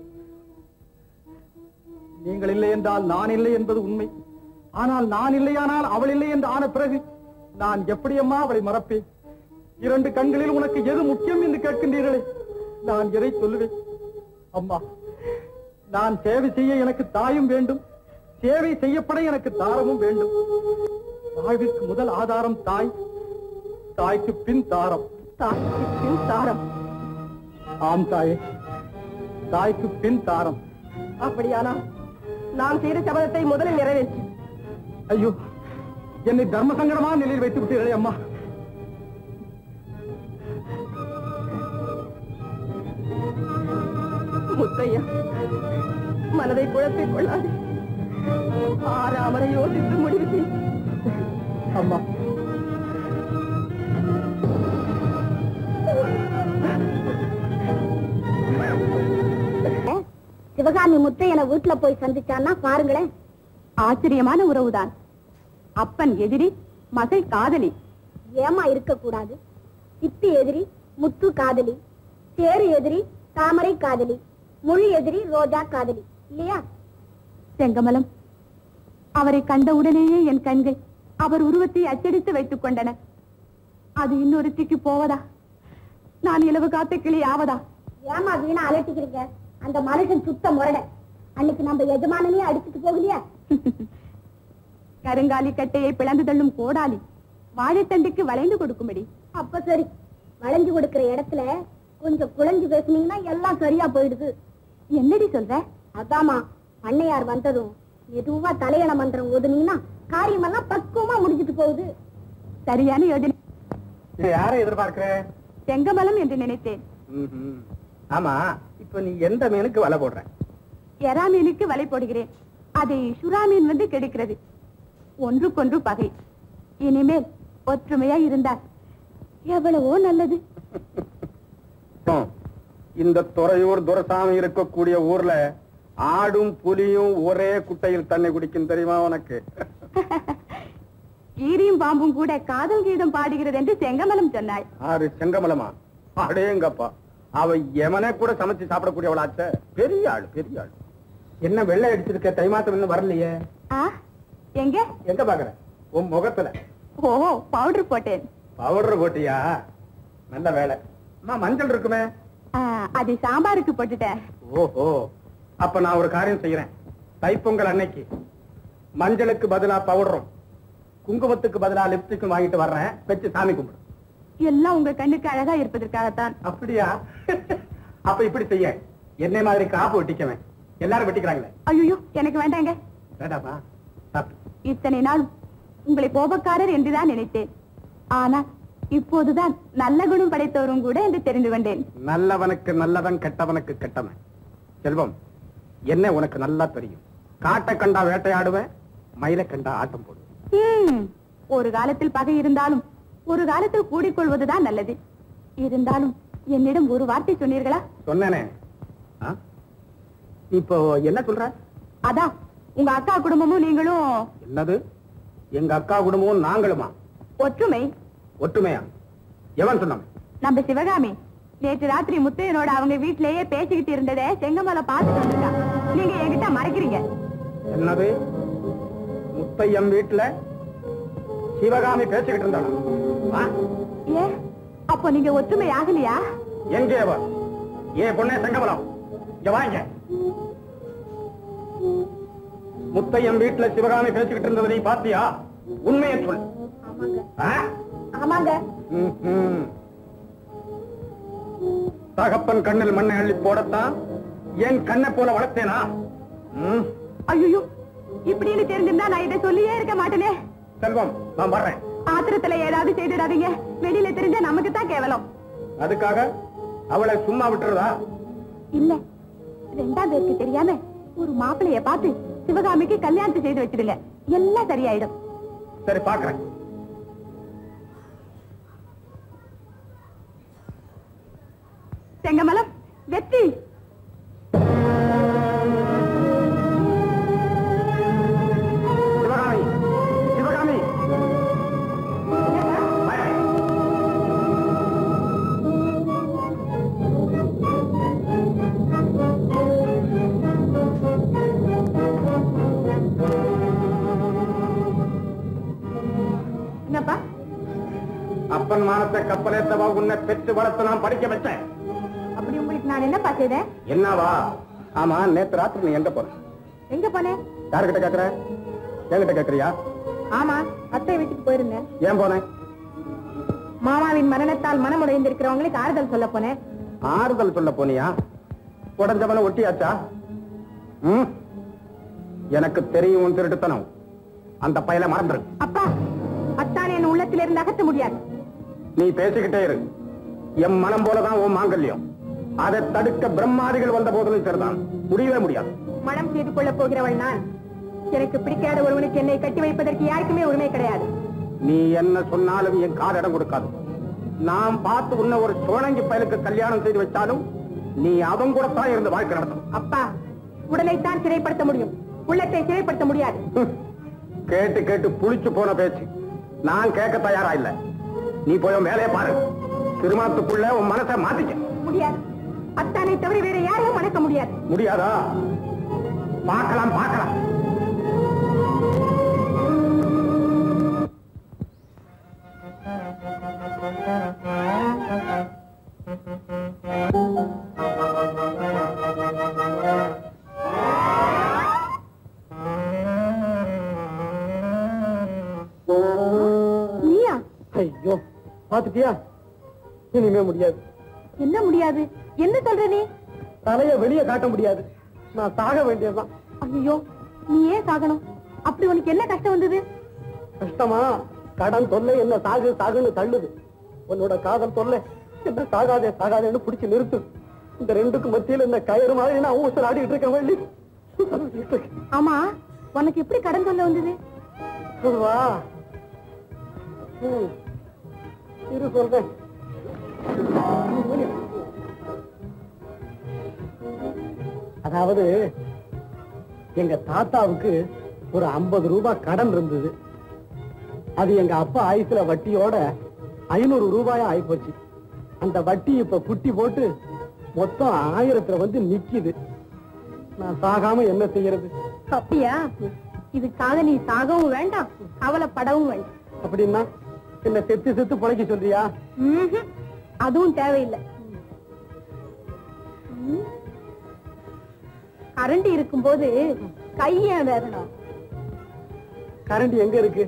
நீங்கள் இல்லை என்றால் நான் இல்லை என்பது உண்மை ஆனால் நான் இல்லையானால் அவள் இல்லை என்று ஆன பிறகு நான் எப்படியம்மா அவளை மறப்பேன் இரண்டு கண்களில் உனக்கு எது முக்கியம் என்று கேட்கின்றீர்களே நான் எதை சொல்லுவேன் அம்மா நான் சேவை செய்ய எனக்கு தாயும் வேண்டும் சேவை செய்யப்பட எனக்கு தாரமும் வேண்டும் வாழ்விற்கு முதல் ஆதாரம் தாய் தாய்க்கு பின் தாரம் தாய்க்கு பின் தாரம் ஆம் தாயே தாய்க்கு பின் தாரம் அப்படியானால் நான் செய்த சபதத்தை முதலில் நிறைவேற்று ஐயோ என்னை தர்ம சங்கடமான நிலையில் வைத்து விட்டீர்களே அம்மா முத்தையா மனதை குழப்பிக் கொள்ளாது ஆறாமரை யோசித்து முடிவு செய் அம்மா சிவகாமி முத்தையனை வீட்டுல போய் சந்திச்சான்னா பாருங்களேன் ஆச்சரியமான உறவுதான் அப்பன் எதிரி மகள் காதலி ஏமா இருக்க கூடாது சித்தி எதிரி முத்து காதலி தேரு எதிரி தாமரை காதலி முழு எதிரி ரோஜா காதலி இல்லையா செங்கமலம் அவரை கண்டவுடனேயே என் கண்கள் அவர் உருவத்தை அச்சடித்து வைத்துக் கொண்டன அது இன்னொருத்திக்கு போவதா நான் இலவு காத்த கிளி ஆவதா ஏமா வீணா அலட்டிக்கிறீங்க அந்த மனுஷன் சுத்த முரட அன்னைக்கு நம்ம எஜமானனையே அடிச்சுட்டு போகலையா கருங்காலி கட்டையை பிளந்து தள்ளும் கோடாலி வாழைத்தண்டுக்கு வளைந்து கொடுக்கும்படி அப்ப சரி வளைஞ்சு கொடுக்கிற இடத்துல கொஞ்சம் குழஞ்சு பேசுனீங்கன்னா எல்லாம் சரியா போயிடுது என்னடி சொல்ற அதாமா பண்ணையார் வந்ததும் மெதுவா தலையண மந்திரம் ஓதுனீங்கன்னா காரியமெல்லாம் பக்குவமா முடிஞ்சிட்டு போகுது சரியான யோஜனை யாரை எதிர்பார்க்கிற செங்கமலம் என்று நினைத்தேன் ம்ஹும். ஆமா இப்ப நீ எந்த மீனுக்கு வலை போடுற எறா மீனுக்கு வலை போடுகிறேன் அதை சுறா மீன் வந்து கெடுக்கிறது ஒன்றுக்கொன்று பகை இனிமேல் ஒற்றுமையா இருந்தார் எவ்வளவோ நல்லது ம். இந்த துறையூர் துரசாமி இருக்கக்கூடிய ஊர்ல ஆடும் புலியும் ஒரே குட்டையில் தண்ணி குடிக்கும் தெரியுமா உனக்கு கீரியும் பாம்பும் கூட காதல் கீதம் பாடுகிறது என்று செங்கமலம் சொன்னாய் ஆறு செங்கமலமா அடேங்கப்பா அவ எமனே கூட சமைச்சு சாப்பிடக்கூடியவளாச்ச பெரிய ஆள் பெரிய ஆள் என்ன வெள்ளை அடிச்சிருக்க தைமாத்தம் இன்னும் வரலையே ஆ எங்க எங்க பாக்குற உன் முகத்துல ஓ பவுடர் போட்டேன் பவுடர் போட்டியா நல்ல வேலை அம்மா மஞ்சள் இருக்குமே ஆ, அது சாம்பாருக்கு போட்டுட்டேன் ஓஹோ அப்ப நான் ஒரு காரியம் செய்யறேன் தைப்பொங்கல் அன்னைக்கு மஞ்சளுக்கு பதிலா பவுடரும் குங்குமத்துக்கு பதிலா லிப்ஸ்டிக்கும் வாங்கிட்டு வர்றேன் வச்சு சாமி கும்பிடு எல்லாம் உங்க கண்ணுக்கு அழகா இருப்பதற்காகத்தான் அப்படியா அப்ப இப்படி செய்ய என்னை மாதிரி காப்பு வெட்டிக்கவன் எல்லாரும் வெட்டிக்கிறாங்களே ஐயோ எனக்கு வேண்டாங்க வேண்டாமா சாப்பிடு. இத்தனை நாள் உங்களை கோபக்காரர் என்றுதான் நினைத்தேன் ஆனால் இப்போதுதான் நல்ல குணம் படைத்தவரும் கூட என்று தெரிந்து கொண்டேன் நல்லவனுக்கு நல்லவன் கெட்டவனுக்கு கெட்டவன் செல்வம் என்ன உனக்கு நல்லா தெரியும் காட்டை கண்டா வேட்டையாடுவேன் மயிலை கண்டா ஆட்டம் போடுவேன் ஹம், ஒரு காலத்தில் பகை இருந்தாலும் ஒரு காலத்தில் கூடிக்கொள்வதுதான் நல்லது இருந்தாலும் என்னிடம் ஒரு வார்த்தை சொன்னீர்களா சொன்னேனே ஆ? இப்போ என்ன சொல்ற அதான் உங்க அக்கா குடும்பமும் நீங்களும் என்னது எங்க அக்கா குடும்பமும் நாங்களுமா ஒற்றுமை ஒற்றுமையா எவன் சொன்னான் நம்ம சிவகாமி நேற்று ராத்திரி முத்தையனோட அவங்க வீட்டிலேயே பேசிக்கிட்டு இருந்ததை செங்கமலை பார்த்துட்டு வந்திருக்கா நீங்க என்கிட்ட மறைக்கிறீங்க என்னது முத்தையம் வீட்டுல சிவகாமி பேசிக்கிட்டு இருந்தானா ஆ? ஏ அப்போ நீங்க ஒற்றுமை ஆகலையா எங்கே அவ ஏன் பொண்ணே செங்கமலம் இங்க வாங்க முத்தையம் வீட்டுல சிவகாமி பேசிக்கிட்டு இருந்ததை நீ பாத்தியா உண்மையை சொல் ஆமாங்க ஆ? ஆமாங்க ம்ஹும். தகப்பன் கண்ணில் மண்ணை அள்ளி போடத்தான் என் கண்ணை போல வளர்த்தேனா ம். ஐயோ இப்படின்னு தெரிஞ்சிருந்தா நான் இதை சொல்லியே இருக்க மாட்டேனே செல்வம் நான் வர்றேன் ஆத்திரத்துல ஏதாவது செய்துடாதீங்க வெளியில தெரிஞ்சா நமக்கு தான் கேவலம் அதுக்காக அவளை சும்மா விட்டுறதா இல்ல ரெண்டாம் பேருக்கு தெரியாம ஒரு மாப்பிளைய பார்த்து சிவகாமிக்கு கல்யாணத்தை செய்து வச்சிடுங்க எல்லாம் சரியாயிடும் சரி பாக்குறேன் செங்கமலம் வெற்றி சிவகாமி சிவகாமி வாய். என்னப்பா அப்பன் மானத்தை கப்பலேத்தவா உன்னை பெற்று வளர்த்து நான் படிக்க வச்சேன் அப்படி உங்களுக்கு நான் என்னப்பா செய்தேன் என்னவா ஆமா நேத்து ராத்திரி நீ எங்க போற எங்க போனேன் யாருகிட்ட கேக்குற என்கிட்ட கேக்குறியா ஆமா அத்தை வீட்டுக்கு போயிருந்தேன் ஏன் போனேன் மாமாவின் மரணத்தால் மனமுடைந்திருக்கிறவங்களுக்கு ஆறுதல் சொல்ல போனேன் ஆறுதல் சொல்ல போனியா உடஞ்சவன ஒட்டியாச்சா ம்? எனக்கு தெரியும் உன் திருட்டுத்தனம் அந்த பயல மறந்துரு அப்பா அத்தான் என் உள்ளத்திலிருந்து அகற்ற முடியாது நீ பேசிக்கிட்டே இரு என் மனம் போலதான் உன் மாங்கல்யம் அதை தடுக்க பிரம்மாதிகள் வந்த போதிலும் சரிதான் முடியவே முடியாது மனம் செய்து கொள்ளப் போகிறவள் நான் எனக்கு பிடிக்காத ஒருவனுக்கு என்னை கட்டி வைப்பதற்கு யாருக்குமே உரிமை கிடையாது நீ என்ன சொன்னாலும் என் காது இடம் கொடுக்காது நான் பார்த்து உன்ன ஒரு சோழங்கி பயலுக்கு கல்யாணம் செய்து வச்சாலும் நீ அவன் கூட தான் இருந்து வாழ்க்கை நடத்தணும் அப்பா உடலைத்தான் சிறைப்படுத்த முடியும் உள்ளத்தை சிறைப்படுத்த முடியாது ஹம். கேட்டு கேட்டு புளிச்சு போன பேச்சு நான் கேட்க தயாரா இல்ல நீ போய் உன் வேலையை பாரு திருமணத்துக்குள்ள உன் மனசை மாத்திக்க முடியாது அத்தானை தவிர வேற யாரையும் மணக்க முடியாது முடியாதா பார்க்கலாம் பார்க்கலாம் நீயா ஐயோ பாத்துட்டியா இனிமே முடியாது என்ன முடியாது என்ன சொல்ற நீ தலைய வெளியே காட்ட முடியாது நான் சாக வேண்டியதுதான் ஐயோ நீ ஏன் சாகணும் அப்படி உனக்கு என்ன கஷ்டம் வந்தது கஷ்டமா கடன் தொல்லை என்ன சாகு சாகுன்னு தள்ளுது உன்னோட காதல் தொல்லை என்ன சாகாதே சாகாதேன்னு பிடிச்சு நிறுத்து இந்த ரெண்டுக்கு மத்தியில இந்த கயிறு மாதிரி நான் ஊசல் ஆடிட்டு இருக்கேன் வள்ளி ஆடிட்டு இருக்கேன். ஆமா உனக்கு எப்படி கடன் சொல்ல வந்தது வா ம். இரு சொல்றேன் அதாவது எங்க தாத்தாவுக்கு ஒரு ஐம்பது ரூபாய் கடன் இருந்தது அது எங்க அப்பா ஆயுசுல வட்டியோட ஐநூறு ரூபாயா ஆயிப்போச்சு அந்த வட்டி இப்ப குட்டி போட்டு மொத்தம் ஆயிரத்துல வந்து நிக்குது நான் சாகாம என்ன செய்யறது அப்படியா இதுக்காக நீ சாகவும் வேண்டாம் கவலைப்படவும் வேண்டாம் அப்படின்னா என்ன செத்து செத்து பிழைக்க சொல்றியா ம்ஹும். அதுவும் தேவையில்லை ம். கரண்ட் இருக்கும்போது கைய வேகணும் கரண்ட் எங்க இருக்கு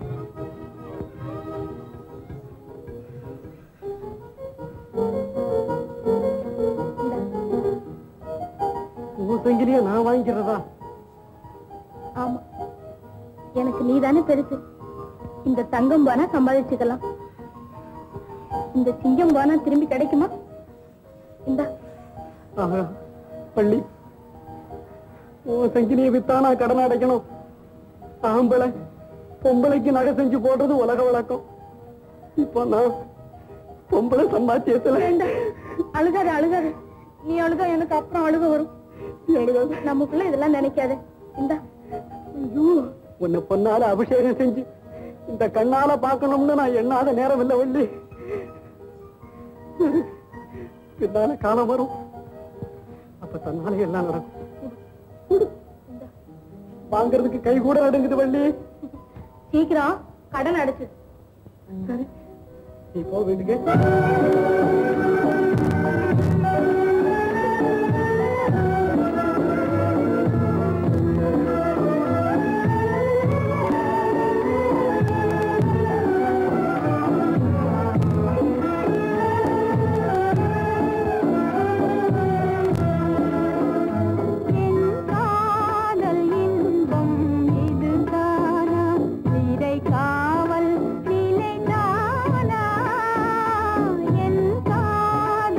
உன் சங்கிலிய நான் வாங்கிக்கிறதா ஆமா எனக்கு நீதானே பெருசு இந்த தங்கம் போனா சம்பாதிச்சுக்கலாம் இந்த சிங்கம் போனா திரும்பி கிடைக்குமா இந்தா ஆஹா, பள்ளி உன் சங்கிலியை வித்தானா கடன் அடைக்கணும் ஆம்பளை பொம்பளைக்கு நகை செஞ்சு போடுறது உலக வழக்கம் இப்போ நான் பொம்பளை சம்பாத்தியத்துல அழுகாத அழுகாத நீ அழுதா எனக்கு அப்புறம் அழுக வரும் எழுதாத. நமக்குள்ள இதெல்லாம் நினைக்காத இந்தா ஐயோ, உன்னை பொன்னால அபிஷேகம் செஞ்சு இந்த கண்ணால பார்க்கணும்னு நான் எண்ணாத நேரம் இல்லை வள்ளி பின்னால காலம் வரும் அப்ப தன்னால எல்லாம் நடக்கும் வாங்குறதுக்கு கை கூட நடுங்குது வள்ளி சீக்கிரம் கடன் அடைச்சு சரி நீ போ வீட்டுக்கு காதல் இன்பம் இதுதானா நிறை காவல் நிலைதானா என் காதல்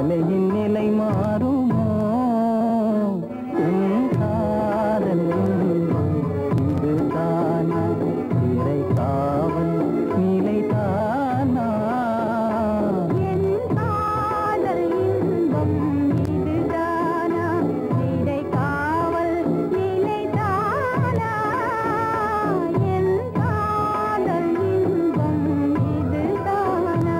கவலையின் நிலை மாறுமோ என் காதல் இதுதானா இறை காவல் நிலைதானா என் காதல் இன்பம் இதுதானா இதை காவல் நிலைதானா என் காதல் இன்பம் இதுதானா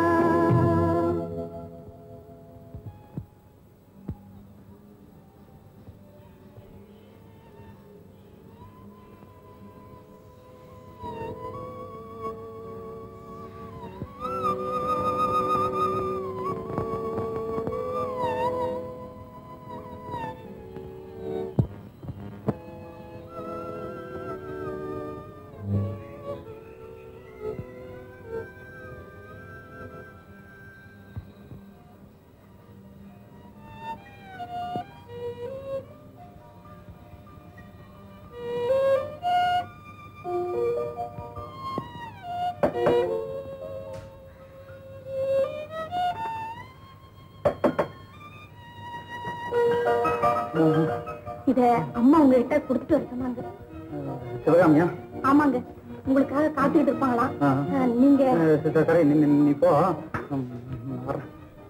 இத அம்மா உங்ககிட்ட கொடுத்துட்டு வர சொன்னாங்க சிவகாமியா ஆமாங்க உங்களுக்காக காத்துக்கிட்டு இருப்பாங்களா ஆ. அஹ், நீங்க அஹ் சரி, சரி நீ நீ- நீ போ ம், நான் வரேன்.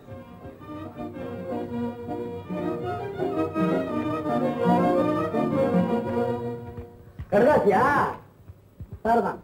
கடுதாசியா சார்தான்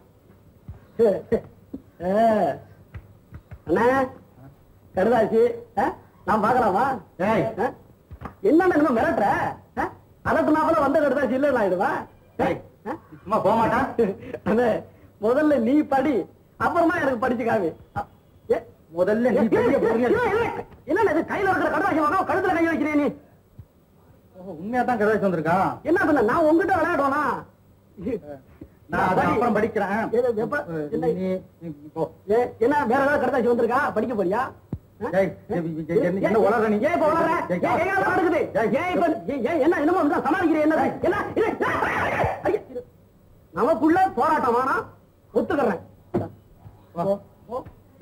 அண்ணா கடுதாசி ஆ? நான் பாக்கலாமா ஏய். ஆ? என்னண்ணா இன்னும் மிரட்டுற ஆ? அலட்டுனாப்புல வந்த கடுதாசி இல்ல ஆயிடுவா ஏய், சும்மா போக மாட்டான் அண்ணே முதல்ல நீ படி அப்புறமா எனக்கு படிச்சு காமி அ, ஏ, முதல்ல நீ பெரிய பொறுமையா இல்ல, இல்ல, என்னண்ணா இது கையில இருக்கிற கடுதாசி வாங்க கழுத்துல கை வைக்கிறேன் நீ உண்மையா தான் கதை வந்திருக்கான் என்ன பண்ண நான் உங்ககிட்ட விளையாடுவானா நான் அதை அப்புறம் படிக்கிறேன் எது, எப்ப? அஹ், என்ன? நீ நீ- நீ போ ஏ, என்ன வேற ஏதாவது கடுதாசி வந்திருக்கா படிக்க போறியா ஆ? ஏய், ஏய், ஏய், என்ன- என்ன உளற நீ? ஏன் இப்ப உளற? ஏய், ஏன் கையால நடக்குது? ஏய், ஏன் இப்ப ஏன் ஏன் என்ன என்னமோ வந்து சமாளிக்கிறீ என்ன என்ன இது? ஐயா, இது. நமக்குள்ள போராட்டம் வேணாம் ஒத்துக்கிறேன் வா. போ, போ.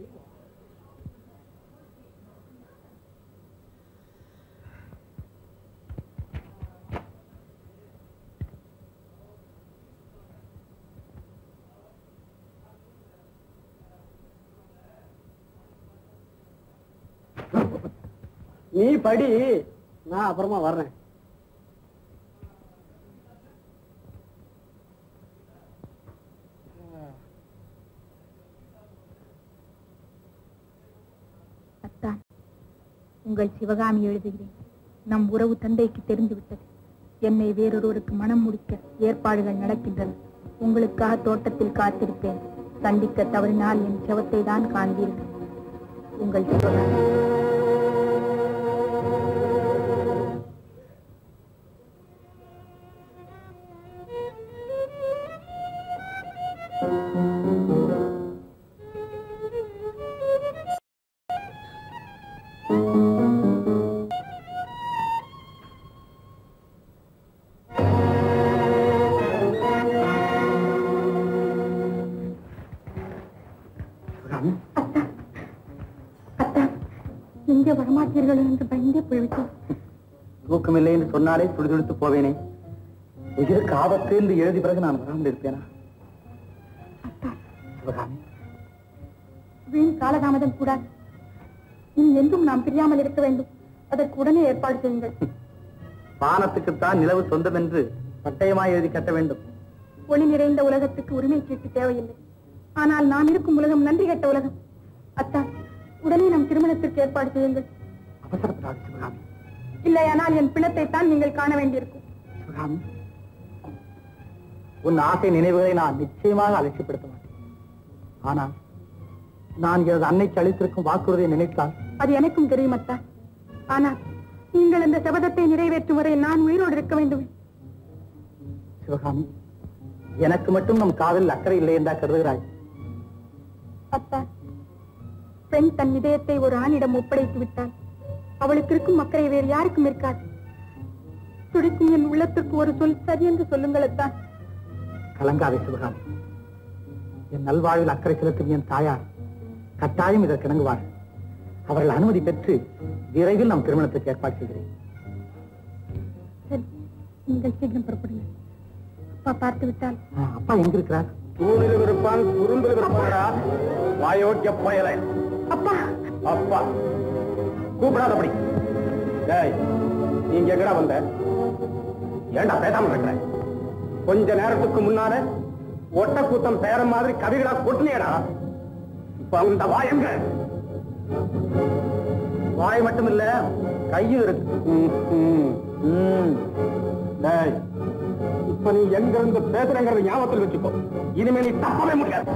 நீ படி நான் அப்புறமா வர்றேன் அத்தான் உங்கள் சிவகாமி எழுதுகிறேன் நம் உறவு தந்தைக்கு தெரிந்துவிட்டது என்னை வேறொருவருக்கு மனம் முடிக்க ஏற்பாடுகள் நடக்கின்றன உங்களுக்காக தோட்டத்தில் காத்திருப்பேன் சந்திக்க தவறினால் என் செவத்தை தான் காண்பீர்கள் உங்கள் சிவகாமி சிவகாமி, அத்தான் எங்கே வரமாட்டீர்கள் என்று பயந்தே போய்விட்டேன் தூக்கமில்லை என்று சொன்னாலே துடிதுடித்து போவேனே உயிருக்கு ஆபத்து என்று எழுதி பிறகு நான் வராமல் இருப்பேனா சிவகாமி வீண் காலதாமதம் கூடாது இனி என்றும் நாம் பிரியாமல் இருக்க வேண்டும் அதற்கு உடனே ஏற்பாடு செய்யுங்கள் வானத்துக்குத்தான் நிலவு சொந்தம் என்று பட்டயமாய் எழுதி கட்ட வேண்டும் ஒளி நிறைந்த உலகத்துக்கு உரிமை சீட்டு தேவையில்லை ஆனால் நாம் இருக்கும் உலகம் நன்றி கெட்ட உலகம் அத்தான் உடனே நம் திருமணத்திற்கு ஏற்பாடு செய்யுங்கள் அவசரப்படாது சிவகாமி இல்லையானால் என் பிணத்தை தான் நீங்கள் காண வேண்டியிருக்கும் சிவகாமி உன் ஆசை நினைவுகளை நான் நிச்சயமாக அலட்சியப்படுத்த மாட்டேன் ஆனால் நான் எனது அன்னைக்கு அளித்திருக்கும் வாக்குறுதியை நினைத்தால் அது எனக்கும் தெரியும் அத்தான் ஆனால் நீங்கள் இந்த சபதத்தை நிறைவேற்றும் வரை நான் உயிரோடு இருக்க வேண்டும் சிவகாமி எனக்கு மட்டும் நம் காதலில் அக்கறை இல்லை என்றா கருதுகிறாய் அத்தா பெண் தன் இதயத்தை ஒரு ஆணிடம் ஒப்படைத்து விட்டாள் அவளுக்கு இருக்கும் அக்கறை வேறு யாருக்கும் இருக்காது துடிக்கும் என் உள்ளத்திற்கு ஒரு சொல் சரி என்று சொல்லுங்கள் அத்தான் கலங்காதே சிவகாமி என் நல்வாழ்வில் அக்கறை செலுத்தும் என் தாயார் கட்டாயம் இதற்கு இணங்குவார் அவர்கள் அனுமதி பெற்று விரைவில் நாம் திருமணத்துக்கு ஏற்பாடு செய்கிறேன் சரி நீங்கள் சீக்கிரம் புறப்படுங்க அப்பா பார்த்து விட்டால் ஆ, அப்பா எங்க இருக்கிறார் தூணில் இருப்பான் குறும்பில் இருப்பாடா வாயோக்கிய பயலை அப்பா அப்பா கூப்பிடாதபடி டேய் நீங்க எங்கடா வந்த ஏண்டா பேசாம இருக்கிற கொஞ்ச நேரத்துக்கு முன்னால ஒட்ட கூத்தம் பேர மாதிரி கவிகளா கொட்டினியடா இப்ப அந்த வாயங்க வாய் மட்டும் இல்ல கையும் இருக்கு ம். டேய் இப்ப நீ எங்க இருந்து பேசுறங்கிறத ஞாபகத்தில் வச்சுக்கோ இனிமே நீ தப்பவே முடியாது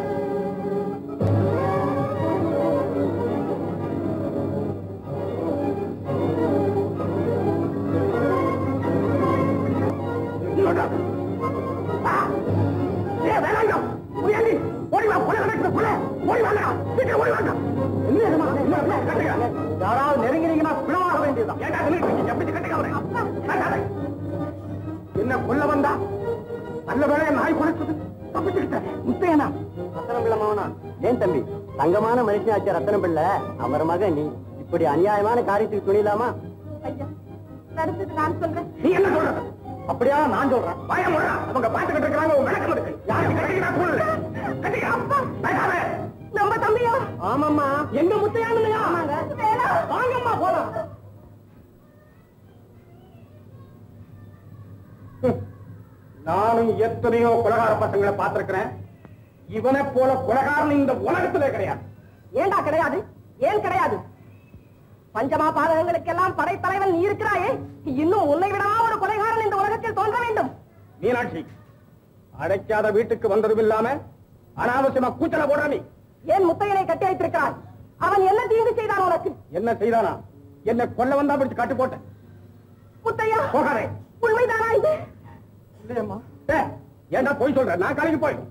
இல்லடா. ஆ. ஏய், வேணாங்க. புரியாண்டி. ஓடி வா, கொலை நடக்குது, கொலை. ஓடி வாங்க. சீக்கிரம் ஓடி வாங்க. என்ன இதுமா? என்ன, என்ன, கட்டுங்க. யாராவது நெருங்கினீங்கன்னா பிணமாக வேண்டியதுதான் ஏண்டா நின்னுட்டு எப்படி கட்டுங்க அவரை கட்டாதே. என்ன கொல்ல வந்தா நல்ல வேலையை நாய் குறைச்சது தப்பிச்சுக்கிட்டேன் முத்தையனா ரத்தனம் பிள்ளை மகனா ஏன் தம்பி தங்கமான மனுஷனாச்ச ரத்தனம் பிள்ளை அவர் மகன் நீ இப்படி அநியாயமான காரியத்துக்கு துணிலாமா ஐயா நடந்தது நான் சொல்றேன் நீ என்ன சொல்றது அப்படியா நான் சொல்றேன் பயம் விடுறா. அவங்க பாத்துக்கிட்டு இருக்கிறாங்க உன் விளக்கம் இருக்கு யாருக்கு கிடைக்கிறா கூடல கட்டிக்கா பேசாதே நம்ம தம்பியா ஆமாம்மா எங்க முத்தையான் இல்லையா வேணாம். வாங்கம்மா போலாம் நானும் எத்தனையோ கொலகார பசங்களை பார்த்திருக்கிறேன் இவனை போல கொலகாரன் இந்த உலகத்திலே கிடையாது ஏண்டா கிடையாது ஏன் கிடையாது பஞ்சமா பாதகங்களுக்கெல்லாம் படைத்தலைவன் நீ இருக்கிறாயே இன்னும் உன்னை விடவா ஒரு கொலைகாரன் இந்த உலகத்தில் தோன்ற வேண்டும் மீனாட்சி அடைக்காத வீட்டுக்கு வந்ததும் இல்லாம அனாவசியமா கூச்சல போடுற நீ ஏன் முத்தையனை கட்டி வைத்திருக்கிறாய் அவன் என்ன தீங்கு செய்தான் உனக்கு என்ன செய்தானா என்ன கொல்ல வந்தா பிடிச்சு கட்டு போட்டேன் முத்தையா போகாதே உண்மைதானா இது இல்லையம்மா ஏண்டா போய் சொல்ற நான் கலைக்கு போய்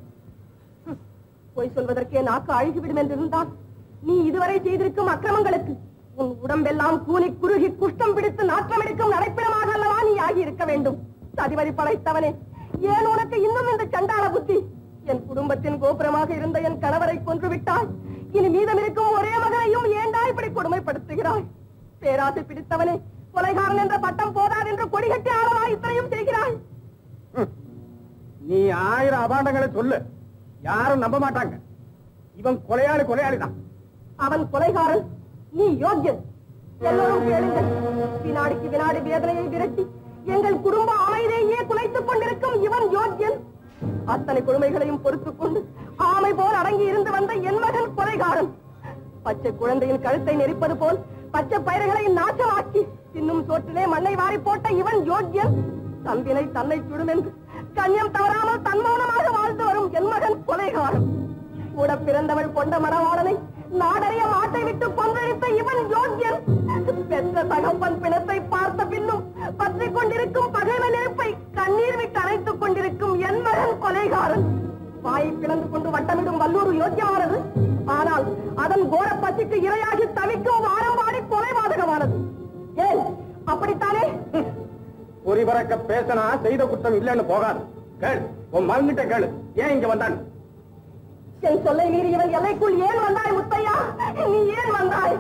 பொய் சொல்வதற்கே நாக்கு அழுகிவிடும் என்றிருந்தால் நீ இதுவரை செய்திருக்கும் அக்கிரமங்களுக்கு உன் உடம்பெல்லாம் கூனி குறுகி குஷ்டம் பிடித்து நாற்றம் எடுக்கும் நடைப்பிடமாக அல்லவா நீ ஆகி இருக்க வேண்டும் சதிவரி படைத்தவனே ஏன் உனக்கு இன்னும் இந்த சண்டாள புத்தி என் குடும்பத்தின் கோபுரமாக இருந்த என் கணவரை கொன்று விட்டாய் இனி மீதம் இருக்கும் ஒரே மகனையும் ஏண்டா இப்படி கொடுமைப்படுத்துகிறாய் பேராசை பிடித்தவனே கொலைகாரன் என்ற பட்டம் போதாது என்று கொடிகட்டி ஆளவா இத்தனையும் செய்கிறாய் ம். நீ ஆயிரம் அபாண்டங்களை சொல்லு யாரும் நம்ப மாட்டாங்க இவன் கொலையாளி கொலையாளி தான் அவன் கொலைகாரன் நீ யோக்கியன் எல்லோரும் கேளுங்கள் வினாடிக்கு வினாடி வேதனையை விரட்டி எங்கள் குடும்ப அமைதியையே குலைத்துக் கொண்டிருக்கும் இவன் யோக்கியன் அத்தனை கொடுமைகளையும் பொறுத்துக் கொண்டு ஆமை போல் அடங்கி இருந்து வந்த என் மகன் கொலைகாரன் பச்சை குழந்தையின் கழுத்தை நெரிப்பது போல் பச்சை பயிர்களை நாசமாக்கி இன்னும் சோற்றிலே மண்ணை வாரி போட்ட இவன் யோக்கியன் தம்பினை தன்னை சுடும் என்று கண்ணியம் தவறாமல் தன்மௌனமாக வாழ்ந்து வரும் என் மகன் கொலைகாரன் கூட பிறந்தவள் கொண்ட மணவாளனை நாடறிய மாட்டை விட்டு கொன்றழித்த இவன் யோக்கியன் பெற்ற தகப்பன் பிணத்தை பார்த்த பின்னும் பற்றிக் கொண்டிருக்கும் பகைவன் நெருப்பை கண்ணீர் விட்டு அணைத்துக் கொண்டிருக்கும் என் மகன் கொலைகாரன் வாயை பிளந்து கொண்டு வட்டமிடும் வல்லூர் யோக்கியமானது ஆனால் அதன் கோர பசிக்கு இரையாகி தவிக்கும் வாரம்பாடி கொலைபாதகமானது ஏன் அப்படித்தானே பொறி பறக்க பேசினா செய்த குற்றம் இல்லைன்னு போகாது கேள் உன் மகன்கிட்ட கேளு ஏன் இங்க வந்தான் என் சொல்லை மீறி இவன் எல்லைக்குள் ஏன் வந்தாய் முத்தையா நீ ஏன் வந்தாய்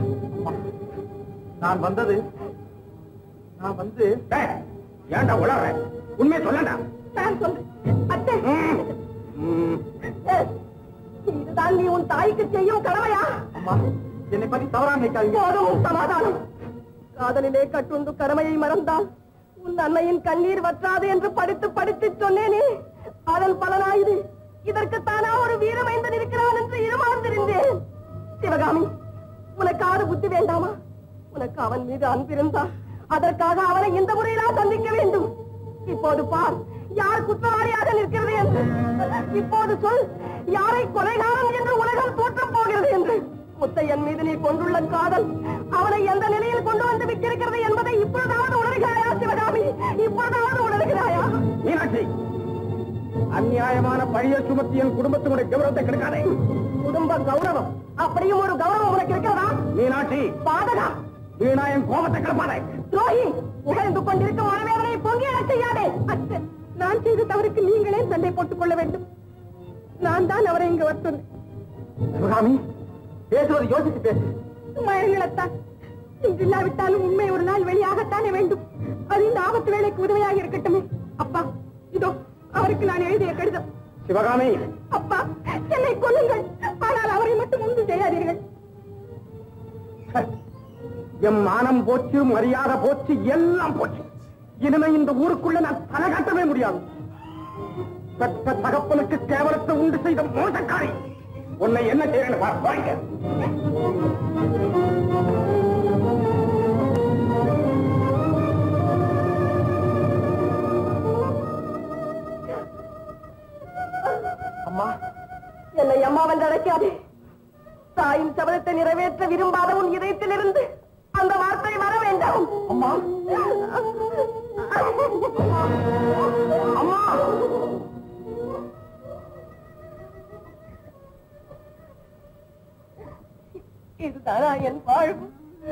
நான் வந்தது நான் வந்து டேய், ஏன்டா உளற உண்மையை சொல்லடா நான் சொல்றேன் அத்தை ம். ஏய், இதுதான் நீ உன் தாய்க்கு செய்யும் கடமையா அம்மா என்னை பத்தி தவறா நினைக்காதீங்க போதும் உன் சமாதானம் காதலிலே கட்டுண்டு கடமையை மறந்தால் உன் அன்னையின் கண்ணீர் வற்றாது என்று படித்து படித்து சொன்னேனே அதன் பலனாயுது இதற்கு தானா ஒரு வீரமைந்தன் இருக்கிறான் என்று இருமாந்திருந்தேன் சிவகாமி உனக்காவது புத்தி வேண்டாமா உனக்கு அவன் மீது அன்பிருந்தா அதற்காக அவனை இந்த முறையிலா சந்திக்க வேண்டும் இப்போது பார் யார் குற்றவாளியாக நிற்கிறது என்று இப்போது சொல் யாரை கொலைகாரன் என்று உலகம் தோற்றம் போகிறது என்று முத்தையன் மீது நீ கொண்டுள்ள காதல் அவனை எந்த நிலையில் கொண்டு வந்து விட்டிருக்கிறது என்பதை இப்பொழுதாவது உணர்கிறாயா சிவகாமி இப்பொழுதாவது உணர்கிறாயா மீனாட்சி அநியாயமான பழிய சுமத்தி என் குடும்பத்தினுடைய கௌரவத்தை கெடுக்காதே குடும்ப கௌரவம் அப்படியும் ஒரு கௌரவம் உனக்கு இருக்கிறதா மீனாட்சி பாதகா வீணா என் கோபத்தை கிளப்பாதே துரோகி புகழ்ந்து கொண்டிருக்கும் மனவேதனை பொங்கி எழச் செய்யாதே அத்தை, நான் செய்த தவறுக்கு நீங்களே சண்டை போட்டுக் கொள்ள வேண்டும் நான் தான் அவரை இங்கு வரச் சொன்னேன் சிவகாமி பேசுவது யோசிச்சு பேசு சும்மா இருங்களத்தான் இன்றில்லாவிட்டாலும் உண்மை ஒரு நாள் வெளியாகத்தானே வேண்டும் அது இந்த ஆபத்து வேலைக்கு உதவியாக இருக்கட்டுமே அப்பா இதோ அவருக்கு நான் எழுதிய கடிதம் சிவகாமி அப்பா என்னை கொல்லுங்கள் ஆனால் அவரை மட்டும் ஒன்று செய்யாதீர்கள் என் மானம் போச்சு மரியாதை போச்சு எல்லாம் போச்சு இனிமே இந்த ஊருக்குள்ள நான் தலை காட்டவே முடியாது பெற்ற தகப்பனுக்கு கேவலத்தை உண்டு செய்த மோசக்காரி உன்னை என்ன செய்யணும் பார், வாங்க அம்மா என்னை அம்மாவென்று அழைக்காதே தாயின் சபதத்தை நிறைவேற்ற விரும்பாத உன் இதயத்திலிருந்து அந்த வார்த்தை வர வேண்டாம் அம்மா அம்மா இதுதானா என் வாழ்வு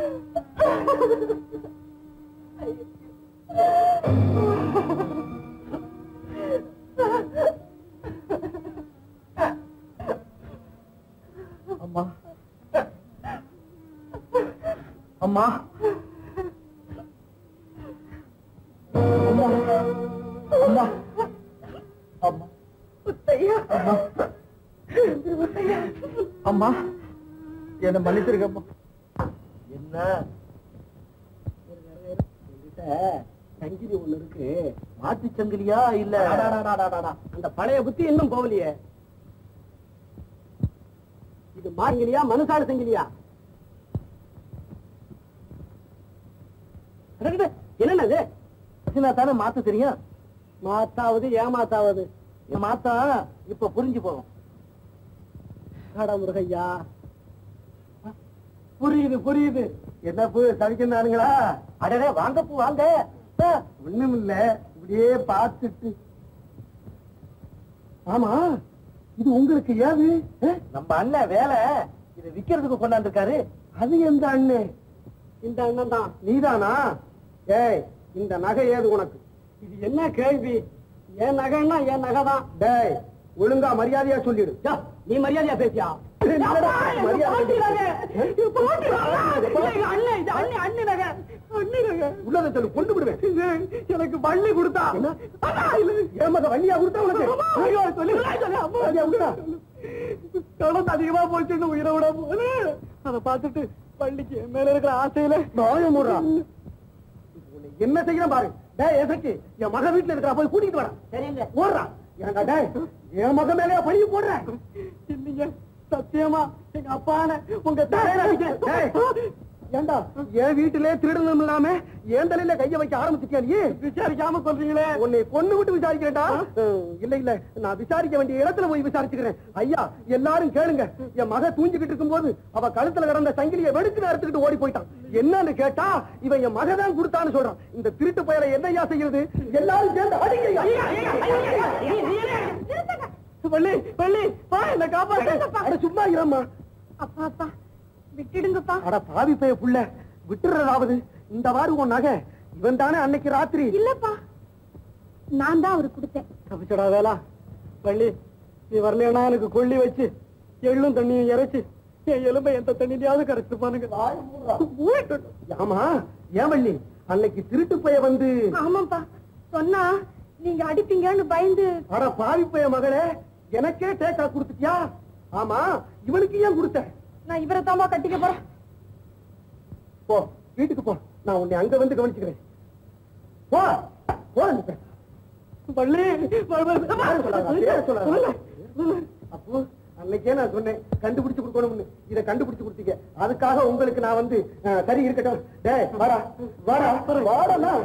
அம்மா அம்மா அம்மா அம்மா அம்மா முத்தையா அம்மா அம்மா என்ன மன்னிச்சிருக்கம்மா என்ன சங்கிலி ஒண்ணு இருக்கு மாட்டு சங்கிலியா இல்ல அந்த பழைய புத்தி இன்னும் போகலையே இது மாங்கலியா மனுஷால சங்கிலியா என்னது தானே மாத்த தெரியும் மாத்தாவது ஏமாத்தாவது என் மாத்தா இப்ப புரிஞ்சு போகும் அட முருகையா புரியுது புரியுது என்ன பூ தவிக்கிறானுங்களா அடடே வாங்க பூ வாங்க ஒண்ணும் இல்ல இப்படியே பார்த்துட்டு ஆமா இது உங்களுக்கு ஏது அஹ்? நம்ம அண்ணன் வேலை இதை விக்கிறதுக்கு கொண்டாந்துருக்காரு அது எந்த அண்ணே இந்த அண்ணன் தான் நீதானா ஏய் இந்த நகை ஏது உனக்கு இது என்ன கேள்வி என் நகைன்னா என் நகை தான் டேய் ஒழுங்கா மரியாதையா சொல்லிடு நீ மரியாதையா பேசியா உள்ளதை சொல்லு கொண்டு விடுவேன் எனக்கு வள்ளி கொடுத்தா ஏமக வள்ளியா கொடுத்தா உனக்கு சொல்லி கடன் அதிகமா போச்சுன்னு உயிரை விட போது அதை பார்த்துட்டு பள்ளிக்கு என் மேல இருக்கிற ஆசையில நாயமுறா என்ன செய்யணும் பாரு டேய் எசக்கு என் மக வீட்டுல இருக்கிற போய் கூட்டிட்டு வரா சரிங்க ஓடுறா ஏன்டா டேய் என் மக மேலயா பழி போடுற இல்லைங்க சத்தியமா எங்க அப்பான உங்க தலையில அடிக்கிறேன். டேய், ஏண்டா என் வீட்டிலே திருடணும் இல்லாம என் தலையில கைய வைக்க ஆரம்பிச்சிட்டியா நீ விசாரிக்காம சொல்றீங்களே உன்னை கொண்டு விட்டு விசாரிக்கிறேன்டா இல்ல இல்ல நான் விசாரிக்க வேண்டிய இடத்துல போய் விசாரிச்சுக்கிறேன் ஐயா எல்லாரும் கேளுங்க என் மக தூங்கிக்கிட்டு இருக்கும்போது அவ கழுத்துல கிடந்த சங்கிலியை வெடுக்கு எடுத்துக்கிட்டு ஓடி போயிட்டான் என்னன்னு கேட்டா இவன் என் மக தான் கொடுத்தான்னு சொல்றான் இந்த திருட்டு பயலை என்னையா செய்யறது எல்லாரும் சேர்ந்து அடிங்க பள்ளி பள்ளி பா என்ன காப்பாத்து அட சும்மா இரும்மா அப்பா அப்பா விட்டுடுங்கப்பா அட பாவி பைய புள்ள விட்டுறதாவது இந்த வாரம் உன் நகை இவன் தானே அன்னைக்கு ராத்திரி இல்லப்பா நான் தான் அவருக்கு கொடுத்தேன் தப்பிச்சடா வேலா பள்ளி நீ வரலையா எனக்கு கொள்ளி வச்சு எள்ளும் தண்ணியும் இறைச்சு என் எலும்பை எந்த தண்ணியாவது கரைச்சிருப்பானுங்க ஆமா ஏன் வள்ளி அன்னைக்கு திருட்டு பைய வந்து ஆமாப்பா சொன்னா நீங்க அடிப்பீங்கன்னு பயந்து அட பாவி பைய மகளே எனக்கே டேக்கா கொடுத்துட்டியா ஆமா இவனுக்கு ஏன் கொடுத்த நான் இவரை தாமா கட்டிக்க போறேன் போ வீட்டுக்கு போ நான் உன்னை அங்க வந்து கவனிச்சுக்கிறேன் போ போ பள்ளி அப்போ அன்னைக்கே நான் சொன்னேன் கண்டுபிடிச்சு கொடுக்கணும்னு இதை கண்டுபிடிச்சு கொடுத்தீங்க அதுக்காக உங்களுக்கு நான் வந்து அஹ், சரி இருக்கட்டும் டேய் வாடா வாடா வாடா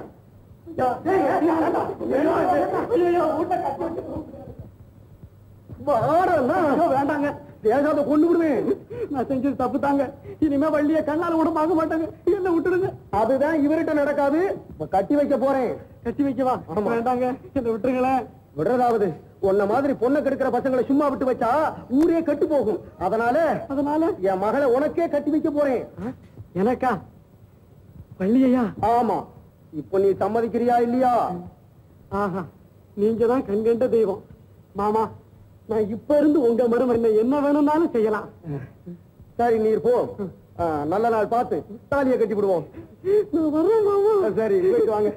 வேண்டாங்க தேசாத கொண்டு விடுவேன் நான் செஞ்சது தப்பு தாங்க இனிமே வள்ளிய கண்ணால கூட பார்க்க மாட்டாங்க என்ன விட்டுடுங்க அதுதான் இவர்கிட்ட நடக்காது இப்ப கட்டி வைக்க போறேன் கட்டி வைக்கவா வேண்டாங்க என்ன விட்டுருங்களேன் விடுறதாவது உன்ன மாதிரி பொண்ணை கெடுக்கிற பசங்களை சும்மா விட்டு வச்சா ஊரே கெட்டு போகும் அதனால அதனால என் மகளை உனக்கே கட்டி வைக்க போறேன் எனக்கா பள்ளியா ஆமா இப்ப நீ சம்மதிக்கிறியா இல்லையா ஆஹா நீங்க தான் கண்கண்ட தெய்வம் மாமா நான் இப்ப இருந்து உங்க மருமகனை என்ன வேணும்னாலும் செய்யலாம் சரி நீர் போ நல்ல நாள் பார்த்து தாலியை கட்டி விடுவோம் சரி போயிட்டு வாங்க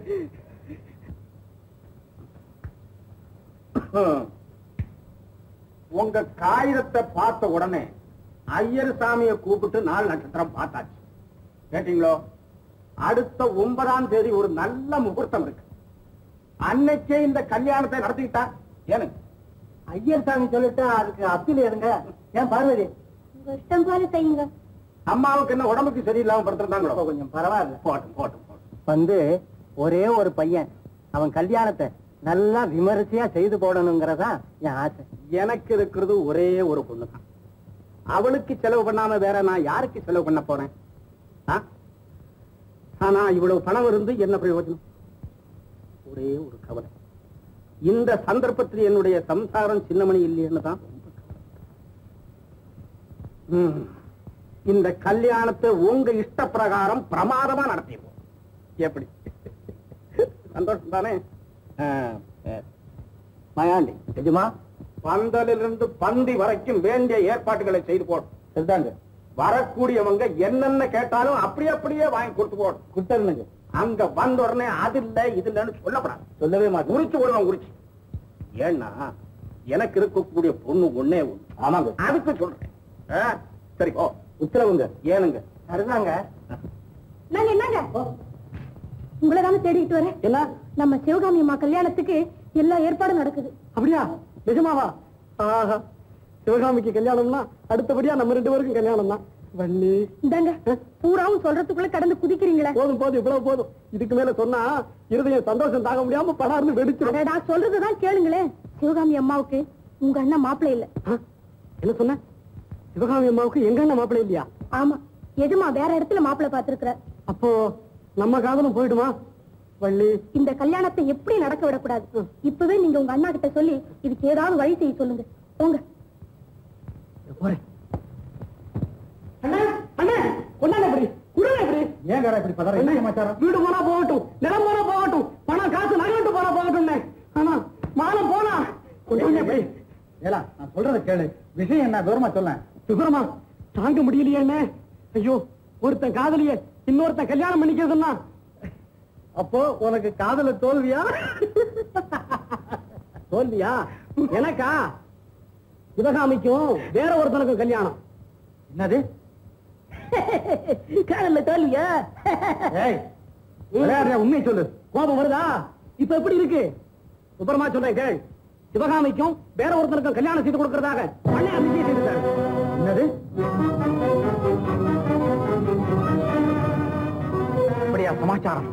உங்க காகிதத்தை பார்த்த உடனே ஐயர் சாமியை கூப்பிட்டு நாலு நட்சத்திரம் பார்த்தாச்சு கேட்டீங்களோ அடுத்த ஒன்பதாம் தேதி ஒரு நல்ல முகூர்த்தம் இருக்கு அன்னைக்கே இந்த கல்யாணத்தை நடத்திக்கிட்டா ஏனுங்க ஐயர் சாமி சொல்லிட்டா அதுக்கு அப்பீல் ஏதுங்க ஏன் பார்வதி உங்க இஷ்டம் போல செய்யுங்க அம்மாவுக்கு என்ன உடம்புக்கு சரியில்லாம படுத்திருந்தாங்களோ கொஞ்சம் பரவாயில்ல போட்டும் போட்டும் போட்டும் வந்து ஒரே ஒரு பையன் அவன் கல்யாணத்தை நல்லா விமரிசையா செய்து போடணுங்கிறதா என் ஆசை எனக்கு இருக்கிறது ஒரே ஒரு பொண்ணு தான் அவளுக்கு செலவு பண்ணாம வேற நான் யாருக்கு செலவு பண்ண போறேன் ஆ? ஆனா இவ்வளவு பணம் இருந்து என்ன பிரயோஜனம் ஒரே ஒரு கவலை இந்த சந்தர்ப்பத்தில் என்னுடைய சம்சாரம் சின்னமணி இல்லைன்னு தான் ரொம்ப கவலை. ம். இந்த கல்யாணத்தை உங்க இஷ்ட பிரகாரம் பிரமாதமா நடத்திடுவோம் எப்படி சந்தோஷம் தானே ஆ, சரி. மயாண்டி நிஜமா பந்தலிலிருந்து பந்தி வரைக்கும் வேண்டிய ஏற்பாடுகளை செய்து போடும் சரிதாங்க வரக்கூடியவங்க என்னென்ன கேட்டாலும் அப்படி அப்படியே வாங்கி கொடுத்து போடும் கொடுத்தருங்க அங்க வந்த உடனே அது இல்ல இது இல்லன்னு சொல்லப்படாது சொல்லவே மாட்டேன் உரிச்சு விடணும் உரிச்சு ஏன்னா எனக்கு இருக்கக்கூடிய பொண்ணு ஒண்ணே ஒண்ணு ஆமாங்க அதுக்கு சொல்றேன் ஆ, சரி ஓ உத்தரவுங்க ஏனுங்க சரிதாங்க நாங்க என்னங்க உங்களை தானே தேடிட்டு வரேன் என்ன நம்ம சிவகாமி அம்மா கல்யாணத்துக்கு எல்லா ஏற்பாடும் நடக்குது அப்படியா நிஜமாவா ஆஹா சிவகாமிக்கு கல்யாணம்னா அடுத்தபடியா நம்ம ரெண்டு பேருக்கும் கல்யாணம் தான் வள்ளி இந்தாங்க பூராவும் சொல்றதுக்குள்ள கடந்து குதிக்கிறீங்களே போதும் போதும் இவ்வளவு போதும் இதுக்கு மேல சொன்னா இருதயம் சந்தோஷம் தாங்க முடியாம படார்னு வெடிச்சிடும் அடடா சொல்றதுதான் கேளுங்களேன் சிவகாமி அம்மாவுக்கு உங்க அண்ணன் மாப்பிள்ளை இல்ல ஆ, என்ன சொன்ன சிவகாமி அம்மாவுக்கு எங்க அண்ணன் மாப்பிள்ளை இல்லையா ஆமா எதுமா வேற இடத்துல மாப்பிள்ளை பாத்துருக்கிற அப்போ நம்ம காதலும் போயிடுமா வள்ளி இந்த கல்யாணத்தை எப்படி நடக்க விடக்கூடாது இப்பவே நீங்க உங்க அண்ணா கிட்ட சொல்லி இதுக்கு ஏதாவது வழி செய்ய சொல்லுங்க போங்க போறேன் அண்ணா அண்ணா கொண்டாங்க இப்படி குடுங்க இப்படி ஏன் வேற இப்படி பதற என்ன சமாச்சாரம் வீடு போனா போகட்டும் நிலம் போனா போகட்டும் பணம் காசு நகட்டு போனா போகட்டும் ஆனா மானம் போனா கொண்டாங்க இப்படி ஏலா நான் சொல்றத கேளு விஷயம் என்ன தூரமா சொல்ல சுகரமா தாங்க முடியலையே என்ன ஐயோ ஒருத்தன் காதலிய இன்னொருத்தன் கல்யாணம் பண்ணிக்கிறதுன்னா அப்போ உனக்கு காதல தோல்வியா தோல்வியா எனக்கா சிவகாமிக்கும் வேற ஒருத்தனுக்கும் கல்யாணம் என்னது காதல்ல தோல்வியா ஏய் விளையாடுற உண்மையை சொல்லு கோபம் வருதா இப்ப எப்படி இருக்கு சுப்பரமா சொல்றேன் கேள் சிவகாமிக்கும் வேற ஒருத்தனுக்கும் கல்யாணம் செய்து கொடுக்கறதாக பண்ணை அமைதி செய்திருக்காரு என்னது அப்படியா சமாச்சாரம்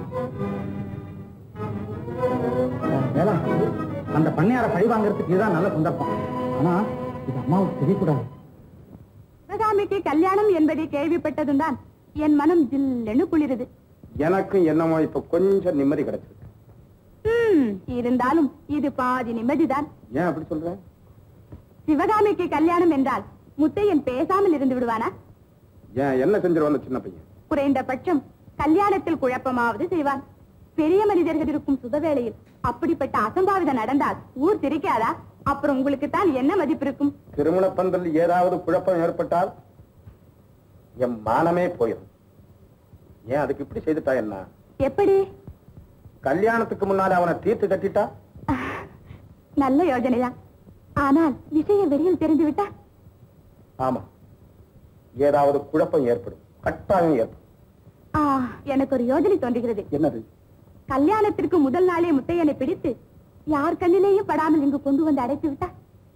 வேலா அந்த பண்ணையார பழி வாங்குறதுக்கு இதுதான் நல்ல சந்தர்ப்பம் ஆனா இது அம்மாவுக்கு தெரியக்கூடாது சிவகாமிக்கு கல்யாணம் என்பதை கேள்விப்பட்டதும் தான் என் மனம் ஜில்லென்னு குளிருது எனக்கு என்னமோ இப்ப கொஞ்சம் நிம்மதி கிடைச்சிருக்கு ம், இருந்தாலும் இது பாதி நிம்மதிதான் ஏன் அப்படி சொல்ற சிவகாமிக்கு கல்யாணம் என்றால் முத்தையன் பேசாமல் இருந்து விடுவானா ஏன் என்ன செஞ்சிருவான் சின்ன பையன் குறைந்தபட்சம் கல்யாணத்தில் குழப்பமாவது செய்வான் பெரிய மனிதர்கள் இருக்கும் சுதவேளையில் அப்படிப்பட்ட அசம்பாவிதம் நடந்தால் ஊர் திரிக்காதா அப்புறம் உங்களுக்கு தான் என்ன மதிப்பு இருக்கும் திருமண பந்தல் ஏதாவது குழப்பம் ஏற்பட்டால் என் மானமே போயிடும் ஏன் அதுக்கு இப்படி செய்துட்டா என்ன எப்படி கல்யாணத்துக்கு முன்னால அவனை தீர்த்து கட்டிட்டா நல்ல யோஜனைதான் ஆனால் விஷயம் வெளியில் தெரிந்துவிட்டா ஆமா ஏதாவது குழப்பம் ஏற்படும் கட்டாயம் ஏற்படும் ஆ, எனக்கு ஒரு யோஜனை தோன்றுகிறது என்னது கல்யாணத்திற்கு முதல் நாளே முத்தையனை பிடித்து யார் கண்ணிலேயும் படாமல் இங்கு கொண்டு வந்து அடைத்து விட்டா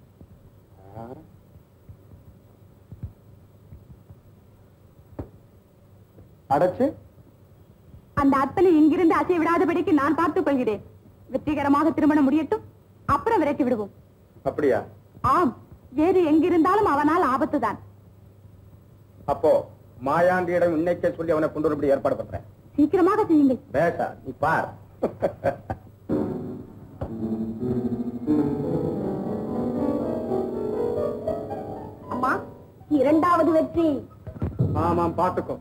அடைச்சு அந்த அத்தனை இங்கிருந்து அசை விடாதபடிக்கு நான் பார்த்துக் கொள்கிறேன் வெற்றிகரமாக திருமணம் முடியட்டும் அப்புறம் விரட்டி விடுவோம் அப்படியா ஆம் வேறு எங்கிருந்தாலும் அவனால் ஆபத்துதான் அப்போ மாயாண்டியிடம் இன்னைக்கே சொல்லி அவனை கொண்டு வரபடி ஏற்பாடு பண்றேன் சீக்கிரமாக செய்யுங்கள் பேசா நீ பார் அம்மா இரண்டாவது வெற்றி ஆமாம் பாத்துக்கோ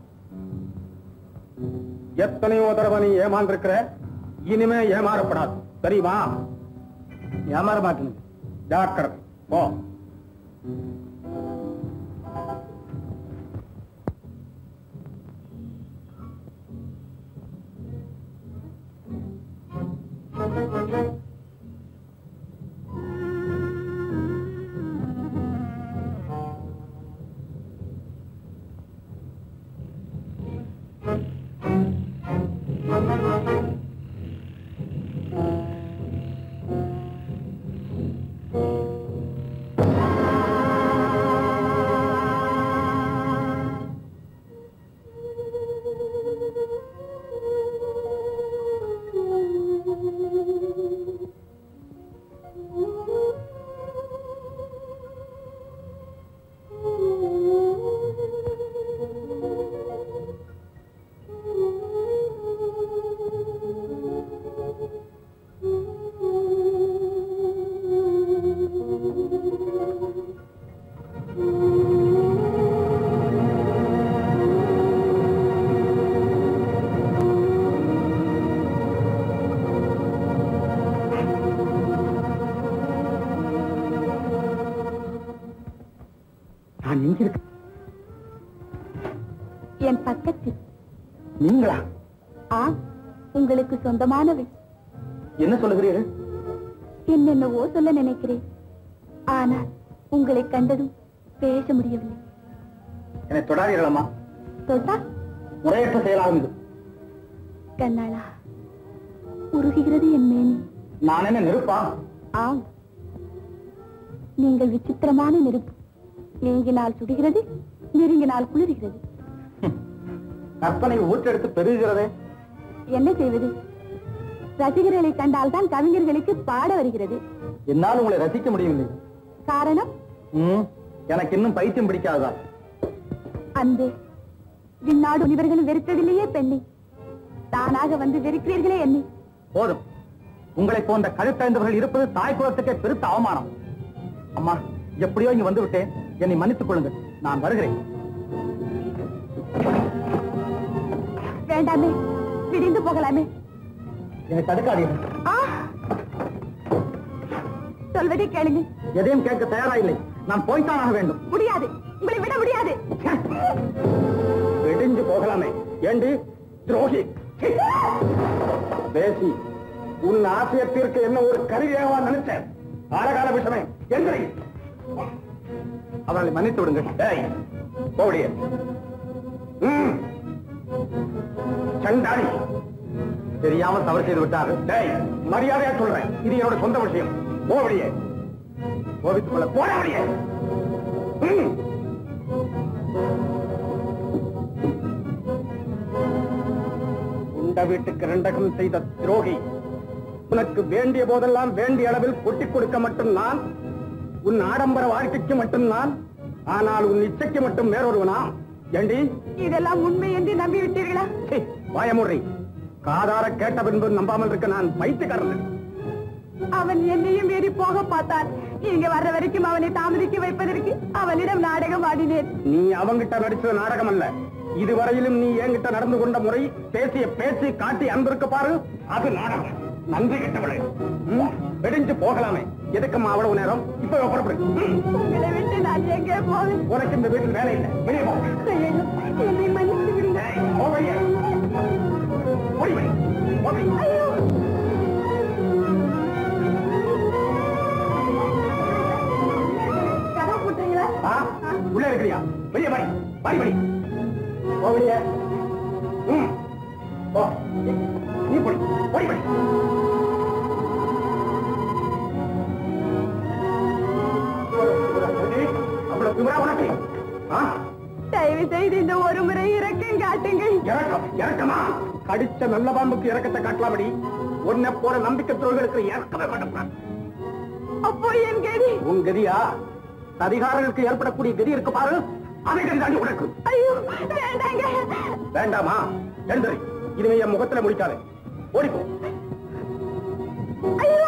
எத்தனையோ தடவை நீ ஏமாந்திருக்கிற இனிமே ஏமாறப்படாது தெரியுமா ஏமாற மாட்டேன் ஜாக்கிரதை போ நீங்களா ஆ உங்களுக்கு சொந்தமானவள் என்ன சொல்லுகிறீர்கள் என்னென்னவோ சொல்ல நினைக்கிறேன் ஆனால் உங்களை கண்டதும் பேச முடியவில்லை என்னை தொடாதீர்களம்மா தொட்டா முறையற்ற செயலாகும் இது கண்ணாளா உருகுகிறது என் மேனி நான் என்ன நெருப்பா ஆம் நீங்கள் விசித்திரமான நெருப்பு நீங்கினால் சுடுகிறது நெருங்கினால் குளிர்கிறது கற்பனை ஊற்றெடுத்து பெருகிறதே என்ன செய்வது ரசிகர்களை கண்டால் தான் கவிஞர்களுக்கு பாட வருகிறது என்னால் உங்களை ரசிக்க முடியவில்லை காரணம் ம், எனக்கு இன்னும் பைத்தியம் பிடிக்காததா அன்பே விண்ணாடு இவர்களும் வெறுத்ததிலேயே பெண்ணை தானாக வந்து வெறுக்கிறீர்களே என்னை போதும் உங்களை போன்ற கழுத்தறிந்தவர்கள் இருப்பது தாய் குலத்துக்கே பெருத்த அவமானம் அம்மா எப்படியோ இங்க வந்து விட்டேன் என்னை மன்னித்துக் கொள்ளுங்கள் நான் வருகிறேன் வேண்டாமே விடிந்து போகலாமே என்னை தடுக்காதீர்கள் ஆ! சொல்வதை கேளுங்க எதையும் கேட்க தயாரா இல்லை நான் போய்த்தான் ஆக வேண்டும் முடியாது உங்களை விட முடியாது வெடிஞ்சு போகலாமே ஏண்டி துரோகி சி! பேசி உன் ஆசையத்திற்கு என்ன ஒரு கருவியாவா நினைச்சேன் ஆழகால விஷயமே எந்திரி அவர்களை மன்னித்து விடுங்கள் ஏய் போடிய ம் சண்டாடி தெரியாமல் தவறு செய்து விட்டார்கள் டேய் மரியாதையா சொல்றேன் இது என்னோட சொந்த விஷயம் போவடியே கோபித்துக் கொள்ள போடவடியே உண்ட வீட்டுக்கு ரெண்டகம் செய்த துரோகி உனக்கு வேண்டிய போதெல்லாம் வேண்டிய அளவில் கொட்டிக் கொடுக்க மட்டும் நான் உன் ஆடம்பர வாழ்க்கைக்கு மட்டும் நான் ஆனால் உன் இச்சைக்கு மட்டும் வேறொருவனா ஏண்டி இதெல்லாம் உண்மை என்று நம்பி விட்டீர்களா சீ, வாயமுறை காதார கேட்ட பின்பு நம்பாமல் இருக்க நான் பைத்துக்காரன் அவன் என்னையும் மீறி போக பார்த்தான் இங்க வர்ற வரைக்கும் அவனை தாமதிக்க வைப்பதற்கு அவனிடம் நாடகம் ஆடினேன் நீ அவங்கிட்ட நடிச்சது நாடகம் அல்ல இதுவரையிலும் நீ என்கிட்ட நடந்து கொண்ட முறை பேசிய பேச்சு காட்டி அன்பிருக்க பாரு அது நாடகம் நன்றி கெட்டவளே ம், வெடிஞ்சு போகலாமே எதுக்கம்மா அவ்வளவு நேரம் இப்ப புறப்படு ம், உங்களை விட்டு நான் எங்கே போவேன் உனக்கு இந்த வீட்டில் வேலை இல்லை வெளியே போ ஐயோ, என்னை மன்னித்து விடுங்க ஏய், போ வெளியே. ஓடி வை. ஓடி. கதவு போட்டீங்களா ஆ, உள்ள இருக்கிறியா வெளியே வாடி வாடி படி போ வெளியே ம் போ நீ போடி ஓடி படி அவ்வளவு திமிரா உனக்கு ஆ? தயவு செய்து இந்த ஒரு முறை இறக்கம் காட்டுங்கள் இறக்கம் இறக்கமா கடிச்ச நல்ல பாம்புக்கு இறக்கத்தை காட்டலாமடி உன்னை போற நம்பிக்கை துறைகளுக்கு இறக்கவே மாட்டேன் அப்போ என் கதி உன் கதியா அதிகாரிகளுக்கு ஏற்படக்கூடிய கதி இருக்கு பாரு அதை கதி தாண்டி உனக்கு ஐயோ வேண்டாங்க வேண்டாமா எழுந்திரி இனிமே என் முகத்துல முடிக்காத ஓடிப்போ ஐயோ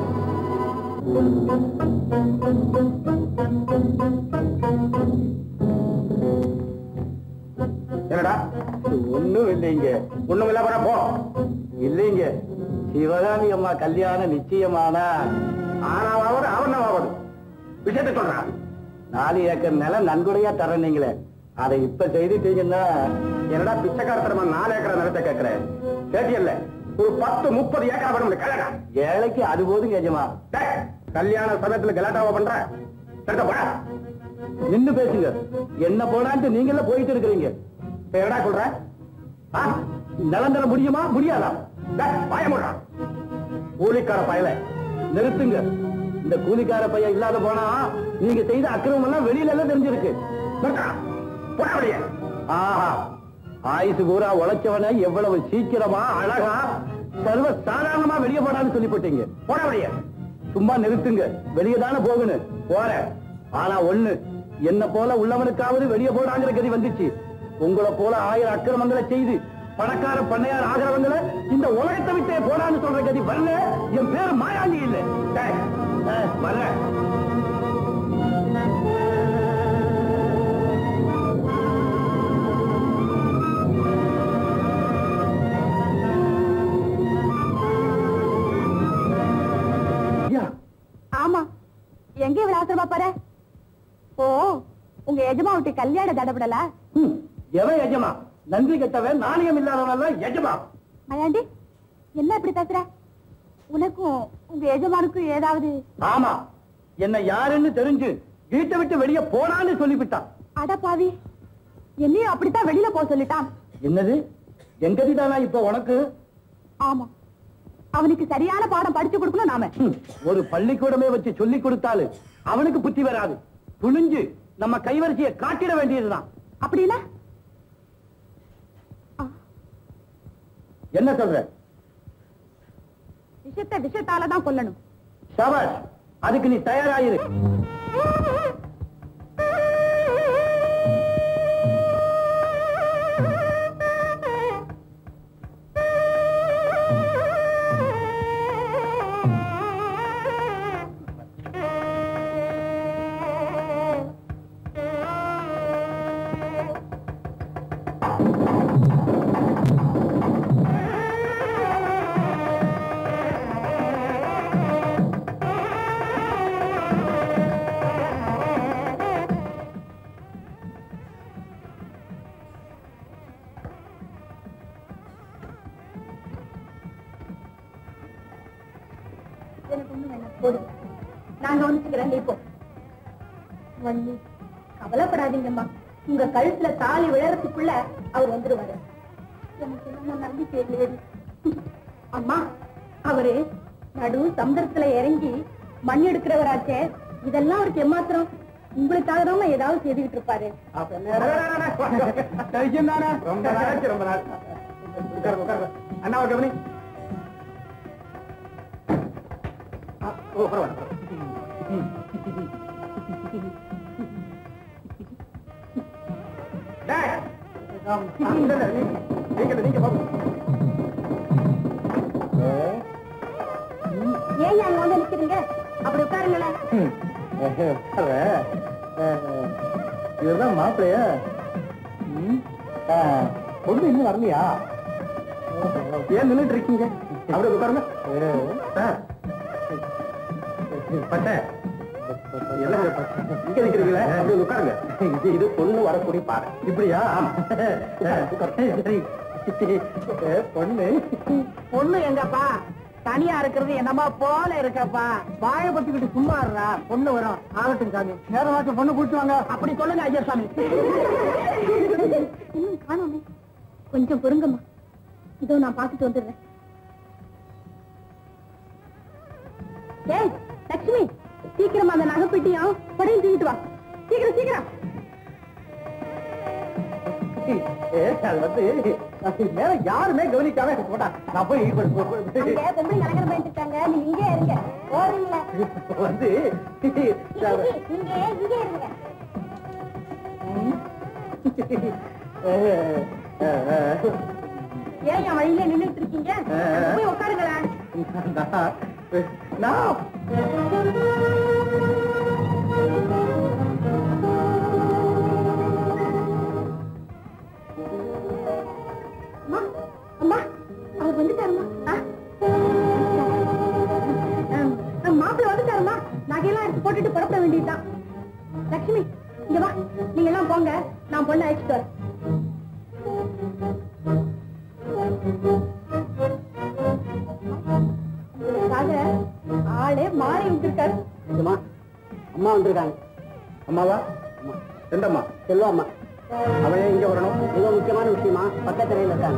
என்னடா ஒண்ணும் இல்லைங்க ஒண்ணும் இல்ல வர போ இல்லைங்க சிவகாமி அம்மா கல்யாணம் நிச்சயமானா ஆனாவது அவனாவது விஷயத்தை சொல்றான் நாலு ஏக்கர் நிலம் நன்கொடையா தரேன் நீங்களே அதை இப்ப செய்துட்டீங்கன்னா என்னடா பிச்சைக்காரத்தனமா நாலு ஏக்கர் நிலத்தை கேட்கிறேன் கேட்டியல்ல ஒரு பத்து முப்பது ஏக்கர் வேணும் கல்யாணா ஏழைக்கு அது போதும் கேஜமா கல்யாண சமயத்துல கலாட்டாவா பண்ற சரிதா போடா நின்னு பேசுங்க என்ன போனான்ட்டு நீங்கள போயிட்டு இருக்கிறீங்க இப்ப என்னடா சொல்ற ஆ? நிலம் தர முடியுமா முடியாதா டேய், வாய மூடுறா. கூலிக்கார பயல நிறுத்துங்க இந்த கூலிக்கார பையன் இல்லாத போனா நீங்க செய்த அக்கிரமம் எல்லாம் வெளியில எல்லாம் தெரிஞ்சிருக்கு நிறுத்துடா. போடா வெளியே. ஆஹா ஆயுசு பூரா உழைச்சவன எவ்வளவு சீக்கிரமா அழகா சர்வ சாதாரணமா வெளியே போடான்னு சொல்லி போட்டீங்க போட வெளியே சும்மா நிறுத்துங்க வெளியே தானே போகணும் போறேன் ஆனா ஒண்ணு என்ன போல உள்ளவனுக்காவது வெளியே போடாங்கிற கதி வந்துச்சு உங்களை போல ஆயிரம் அக்கிரமங்களை செய்து பணக்கார பண்ணையார் ஆகிறவங்களை இந்த உலகத்தை விட்டே போடான்னு சொல்ற கதி வரல என் பேரு மாயாண்டி இல்ல டேய், டேய், வரேன் ஐயா ஆமா எங்க இவ்வளவு அவசரமா போற ஓ உங்க எஜமா விட்டு கல்யாண தடபடல ம், எவன் எஜமா நன்றி கெட்டவன் நாணயம் இல்லாதவன் எஜமா மயாண்டி என்ன இப்படி பேசுற உனக்கும் உங்க எஜமானுக்கும் ஏதாவது ஆமா என்ன யாருன்னு தெரிஞ்சு வீட்டை விட்டு வெளியே போனான்னு சொல்லிவிட்டான் அட பாவி என்னையும் அப்படித்தான் வெளியில போக சொல்லிட்டான் என்னது எங்கதிதானா இப்ப உனக்கு ஆமா அவனுக்கு சரியான பாடம் படிச்சு கொடுக்கணும் நாம ஹம், ஒரு பள்ளிக்கூடமே வச்சு சொல்லி கொடுத்தாலு அவனுக்கு புத்தி வராது துணிஞ்சு நம்ம கைவரிசையை காட்டிட வேண்டியதுதான் அப்படின்னா என்ன சொல்ற விஷத்தை விஷத்தால தான் கொல்லணும் சபாஷ் அதுக்கு நீ தயாராயிரு எனக்கு ஒண்ணு வேணாம் போதும் நான் கவனிச்சுக்கிறேன் இப்போ வள்ளி கவலைப்படாதீங்கம்மா உங்க கழுத்துல தாலி விழறதுக்குள்ள அவர் வந்துருவாரு எனக்கு என்னமோ நம்பிக்கை இல்லையேடி அம்மா அவரு நடு சமுதிரத்துல இறங்கி மண் எடுக்கிறவராச்சே இதெல்லாம் அவருக்கு எம்மாத்திரம் உங்களுக்காக தான் ஏதாவது செய்துகிட்டு இருப்பாரு தைரியம் தானே? ரொம்ப நாளாச்சு, ரொம்ப நாள். உட்காருங்க, உட்காருங்க. அண்ணாவை கவனி. ஆ, ஓ, பரவாயில்ல, பரவாயில்ல. டேய். ஆ, இல்ல, இல்ல, நீங்க- நீங்க இல்ல, நீங்க போங்க. ஏன் அங்க வந்து நிக்கிறீங்க அப்படி உட்காருங்களேன் இதுதான் மாப்பிளைய பொண்ணு இன்னும் வரலையா ஏன் நின்னுட்டு இருக்கீங்க அப்படியே உட்காருங்க ஆ. பட்டை. எல்லாம் இங்க நிக்கிறீங்களே அப்படியே உட்காருங்க இது- இது பொண்ணு வரக்கூடிய பாரு இப்படியா சரி பொண்ணு பொண்ணு எங்கப்பா தனியா இருக்கிறது என்னமா போல இருக்கப்பா வாழை பத்திக்கிட்டு சும்மா இருடா பொண்ணு வரும் ஆகட்டும் சாமி நேரமாச்சும் பொண்ணு கூட்டுவாங்க அப்படி சொல்லுங்க ஐயா சாமி இன்னும் காணோமே கொஞ்சம் பொறுங்கம்மா இதோ நான் பார்த்துட்டு வந்துடுறேன் ஏய் லட்சுமி சீக்கிரமா அந்த நகைப்பெட்டியும் படையும் தூக்கிட்டு வா சீக்கிரம் சீக்கிரம் அது வந்து அது மேல யாருமே கவனிக்காம எனக்கு போட்டா நான் போய் இப்ப- இப்ப- அங்க பொம்பளை நலங்கரம் பண்ணிட்டாங்க நீங்க இங்கே இருங்க போறீங்களா இப்ப வந்து இங்கே இங்கே இருங்க ஏன் என் வழியில நின்னுட்டு இருக்கீங்க அங்க போய் உட்காருங்களேன் நான் அம்மா அம்மா அவர் வந்துட்டாருமா மாப்பிள்ள வந்துட்டாருமா நகையெல்லாம் எடுத்து போட்டுட்டு புறப்பட வேண்டியதுதான் லட்சுமி இங்க வா நீங்க எல்லாம் போங்க நான் பொண்ணு அழைச்சிட்டு வரேன் உங்களுக்காக ஆளே மாறி விட்டுருக்காரு அம்மா அம்மா வந்திருக்காங்க அம்மாவா எந்தம்மா செல்வா அம்மா அவன் ஏன் இங்க வரணும் ஏதோ முக்கியமான விஷயமா பக்கத்துறையில இருக்காங்க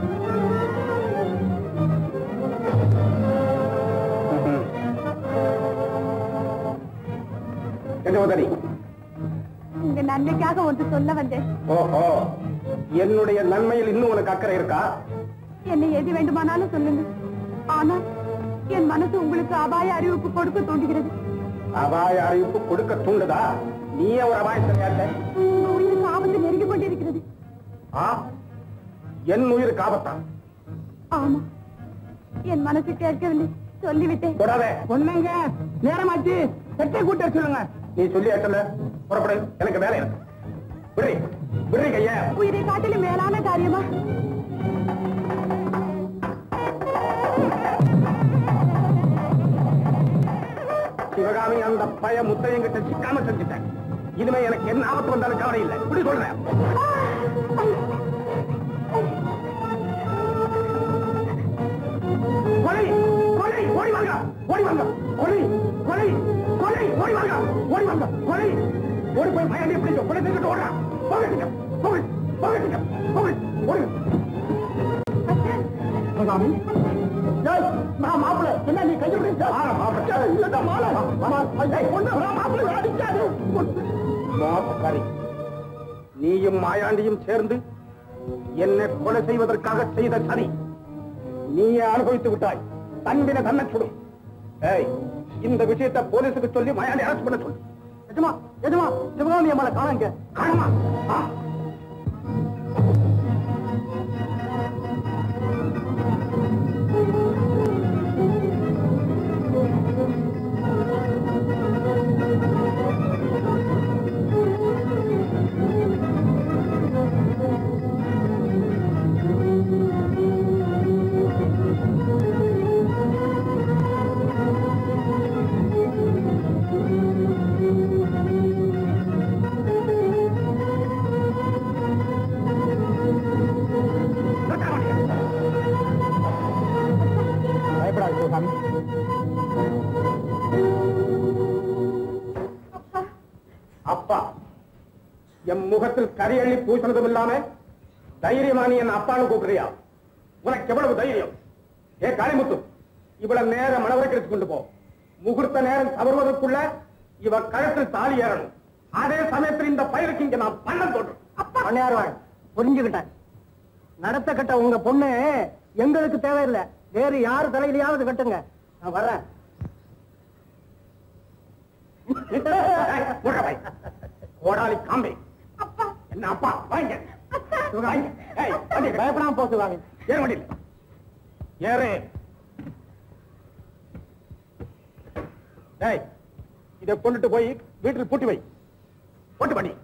எங்க உதவி உங்க நன்மைக்காக ஒன்று சொல்ல வந்தேன் ஓஹோ என்னுடைய நன்மையில் இன்னும் உனக்கு அக்கறை இருக்கா என்னை எது வேண்டுமானாலும் சொல்லுங்க ஆனா என் மனசு உங்களுக்கு அபாய அறிவிப்பு கொடுக்க தோன்றுகிறது அபாய அறிவிப்பு கொடுக்க தூண்டுதா நீயே ஒரு அபாயத்தை யார்ட்ட? உங்க உயிருக்கு ஆபத்து நெருங்கி கொண்டிருக்கிறது ஆ என் உயிருக்கு ஆபத்தான் ஆமா என் மனசு கேட்கவில்லை சொல்லிவிட்டேன் தொடாதே பொண்ணுங்க நேரமாச்சு செட்டை கூட்ட சொல்லுங்க நீ சொல்லி ஏற்றல புறப்படு எனக்கு வேலை இருக்கு விடுறி விடுறி கைய உயிரை காட்டிலும் மேலான காரியமா சிவகாமி அந்த பய முத்தையங்கிட்ட சிக்காம செஞ்சுட்டேன் இனிமே எனக்கு என்ன ஆபத்து வந்தாலும் கவலை இல்லை இப்படி சொல்றேன் வாங்க கொலை ஓடி போய் மயாண்டி பிடிச்ச கொலை செஞ்சுட்டு ஓடுறான் போகட்டுங்க போக போகட்டுங்க போக ஓடுங்க சாமி ஏய், நான் மாப்பிள என்ன நீ கையை விடு மாப்பிள இல்ல மாலை மாப்பிள அடிக்காது மாப்பக்காரி நீயும் மாயாண்டியும் சேர்ந்து என்னை கொலை செய்வதற்காக செய்த சதி நீயே அனுபவித்து விட்டாய் தன்பின தன்னை சுடும் ஏய் இந்த விஷயத்தை போலீஸுக்கு சொல்லி மாயாண்டி அரெஸ்ட் பண்ண சொல்லு எஜமா எஜமா சிவகாமி அம்மாளை காணுங்க காணுமா ஆ. பயப்படாது சிவகாமி அப்பா என் முகத்தில் கரியள்ளி பூசினதும் இல்லாம தைரியமா நீ என் அப்பான்னு கூப்பிடுறியா உனக்கு எவ்வளவு தைரியம் ஏ காளிமுத்து இவ்வளவு நேரம் மனவரைக்கு கொண்டு போ முகூர்த்த நேரம் தவறுவதற்குள்ள இவ கழுத்தில் தாலி ஏறணும் அதே சமயத்தில் இந்த பயிருக்கு இங்க நான் பண்ணம் தோன்றும் பண்ணையார்வாள் புரிஞ்சுக்கிட்டேன் நடத்த கட்ட உங்க பொண்ணு எங்களுக்கு தேவையில்லை வேறு யாரு தலையிலையாவது கட்டுங்க நான் வர்றேன் கோடாலி காம்பே என்ன அப்பா வாங்க வாங்க. ஏய், வண்டி எடு. பயப்படாம போ சிவாமி ஏறு வண்டியில் ஏறு டேய் இதை கொண்டுட்டு போய் வீட்டில் பூட்டி வை போட்டு பண்ணி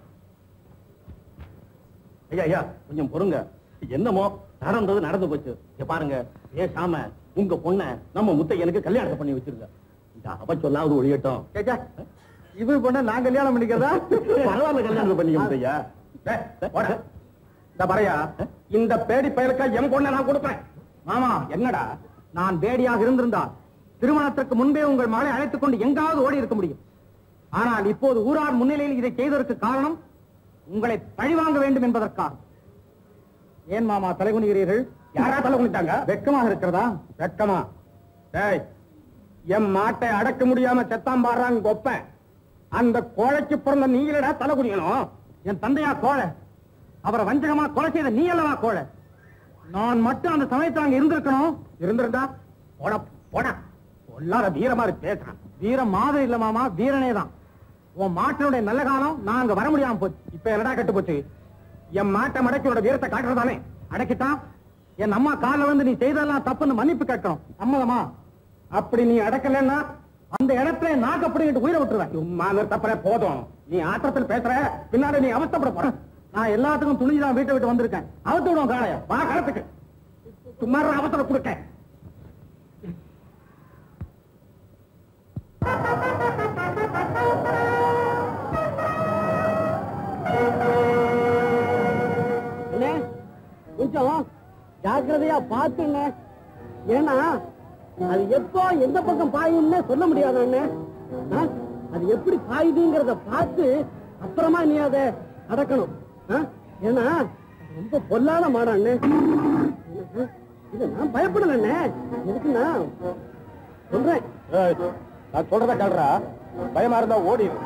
ஐயா ஐயா கொஞ்சம் பொறுங்க என்னமோ நடந்தது நடந்து போச்சு இங்க பாருங்க பேசாம உங்க பொண்ண நம்ம முத்தையனுக்கு கல்யாணத்தை பண்ணி வச்சிருங்க இந்த அவ சொல்லாவது ஒழியட்டும் கேச்சா இவரு பொண்ண நான் கல்யாணம் பண்ணிக்கிறதா பரவாயில்ல கல்யாணம் பண்ணிக்க முத்தையா டேய், போடா. இந்த பறையா இந்த பேடி பயலுக்கா என் பொண்ணை நான் கொடுப்பேன் மாமா என்னடா நான் பேடியாக இருந்திருந்தால் திருமணத்திற்கு முன்பே உங்கள் மகளை அழைத்துக் கொண்டு எங்காவது ஓடி இருக்க முடியும் ஆனால் இப்போது ஊரார் முன்னிலையில் இதை செய்ததற்கு காரணம் உங்களை பழிவாங்க வேண்டும் என்பதற்காக ஏன் மாமா தலைகுனிகிறீர்கள் யாரா தலை குனிட்டாங்க வெட்கமாக இருக்கிறதா வெக்கமா டேய் என் மாட்டை அடக்க முடியாம செத்தாம் பாடுறாங்க கொப்ப அந்த கோழைக்கு பிறந்த நீங்களடா தலை குனியணும் என் தந்தையா கோழை அவரை வஞ்சகமா கொலை செய்த நீ அல்லவா கோழை நான் மட்டும் அந்த சமயத்தில் அங்க இருந்திருக்கணும் இருந்திருந்தா போட போடா பொல்லாத வீர மாதிரி பேசுறான் வீரம் மாதிரி இல்ல மாமா வீரனே தான் உன் மாட்டினுடைய நல்ல காலம் நான் அங்க வர முடியாம போச்சு இப்ப என்னடா கட்டு போச்சு என் மாட்டை மடக்கியோட வீரத்தை காட்டுறதானே அடக்கிட்டான் என் அம்மா காலில் வந்து நீ செய்ததெல்லாம் தப்புன்னு மன்னிப்பு கேட்கணும் சம்மதமா அப்படி நீ அடக்கலன்னா அந்த இடத்துல நாக்கு அப்படிங்கிட்டு உயிரை விட்டுருவேன் சும்மா தப்பற போதும் நீ ஆத்திரத்தில் பேசுற பின்னாடி நீ அவஸ்தப்பட போற நான் எல்லாத்துக்கும் துணிஞ்சுதான் வீட்டை விட்டு வந்திருக்கேன் அவுத்து விடுவோம் காளைய வா களத்துக்கு சும்மா ஒரு அவசரம் கொடுக்க என்ன கொஞ்சம் ஜாக்கிரதையா பாத்துங்க ஏன்னா அது எப்போ எந்த பக்கம் பாயும்னு சொல்ல முடியாது அண்ணே ஆ? அது எப்படி பாயுதுங்கிறத பார்த்து அப்புறமா நீ அதை அடக்கணும் ஆ? ஏன்னா அது ரொம்ப பொல்லாத மாடம் அண்ணே என்ன? இது நான் பயப்படல அண்ணே எதுக்குன்னா சொல்றேன் ஏய், நான் சொல்றத கல்றா பயமா இருந்தா ஓடிடு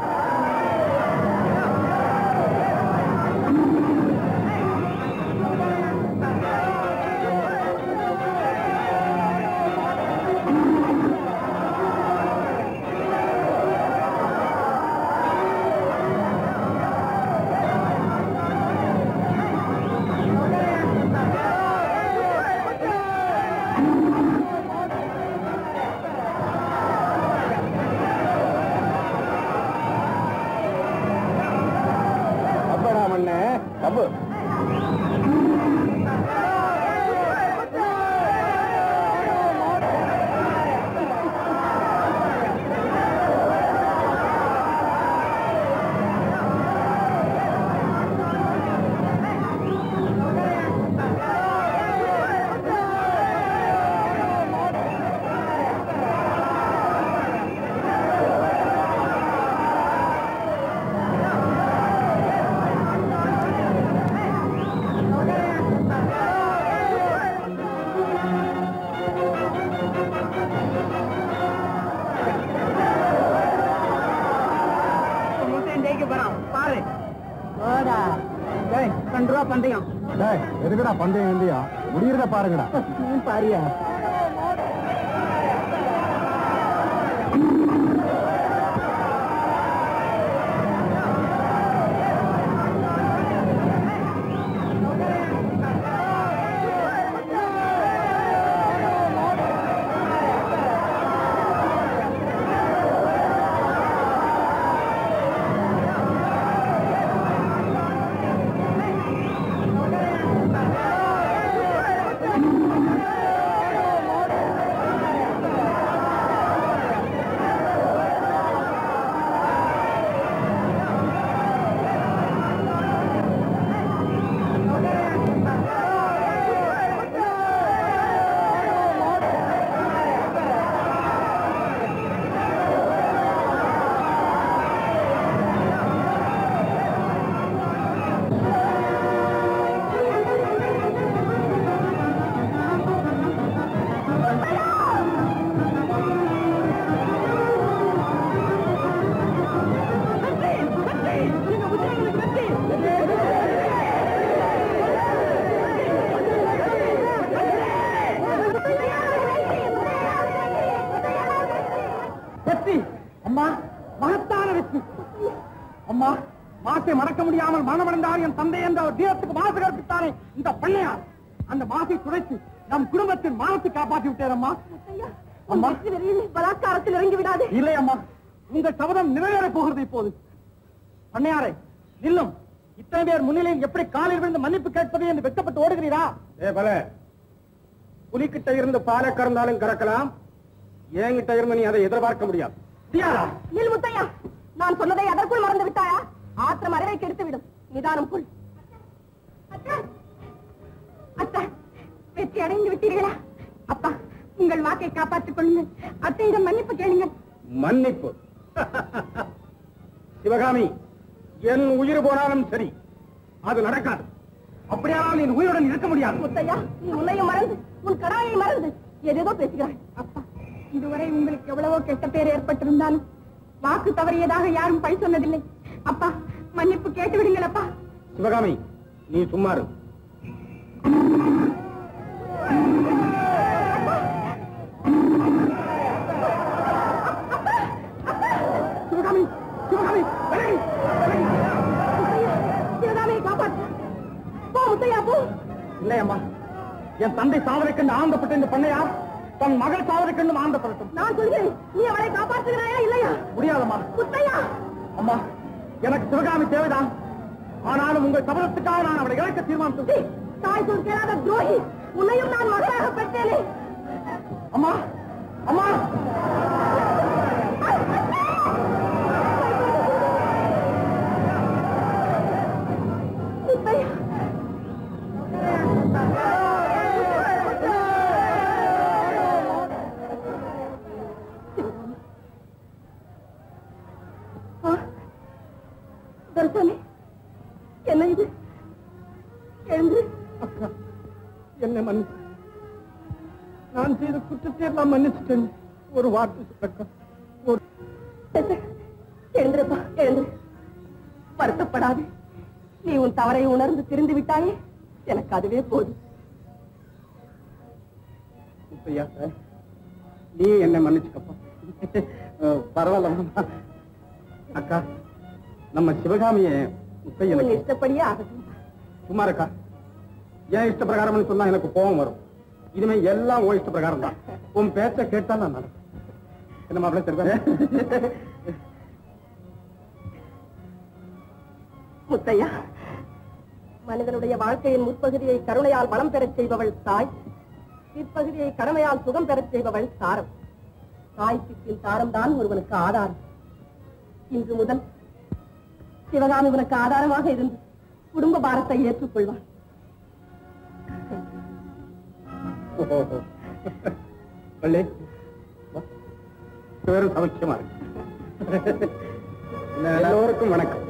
பந்தயம் எதுக்குடா பந்தயம் இந்தியா முடியறத பாருங்கடா பாரியா வெற்றி அம்மா மகத்தான வெற்றி அம்மா மாசை மறக்க முடியாமல் மரணமடைந்தார் என் தந்தை என்ற ஒரு தீரத்துக்கு மாசு கற்பித்தானே இந்த பண்ணையார் அந்த மாசை துடைத்து நம் குடும்பத்தின் மானத்தை காப்பாற்றி விட்டேன் அம்மா அம்மா பலாத்காரத்தில் இறங்கி விடாதே இல்லை அம்மா உங்கள் சபதம் நிறைவேறப் போகிறது இப்போது பண்ணையாரே நில்லும் இத்தனை பேர் முன்னிலையில் எப்படி காலில் விழுந்து மன்னிப்பு கேட்பது என்று வெட்கப்பட்டு ஓடுகிறீரா ஏ பல புலிக்கிட்ட இருந்து பாலை கறந்தாலும் கறக்கலாம் என்கிட்ட இருந்து நீ அதை எதிர்பார்க்க முடியாது தியாரா நில் முத்தையா நான் சொன்னதை அதற்குள் மறந்து விட்டாயா ஆத்திரம் அறிவை கெடுத்து விடும் நிதானம் கொள் அத்தா அத்தா வெற்றி அடைந்து விட்டீர்களா அப்பா உங்கள் வாக்கை காப்பாற்றிக் கொள்ளுங்கள் அத்தையிடம் மன்னிப்பு கேளுங்கள் மன்னிப்பு சிவகாமி என் உயிர் போனாலும் சரி அது நடக்காது அப்படியானால் நீ உயிருடன் இருக்க முடியாது முத்தையா நீ உன்னையும் மறந்து உன் கடமையை மறந்து ஏதேதோ பேசுகிறாய் அப்பா இதுவரை உங்களுக்கு எவ்வளவோ கெட்ட பேர் ஏற்பட்டிருந்தாலும் வாக்கு தவறியதாக யாரும் பழி சொன்னதில்லை அப்பா மன்னிப்பு கேட்டு விடுங்கள் அப்பா சிவகாமி நீ சும்மா இரு சிவகாமி சிவகாமி விலகி, விலகி. சிவகாமியை காப்பாற்று போ முத்தையா போ இல்லை அம்மா என் தந்தை சாவதைக்கண்டு ஆனந்தப்பட்ட இந்த பண்ணையார் தன் மகள் சாவதைக்கண்டு ஆனந்தப்படட்டும் நான் சொல்கிறேன் நீ அவளை காப்பாற்றுகிறாயா இல்லையா முடியாதம்மா முத்தையா அம்மா எனக்கு சிவகாமி தேவைதான் ஆனாலும் உங்கள் சபதத்துக்காக நான் அவளை இழக்க தீர்மானம் சீ, தாய் சொல் கேளாத துரோகி உன்னையும் நான் மகனாக பெற்றேனே அம்மா அம்மா முத்தையா ஆ, தர்சனி என்ன இது எழுந்து அக்கா என்ன மன்னிச்சு நான் செய்த குற்றத்தை எல்லாம் மன்னிச்சுட்டேன் ஒரு வார்த்தை சொல்லக்கா ஒரு எழுந்திருப்பா எழுந்து வருத்தப்படாது நீ உன் தவறை உணர்ந்து திருந்து விட்டாயே எனக்கு அதுவே போதும் முத்தையா நீ என்ன மன்னிச்சுக்கப்பா அஹ், பரவாயில்ல அக்கா நம்ம சிவகாமிய உன் முத்தையனுக்கு இஷ்டப்படியே ஆகட்டும் சும்மா இருக்கா ஏன் இஷ்ட பிரகாரம்னு சொன்னா எனக்கு கோபம் வரும் இனிமே எல்லாம் உன் இஷ்ட பிரகாரம் தான் உன் பேச்ச கேட்டா நான் நடப்பேன் என்ன மாப்பிள்ள தெரியும் முத்தையா மனிதனுடைய வாழ்க்கையின் முற்பகுதியை கருணையால் வளம் பெறச் செய்பவள் தாய் பிற்பகுதியை கடமையால் சுகம் பெறச் செய்பவள் தாரம் தாய்க்கு பின் தாரம் தான் ஒருவனுக்கு ஆதாரம் இன்று முதல் சிவகாமி உனக்கு ஆதாரமாக இருந்து குடும்ப பாரத்தை ஏற்றுக்கொள்வான் பள்ளி வா. வெறும் சௌக்கியமா இருக்கு எல்லோருக்கும் வணக்கம்